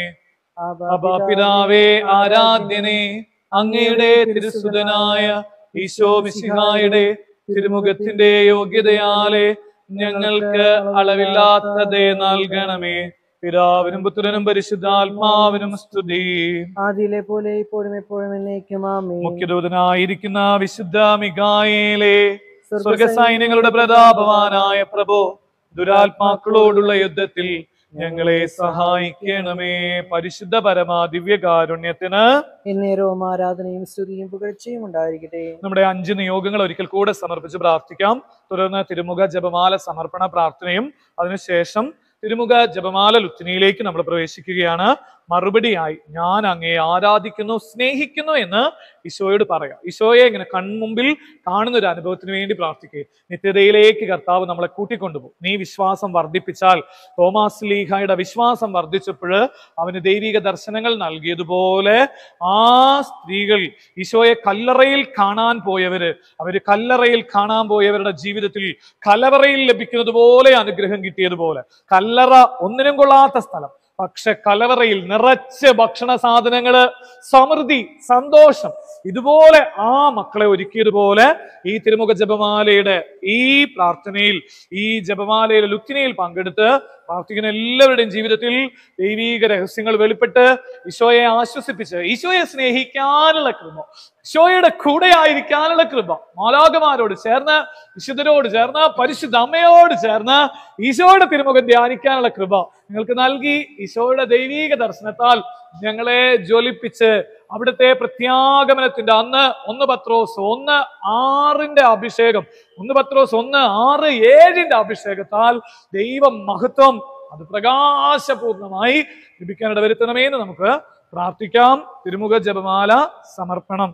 അബാ പിതാവേ ആരാധ്യനെ അങ്ങയുടെ തിരുസുതനായ ഈശോ മിശിഹായുടെ തിരുമുഖത്തിന്റെ യോഗ്യതയാലെ ഞങ്ങൾക്ക് അളവില്ലാത്ത ദയ നൽകണമേ പിതാവിനും പുത്രനും പരിശുദ്ധാത്മാവിനും സ്തുതി ആദിയിലെ പോലെ ഇപ്പോഴും എപ്പോഴും എന്നേക്കും ആമേ മുഖ്യദൂതനായിരിക്കുന്ന വിശുദ്ധ മികായേലെ സ്വർഗസൈന്യങ്ങളുടെ പ്രതാപവാനായ പ്രഭു ദുരാത്മാക്കളോടുള്ള യുദ്ധത്തിൽ ഞങ്ങളെ സഹായിക്കണമേ പരിശുദ്ധ പരമാ ദിവ്യകാരുണ്യത്തിന് എന്നേരവും ആരാധനയും സ്തുതിയും പുകഴ്ചയും ഉണ്ടായിരിക്കട്ടെ നമ്മുടെ അഞ്ച് നിയോഗങ്ങൾ ഒരിക്കൽ കൂടെ സമർപ്പിച്ച് പ്രാർത്ഥിക്കാം തുടർന്ന് തിരുമുഖ ജപമാല സമർപ്പണ പ്രാർത്ഥനയും അതിനുശേഷം തിരുമുഖ ജപമാല ലുത്തിനിയിലേക്ക് നമ്മൾ പ്രവേശിക്കുകയാണ് മറുപടിയായി ഞാൻ അങ്ങയെ ആരാധിക്കുന്നു സ്നേഹിക്കുന്നു എന്ന് ഈശോയോട് പറയാം ഈശോയെ ഇങ്ങനെ കൺമുമ്പിൽ കാണുന്ന ഒരു അനുഭവത്തിന് വേണ്ടി പ്രാർത്ഥിക്കുക നിത്യതയിലേക്ക് കർത്താവ് നമ്മളെ കൂട്ടിക്കൊണ്ടുപോകും നീ വിശ്വാസം വർദ്ധിപ്പിച്ചാൽ തോമാസ് ലീഹയുടെ വിശ്വാസം വർദ്ധിച്ചപ്പോൾ അവന് ദൈവിക ദർശനങ്ങൾ നൽകിയതുപോലെ ആ സ്ത്രീകൾ ഈശോയെ കല്ലറയിൽ കാണാൻ പോയവര് അവര് കല്ലറയിൽ കാണാൻ പോയവരുടെ ജീവിതത്തിൽ കലവറയിൽ ലഭിക്കുന്നത് പോലെ അനുഗ്രഹം കിട്ടിയതുപോലെ കല്ലറ ഒന്നിനും കൊള്ളാത്ത സ്ഥലം പക്ഷെ കലവറയിൽ നിറച്ച് ഭക്ഷണ സാധനങ്ങള് സമൃദ്ധി സന്തോഷം ഇതുപോലെ ആ മക്കളെ ഒരുക്കിയതുപോലെ ഈ തിരുമുഖ ജപമാലയുടെ ഈ പ്രാർത്ഥനയിൽ ഈ ജപമാലയുടെ ലുക്കിനയിൽ പങ്കെടുത്ത് പ്രാർത്ഥിക്കുന്ന എല്ലാവരുടെയും ജീവിതത്തിൽ ദൈവീക രഹസ്യങ്ങൾ വെളിപ്പെട്ട് ഈശോയെ ആശ്വസിപ്പിച്ച് ഈശോയെ സ്നേഹിക്കാനുള്ള കൃപ ഈശോയുടെ കൂടെ ആയിരിക്കാനുള്ള കൃപ മാലാകമാരോട് ചേർന്ന് വിശുദ്ധരോട് ചേർന്ന് പരിശുദ്ധ അമ്മയോട് ചേർന്ന് ഈശോയുടെ തിരുമുഖം ധ്യാനിക്കാനുള്ള കൃപ നിങ്ങൾക്ക് നൽകി ഈശോയുടെ ദൈവീക ദർശനത്താൽ ഞങ്ങളെ ജ്വലിപ്പിച്ച് അവിടുത്തെ പ്രത്യാഗമനത്തിന്റെ അന്ന് ഒന്ന് പത്രോസ് ഒന്ന് ആറിന്റെ അഭിഷേകം ഒന്ന് പത്രോസ് ഒന്ന് ആറ് ഏഴിന്റെ അഭിഷേകത്താൽ ദൈവ മഹത്വം അത് പ്രകാശപൂർണമായി ലഭിക്കാനിട വരുത്തണമേ എന്ന് നമുക്ക് പ്രാർത്ഥിക്കാം തിരുമുഖ ജപമാല സമർപ്പണം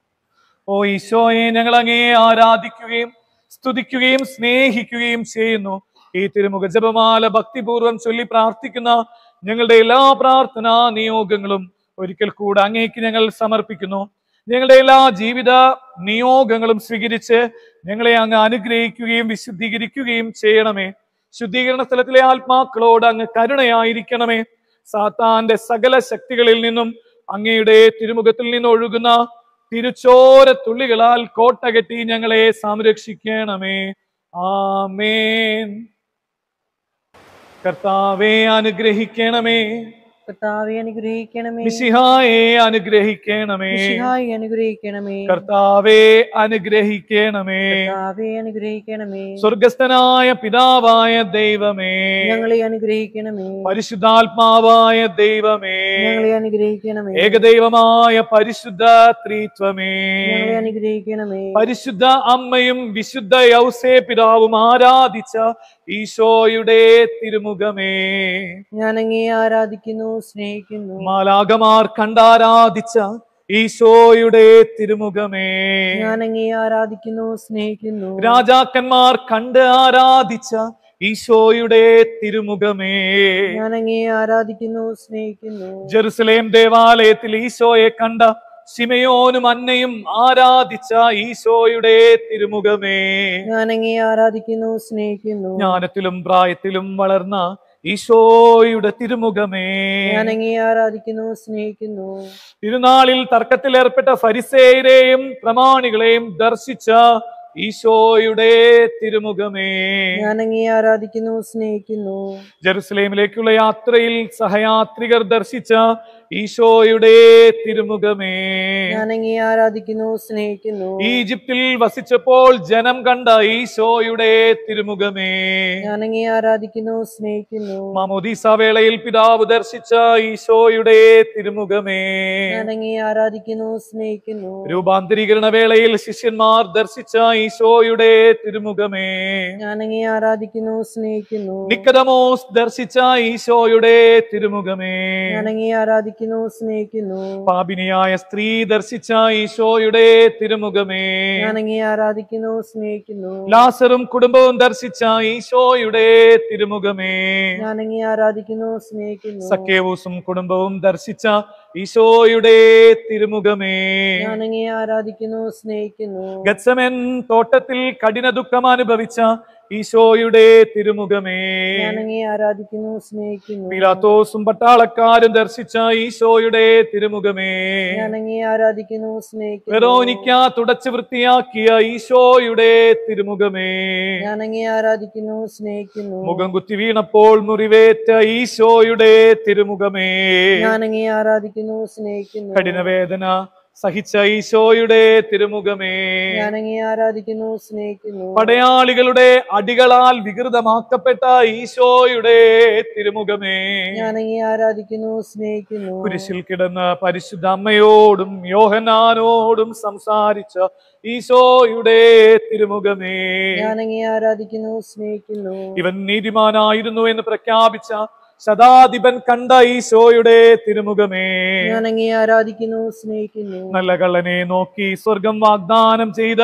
ഓ ഈശോയെ ഞങ്ങൾ അങ്ങയെ ആരാധിക്കുകയും സ്തുതിക്കുകയും സ്നേഹിക്കുകയും ചെയ്യുന്നു ഈ തിരുമുഖ ജപമാല ഭക്തിപൂർവം ചൊല്ലി പ്രാർത്ഥിക്കുന്ന ഞങ്ങളുടെ എല്ലാ പ്രാർത്ഥനാ നിയോഗങ്ങളും ഒരിക്കൽ കൂടെ അങ്ങേക്ക് ഞങ്ങൾ സമർപ്പിക്കുന്നു ഞങ്ങളുടെ എല്ലാ ജീവിത നിയോഗങ്ങളും സ്വീകരിച്ച് ഞങ്ങളെ അങ്ങ് അനുഗ്രഹിക്കുകയും വിശുദ്ധീകരിക്കുകയും ചെയ്യണമേ ശുദ്ധീകരണ സ്ഥലത്തിലെ ആത്മാക്കളോട് അങ്ങ് കരുണയായിരിക്കണമേ സാത്താന്റെ സകല ശക്തികളിൽ നിന്നും അങ്ങയുടെ തിരുമുഖത്തിൽ നിന്ന് ഒഴുകുന്ന തിരുച്ചോര തുള്ളികളാൽ കോട്ട കെട്ടി ഞങ്ങളെ സംരക്ഷിക്കണമേ ആമേൻ കർത്താവെ അനുഗ്രഹിക്കണമേ കർത്താവെ അനുഗ്രഹിക്കണമേ മിശിഹായെ അനുഗ്രഹിക്കണമേ മിശിഹായി അനുഗ്രഹിക്കണമേ കർത്താവെ അനുഗ്രഹിക്കണമേ കർത്താവെ അനുഗ്രഹിക്കണമേ സ്വർഗസ്ഥനായ പിതാവായ ദൈവമേ ഞങ്ങളെ അനുഗ്രഹിക്കണമേ പരിശുദ്ധാത്മാവായ ദൈവമേ ഞങ്ങളെ അനുഗ്രഹിക്കണമേ ഏകദൈവമായ പരിശുദ്ധ ത്രിത്വമേ ഞങ്ങളെ അനുഗ്രഹിക്കണമേ പരിശുദ്ധ അമ്മയും വിശുദ്ധ യൗസേ പിതാവും ആരാധിച്ച ഈശോയുടെ തിരുമുഖമേ ഞാൻ അങ്ങേ ആരാധിക്കുന്നു സ്നേഹിക്കുന്നു മാലാകമാർ കണ്ടാരാധിച്ച ഈശോയുടെ തിരുമുഖമേ ഞാൻ അങ്ങേ ആരാധിക്കുന്നു സ്നേഹിക്കുന്നു രാജാക്കന്മാർ കണ്ട് ആരാധിച്ച ഈശോയുടെ തിരുമുഖമേ ഞാൻ അങ്ങേ ആരാധിക്കുന്നു സ്നേഹിക്കുന്നു ജെറുസലേം ദേവാലയത്തിൽ ഈശോയെ കണ്ട ശിമയോനും അന്നയും ആരാധിച്ച ഈശോയുടെ തിരുമുഖമേ ഞാൻ അങ്ങേ ആരാധിക്കുന്നു സ്നേഹിക്കുന്നു ജ്ഞാനത്തിലും പ്രായത്തിലും വളർന്ന ഈശോയുടെ തിരുമുഖമേ ഞാൻ അങ്ങേ ആരാധിക്കുന്നു സ്നേഹിക്കുന്നു തിരുനാളിൽ തർക്കത്തിലേർപ്പെട്ട ഫരിസേയരെയും പ്രമാണികളെയും ദർശിച്ച ഈശോയുടെ തിരുമുഖമേ ഞാൻ അങ്ങേ ആരാധിക്കുന്നു സ്നേഹിക്കുന്നു ജെറുസലേമിലേക്കുള്ള യാത്രയിൽ സഹയാത്രികർ ദർശിച്ച ഈശോയുടെ തിരുമുഖമേ ഞാൻ അങ്ങേ ആരാധിക്കുന്നു സ്നേഹിക്കുന്നു ഈജിപ്തിൽ വസിച്ചപ്പോൾ ജനം കണ്ട ഈശോയുടെ തിരുമുഖമേ ഞാൻ അങ്ങേ ആരാധിക്കുന്നു സ്നേഹിക്കുന്നു മാമോദീസ വേളയിൽ പിതാവ് ദർശിച്ച ഈശോയുടെ തിരുമുഖമേ ഞാൻ അങ്ങേ ആരാധിക്കുന്നു സ്നേഹിക്കുന്നു രൂപാന്തരീകരണ വേളയിൽ ശിഷ്യന്മാർ ദർശിച്ച ഈശോയുടെ തിരുമുഖമേ ഞാൻ അങ്ങേ ആരാധിക്കുന്നു സ്നേഹിക്കുന്നു നിക്കതമോസ് ദർശിച്ച ഈശോയുടെ തിരുമുഖമേ ഞാൻ അങ്ങേ ആരാധിക്കുന്നു സ്നേഹിക്കുന്നു പാപിനിയായ സ്ത്രീ ദർശിച്ച ഈശോയുടെ തിരുമുഖമേ ഞാൻ അങ്ങേ ആരാധിക്കുന്നു സ്നേഹിക്കുന്നു ലാസറും കുടുംബവും ദർശിച്ച ഈശോയുടെ തിരുമുഖമേ ഞാൻ അങ്ങേ ആരാധിക്കുന്നു സ്നേഹിക്കുന്നു സക്കേവൂസും കുടുംബവും ദർശിച്ച ഈശോയുടെ തിരുമുഖമേ ഞാൻ അങ്ങേ ആരാധിക്കുന്നു സ്നേഹിക്കുന്നു ഗത്സമൻ തോട്ടത്തിൽ കഠിന ദുഃഖം അനുഭവിച്ച ഈശോയുടെ തിരുമുഖമേ ഞാൻ അങ്ങേ ആരാധിക്കുന്നു സ്നേഹിക്കുന്നു പീലാത്തോസും പട്ടാളക്കാരും ദർശിച്ച ഈശോയുടെ തിരുമുഖമേ ഞാൻ അങ്ങേ ആരാധിക്കുന്നു സ്നേഹിക്കുന്നു വെറോനിക്ക തുടച്ച് വൃത്തിയാക്കിയ ഈശോയുടെ തിരുമുഖമേ ഞാൻ അങ്ങേ ആരാധിക്കുന്നു സ്നേഹിക്കുന്നു മുഖം കുത്തി വീണപ്പോൾ മുറിവേറ്റ ഈശോയുടെ തിരുമുഖമേ ഞാൻ അങ്ങേ ആരാധിക്കുന്നു സ്നേഹിക്കുന്നു കഠിനവേദന സഹിച്ച ഈശോയുടെ തിരുമുഖമേ ഞാൻ അങ്ങേ ആരാധിക്കുന്നു സ്നേഹിക്കുന്നു പടയാളികളുടെ അടികളാൽ വികൃതമാക്കപ്പെട്ട ഈശോയുടെ തിരുമുഖമേ ഞാൻ അങ്ങേ ആരാധിക്കുന്നു സ്നേഹിക്കുന്നു കുരിശിൽ കിടന്ന് പരിശുദ്ധ അമ്മയോടും യോഹനാനോടും സംസാരിച്ച ഈശോയുടെ തിരുമുഖമേ ഞാൻ അങ്ങേ ആരാധിക്കുന്നു സ്നേഹിക്കുന്നു ഇവൻ നീതിമാനായിരുന്നു എന്ന് പ്രഖ്യാപിച്ച ശതാധിപൻ കണ്ട ഈശോയുടെ തിരുമുഖമേ ഞാൻ അങ്ങേ ആരാധിക്കുന്നു സ്നേഹിക്കുന്നു നല്ല കള്ളനെ നോക്കി സ്വർഗം വാഗ്ദാനം ചെയ്ത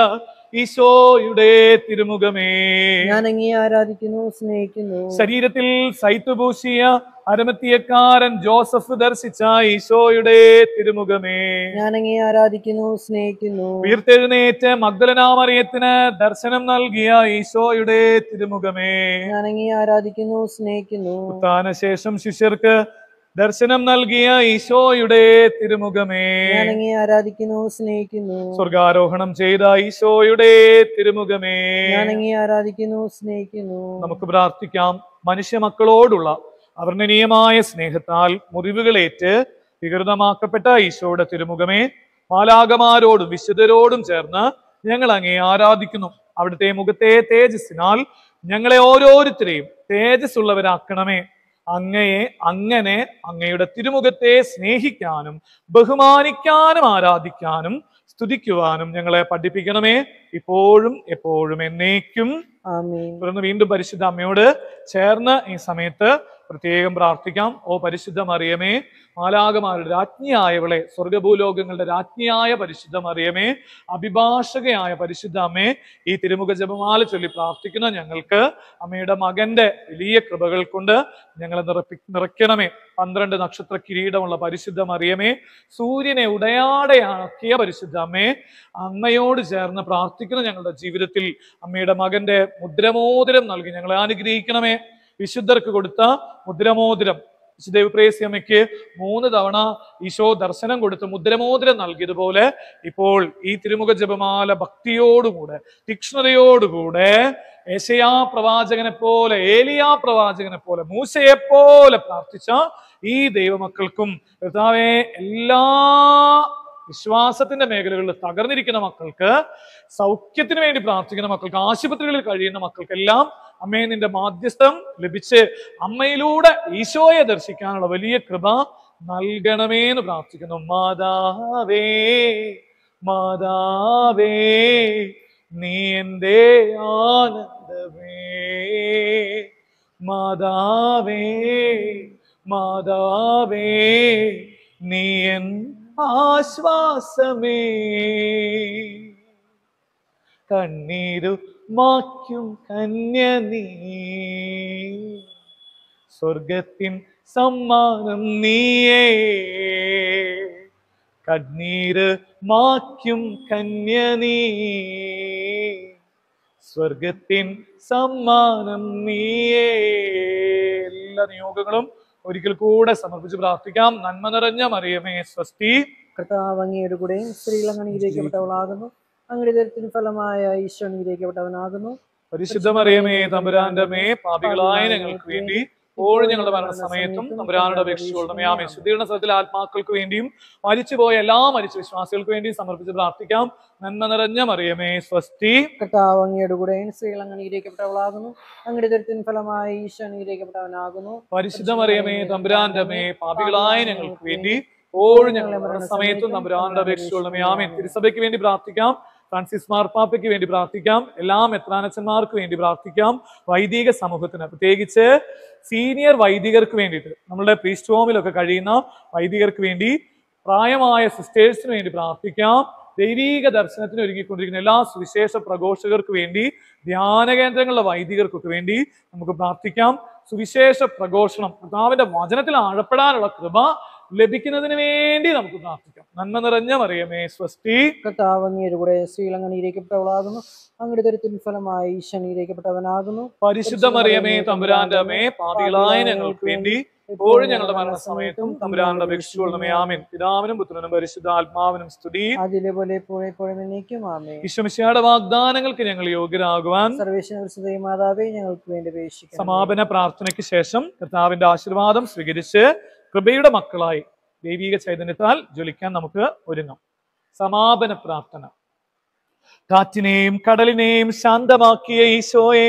ഈശോയുടെ തിരുമുഖമേ ഞാൻ അങ്ങേ ആരാധിക്കുന്നു സ്നേഹിക്കുന്നു ശരീരത്തിൽ സൈത്തുപൂശിയ അരമത്തിയക്കാരൻ ജോസഫ് ദർശിച്ച ഈശോയുടെ തിരുമുഖമേ ഞാൻ അങ്ങേ ആരാധിക്കുന്നു സ്നേഹിക്കുന്നു ഉയർത്തെഴുന്നേറ്റ് മഗ്ദലനാമറിയത്തിന് ദർശനം നൽകിയ ഈശോയുടെ തിരുമുഖമേ ഞാൻ അങ്ങേ ആരാധിക്കുന്നു സ്നേഹിക്കുന്നു ഉത്ഥാനശേഷം ശിഷ്യർക്ക് ദർശനം നൽകിയ ഈശോയുടെ തിരുമുഖമേ ഞാൻ അങ്ങേ ആരാധിക്കുന്നു സ്നേഹിക്കുന്നു സ്വർഗാരോഹണം ചെയ്ത ഈശോയുടെ തിരുമുഖമേ ഞാൻ അങ്ങേ ആരാധിക്കുന്നു സ്നേഹിക്കുന്നു നമുക്ക് പ്രാർത്ഥിക്കാം മനുഷ്യ മക്കളോടുള്ള അവർണ്ണനീയമായ സ്നേഹത്താൽ മുറിവുകളേറ്റ് വികൃതമാക്കപ്പെട്ട ഈശോയുടെ തിരുമുഖമേ മാലാകമാരോടും വിശുദ്ധരോടും ചേർന്ന് ഞങ്ങൾ അങ്ങേ ആരാധിക്കുന്നു അവിടുത്തെ മുഖത്തെ തേജസ്സിനാൽ ഞങ്ങളെ ഓരോരുത്തരെയും തേജസ് ഉള്ളവരാക്കണമേ അങ്ങയെ അങ്ങനെ അങ്ങയുടെ തിരുമുഖത്തെ സ്നേഹിക്കാനും ബഹുമാനിക്കാനും ആരാധിക്കാനും സ്തുതിക്കുവാനും ഞങ്ങളെ പഠിപ്പിക്കണമേ ഇപ്പോഴും എപ്പോഴും എന്നേക്കും ആമീൻ തുടർന്ന് വീണ്ടും പരിശുദ്ധ അമ്മയോട് ചേർന്ന് ഈ സമയത്ത് പ്രത്യേകം പ്രാർത്ഥിക്കാം ഓ പരിശുദ്ധ മറിയമേ മാലാകമാരുടെ രാജ്ഞിയായവളെ സ്വർഗഭൂലോകങ്ങളുടെ രാജ്ഞിയായ പരിശുദ്ധ മറിയമേ അഭിഭാഷകയായ പരിശുദ്ധ അമ്മേ ഈ തിരുമുഖ ജപമാല ചൊല്ലി പ്രാർത്ഥിക്കുന്ന ഞങ്ങൾക്ക് അമ്മയുടെ മകന്റെ വലിയ കൃപകൾ കൊണ്ട് ഞങ്ങളെ നിറപ്പി നിറയ്ക്കണമേ പന്ത്രണ്ട് നക്ഷത്ര കിരീടമുള്ള പരിശുദ്ധ മറിയമേ സൂര്യനെ ഉടയാടെയാക്കിയ പരിശുദ്ധ അമ്മേ അമ്മയോട് ചേർന്ന് പ്രാർത്ഥിക്കുന്ന ഞങ്ങളുടെ ജീവിതത്തിൽ അമ്മയുടെ മകന്റെ മുദ്രമോതിരം നൽകി ഞങ്ങളെ അനുഗ്രഹിക്കണമേ വിശുദ്ധർക്ക് കൊടുത്ത മുദ്രമോതിരം വിശുദ്ധപ്രേസി അമ്മയ്ക്ക് മൂന്ന് തവണ ഈശോ ദർശനം കൊടുത്ത് മുദ്രമോതിരം നൽകിയതുപോലെ ഇപ്പോൾ ഈ തിരുമുഖ ജപമാല ഭക്തിയോടുകൂടെ തീക്ഷ്ണതയോടുകൂടെ ഏശയാ പ്രവാചകനെ പോലെ ഏലിയാ പ്രവാചകനെ പോലെ മൂസയെ പോലെ പ്രാർത്ഥിച്ച ഈ ദൈവമക്കൾക്കും കർത്താവെ എല്ലാ വിശ്വാസത്തിന്റെ മേഖലകളിൽ തകർന്നിരിക്കുന്ന മക്കൾക്ക് സൗഖ്യത്തിന് വേണ്ടി പ്രാർത്ഥിക്കുന്ന മക്കൾക്ക് ആശുപത്രികളിൽ കഴിയുന്ന മക്കൾക്കെല്ലാം അമ്മയെ നിന്റെ മാധ്യസ്ഥം ലഭിച്ച് അമ്മയിലൂടെ ഈശോയെ ദർശിക്കാനുള്ള വലിയ കൃപ നൽകണമേ എന്ന് പ്രാർത്ഥിക്കുന്നു മാതാവേ മാതാവേ നീ എൻ്റെ ആനന്ദമേ മാതാവേ മാതാവേ നീ എൻ ആശ്വാസമേ കണ്ണീരു മായ്ക്കും കന്യ നീ സ്വർഗത്തിൻ സമ്മാനം നീയേ കണ്ണീര് മായ്ക്കും കന്യ നീ സ്വർഗത്തിൻ സമ്മാനം നീയേ എല്ലാ നിയോഗങ്ങളും ഒരിക്കൽ കൂടെ സമർപ്പിച്ച് പ്രാർത്ഥിക്കാം നന്മ നിറഞ്ഞ മറിയമേ സ്വസ്തി കർത്താവ് അങ്ങയുടെ കൂടെ സ്ത്രീകൾ അങ്ങനെ അനുഗ്രഹിക്കപ്പെട്ടവളാകുന്നു അങ്ങയുടെ ദരത്തിന് ഫലമായ ഈശോ അനുഗ്രഹിക്കപ്പെട്ടവനാകുന്നു പരിശുദ്ധ മറിയമേ തമ്പുരാന്റെ മേ പാപികളായ ഞങ്ങൾക്ക് വേണ്ടി ഇപ്പോഴും ഞങ്ങളുടെ മരണസമയത്തും തമ്പുരാനുടെ അപേക്ഷിച്ചുകൊള്ളണമേ ആമേ ശുദ്ധീകരണ സ്ഥലത്തിലെ ആത്മാക്കൾക്ക് വേണ്ടിയും മരിച്ചുപോയ എല്ലാ മരിച്ച വിശ്വാസികൾക്ക് വേണ്ടിയും സമർപ്പിച്ച് പ്രാർത്ഥിക്കാം നന്മ നിറഞ്ഞ മറിയമേ സ്വസ്തി കർത്താവ് അങ്ങയുടെ കൂടെ സ്ത്രീകൾ അങ്ങ് അനുഗ്രഹിക്കപ്പെട്ടവളാകുന്നു അങ്ങയുടെ ദരത്തിന് ഫലമായ ഈശോ അനുഗ്രഹിക്കപ്പെട്ടവനാകുന്നു പരിശുദ്ധ മറിയമേ തമ്പുരാന്റെ മേ പാപികളായ ഞങ്ങൾക്ക് വേണ്ടി ഇപ്പോഴും ഞങ്ങളുടെ മരണസമയത്തും തമ്പുരാനുടെ അപേക്ഷിച്ചുകൊള്ളണമേ ആമേ തിരുസഭയ്ക്ക് വേണ്ടി പ്രാർത്ഥിക്കാം ഫ്രാൻസിസ് മാർപ്പാപ്പയ്ക്ക് വേണ്ടി പ്രാർത്ഥിക്കാം എല്ലാ മെത്രാനച്ചന്മാർക്ക് വേണ്ടി പ്രാർത്ഥിക്കാം വൈദിക സമൂഹത്തിന് പ്രത്യേകിച്ച് സീനിയർ വൈദികർക്ക് വേണ്ടിയിട്ട് നമ്മളുടെ പ്രീസ്റ്റ് ഹോമിലൊക്കെ കഴിയുന്ന വൈദികർക്ക് വേണ്ടി പ്രായമായ സിസ്റ്റേഴ്സിന് വേണ്ടി പ്രാർത്ഥിക്കാം ദൈവീക ദർശനത്തിന് ഒരുങ്ങിക്കൊണ്ടിരിക്കുന്ന എല്ലാ സുവിശേഷ പ്രഘോഷകർക്ക് വേണ്ടി ധ്യാന കേന്ദ്രങ്ങളിലെ വൈദികർക്കൊക്കെ വേണ്ടി നമുക്ക് പ്രാർത്ഥിക്കാം സുവിശേഷ പ്രഘോഷണം കർത്താവിന്റെ വചനത്തിൽ ആഴപ്പെടാനുള്ള കൃപ ലഭിക്കുന്നതിന് വേണ്ടി നമുക്ക് പ്രാർത്ഥിക്കാം നന്മ നിറഞ്ഞ മറിയമേ സ്വസ്തി കർത്താവ് അങ്ങയുടെ കൂടെ സ്ത്രീകൾ അങ്ങ് അനുഗ്രഹിക്കപ്പെട്ടവളാകുന്നു അങ്ങയുടെ ദരത്തിന് ഫലമായ ഈശോ അനുഗ്രഹിക്കപ്പെട്ടവനാകുന്നു പരിശുദ്ധ മറിയമേ തമ്പുരാന്റെ അമ്മേ പാപികളായ ഞങ്ങൾക്ക് വേണ്ടി ഇപ്പോഴും ഞങ്ങളുടെ മരണസമയത്തും തമ്പുരാനുടെ അപേക്ഷിച്ചുകൊള്ളണമേ ആമേൻ പിതാവിനും പുത്രനും പരിശുദ്ധ ആത്മാവിനും സ്തുതി അതിലെ പോലെ എപ്പോഴും എപ്പോഴും എന്നേക്കും ആമേ ഈശ്വമിശയുടെ വാഗ്ദാനങ്ങൾക്ക് ഞങ്ങൾ യോഗ്യരാകുവാൻ സർവേശ്വര വിശുദ്ധ മാതാവേ ഞങ്ങൾക്ക് വേണ്ടി അപേക്ഷിക്കണം സമാപന പ്രാർത്ഥനയ്ക്ക് ശേഷം കർത്താവിന്റെ ആശീർവാദം സ്വീകരിച്ച് കൃപയുടെ മക്കളായി ദൈവിക ചൈതന്യത്താൽ ജ്വലിക്കാൻ നമുക്ക് ഒരുങ്ങാം സമാപന പ്രാർത്ഥന കാറ്റിനെയും കടലിനെയും ശാന്തമാക്കിയ ഈശോയെ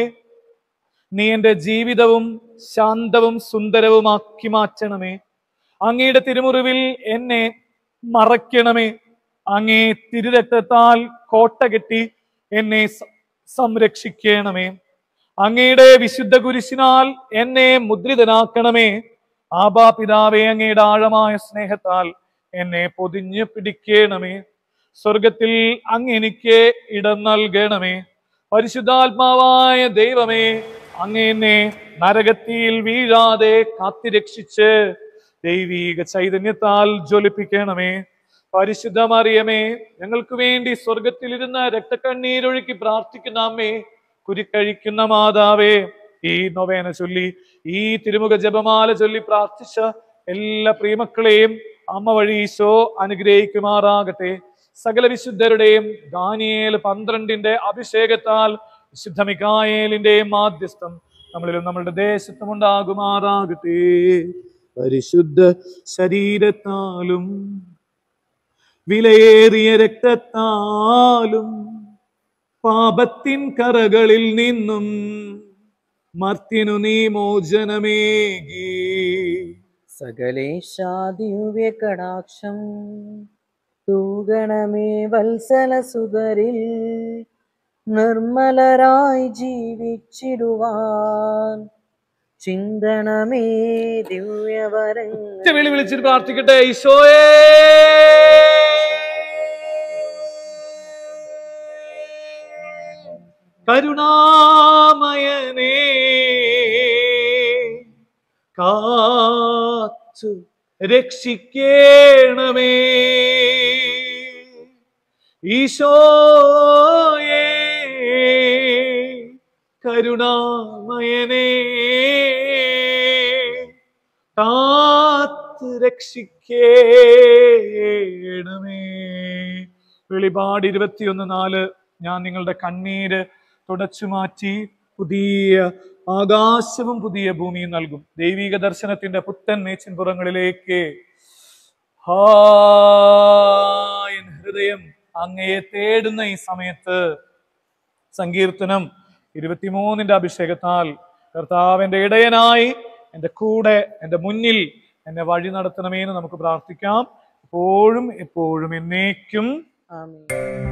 നീ എന്റെ ജീവിതവും ശാന്തവും സുന്ദരവുമാക്കി മാറ്റണമേ അങ്ങയുടെ തിരുമുറിവിൽ എന്നെ മറയ്ക്കണമേ അങ്ങേ തിരുരക്തത്താൽ കോട്ട കെട്ടി എന്നെ സ- സംരക്ഷിക്കണമേ അങ്ങയുടെ വിശുദ്ധ കുരിശിനാൽ എന്നെ മുദ്രിതനാക്കണമേ ആബാ പിതാവേ അങ്ങയുടെ ആഴമായ സ്നേഹത്താൽ എന്നെ പൊതിഞ്ഞു പിടിക്കണമേ സ്വർഗത്തിൽ അങ്ങ് എനിക്ക് ഇടം നൽകണമേ പരിശുദ്ധാത്മാവായ ദൈവമേ അങ്ങ് എന്നെ നരകത്തിയിൽ വീഴാതെ കാത്തിരക്ഷിച്ച് ദൈവീക ചൈതന്യത്താൽ ജ്വലിപ്പിക്കണമേ പരിശുദ്ധ മറിയമേ ഞങ്ങൾക്ക് വേണ്ടി സ്വർഗത്തിലിരുന്ന് രക്തക്കണ്ണീരൊഴുക്കി പ്രാർത്ഥിക്കുന്ന അമ്മേ കുരിക്കഴിക്കുന്ന മാതാവേ ഈ നൊവേന ചൊല്ലി ഈ തിരുമുഖ ജപമാല ചൊല്ലി പ്രാർത്ഥിച്ച എല്ലാ പ്രിയമക്കളെയും അമ്മ വഴി ഈശോ അനുഗ്രഹിക്കുമാറാകട്ടെ സകല വിശുദ്ധരുടെയും ദാനിയേൽ പന്ത്രണ്ടിന്റെ അഭിഷേകത്താൽ വിശുദ്ധ മിക്കായേലിന്റെയും മാധ്യസ്ഥം നമ്മളിലും നമ്മളുടെ ദേശത്തും ഉണ്ടാകുമാറാകട്ടെ പരിശുദ്ധ ശരീരത്താലും വിലയേറിയ രക്തത്താലും പാപത്തിൻ കറകളിൽ നിന്നും മർത്യനു നീ മോചനമേകി സകലേശാദിവ്യ കടാക്ഷം തൂഗണമേ വത്സല സുതരിൽ നിർമ്മലരായി ജീവിച്ചിടുവാൻ ചിന്തണമേ ദിവ്യവരങ്ങൾ ഒറ്റ വിളി വിളിച്ചിട്ട് പ്രാർത്ഥിക്കട്ടെ ഈശോയേ കരുണാമയനേ കാത്തു രക്ഷിക്കേണമേ ഈശോയേ കരുണാമയനേ കാത്ത് രക്ഷിക്കേണമേ വെളിപാട് ഇരുപത്തിയൊന്ന് നാല് ഞാൻ നിങ്ങളുടെ കണ്ണീര് തുടച്ചു മാറ്റി പുതിയ ആകാശവും പുതിയ ഭൂമിയും നൽകും ദൈവിക ദർശനത്തിന്റെ പുത്തൻ മേച്ചിൻപുറങ്ങളിലേക്ക് ഹാ എൻ ഹൃദയം അങ്ങയെ തേടുന്ന ഈ സമയത്ത് സങ്കീർത്തനം ഇരുപത്തിമൂന്നിന്റെ അഭിഷേകത്താൽ കർത്താവിന്റെ ഇടയനായി എൻ്റെ കൂടെ എൻ്റെ മുന്നിൽ എന്നെ വഴി നടത്തണമേ എന്ന് നമുക്ക് പ്രാർത്ഥിക്കാം എപ്പോഴും എപ്പോഴും എന്നേക്കും ആമേൻ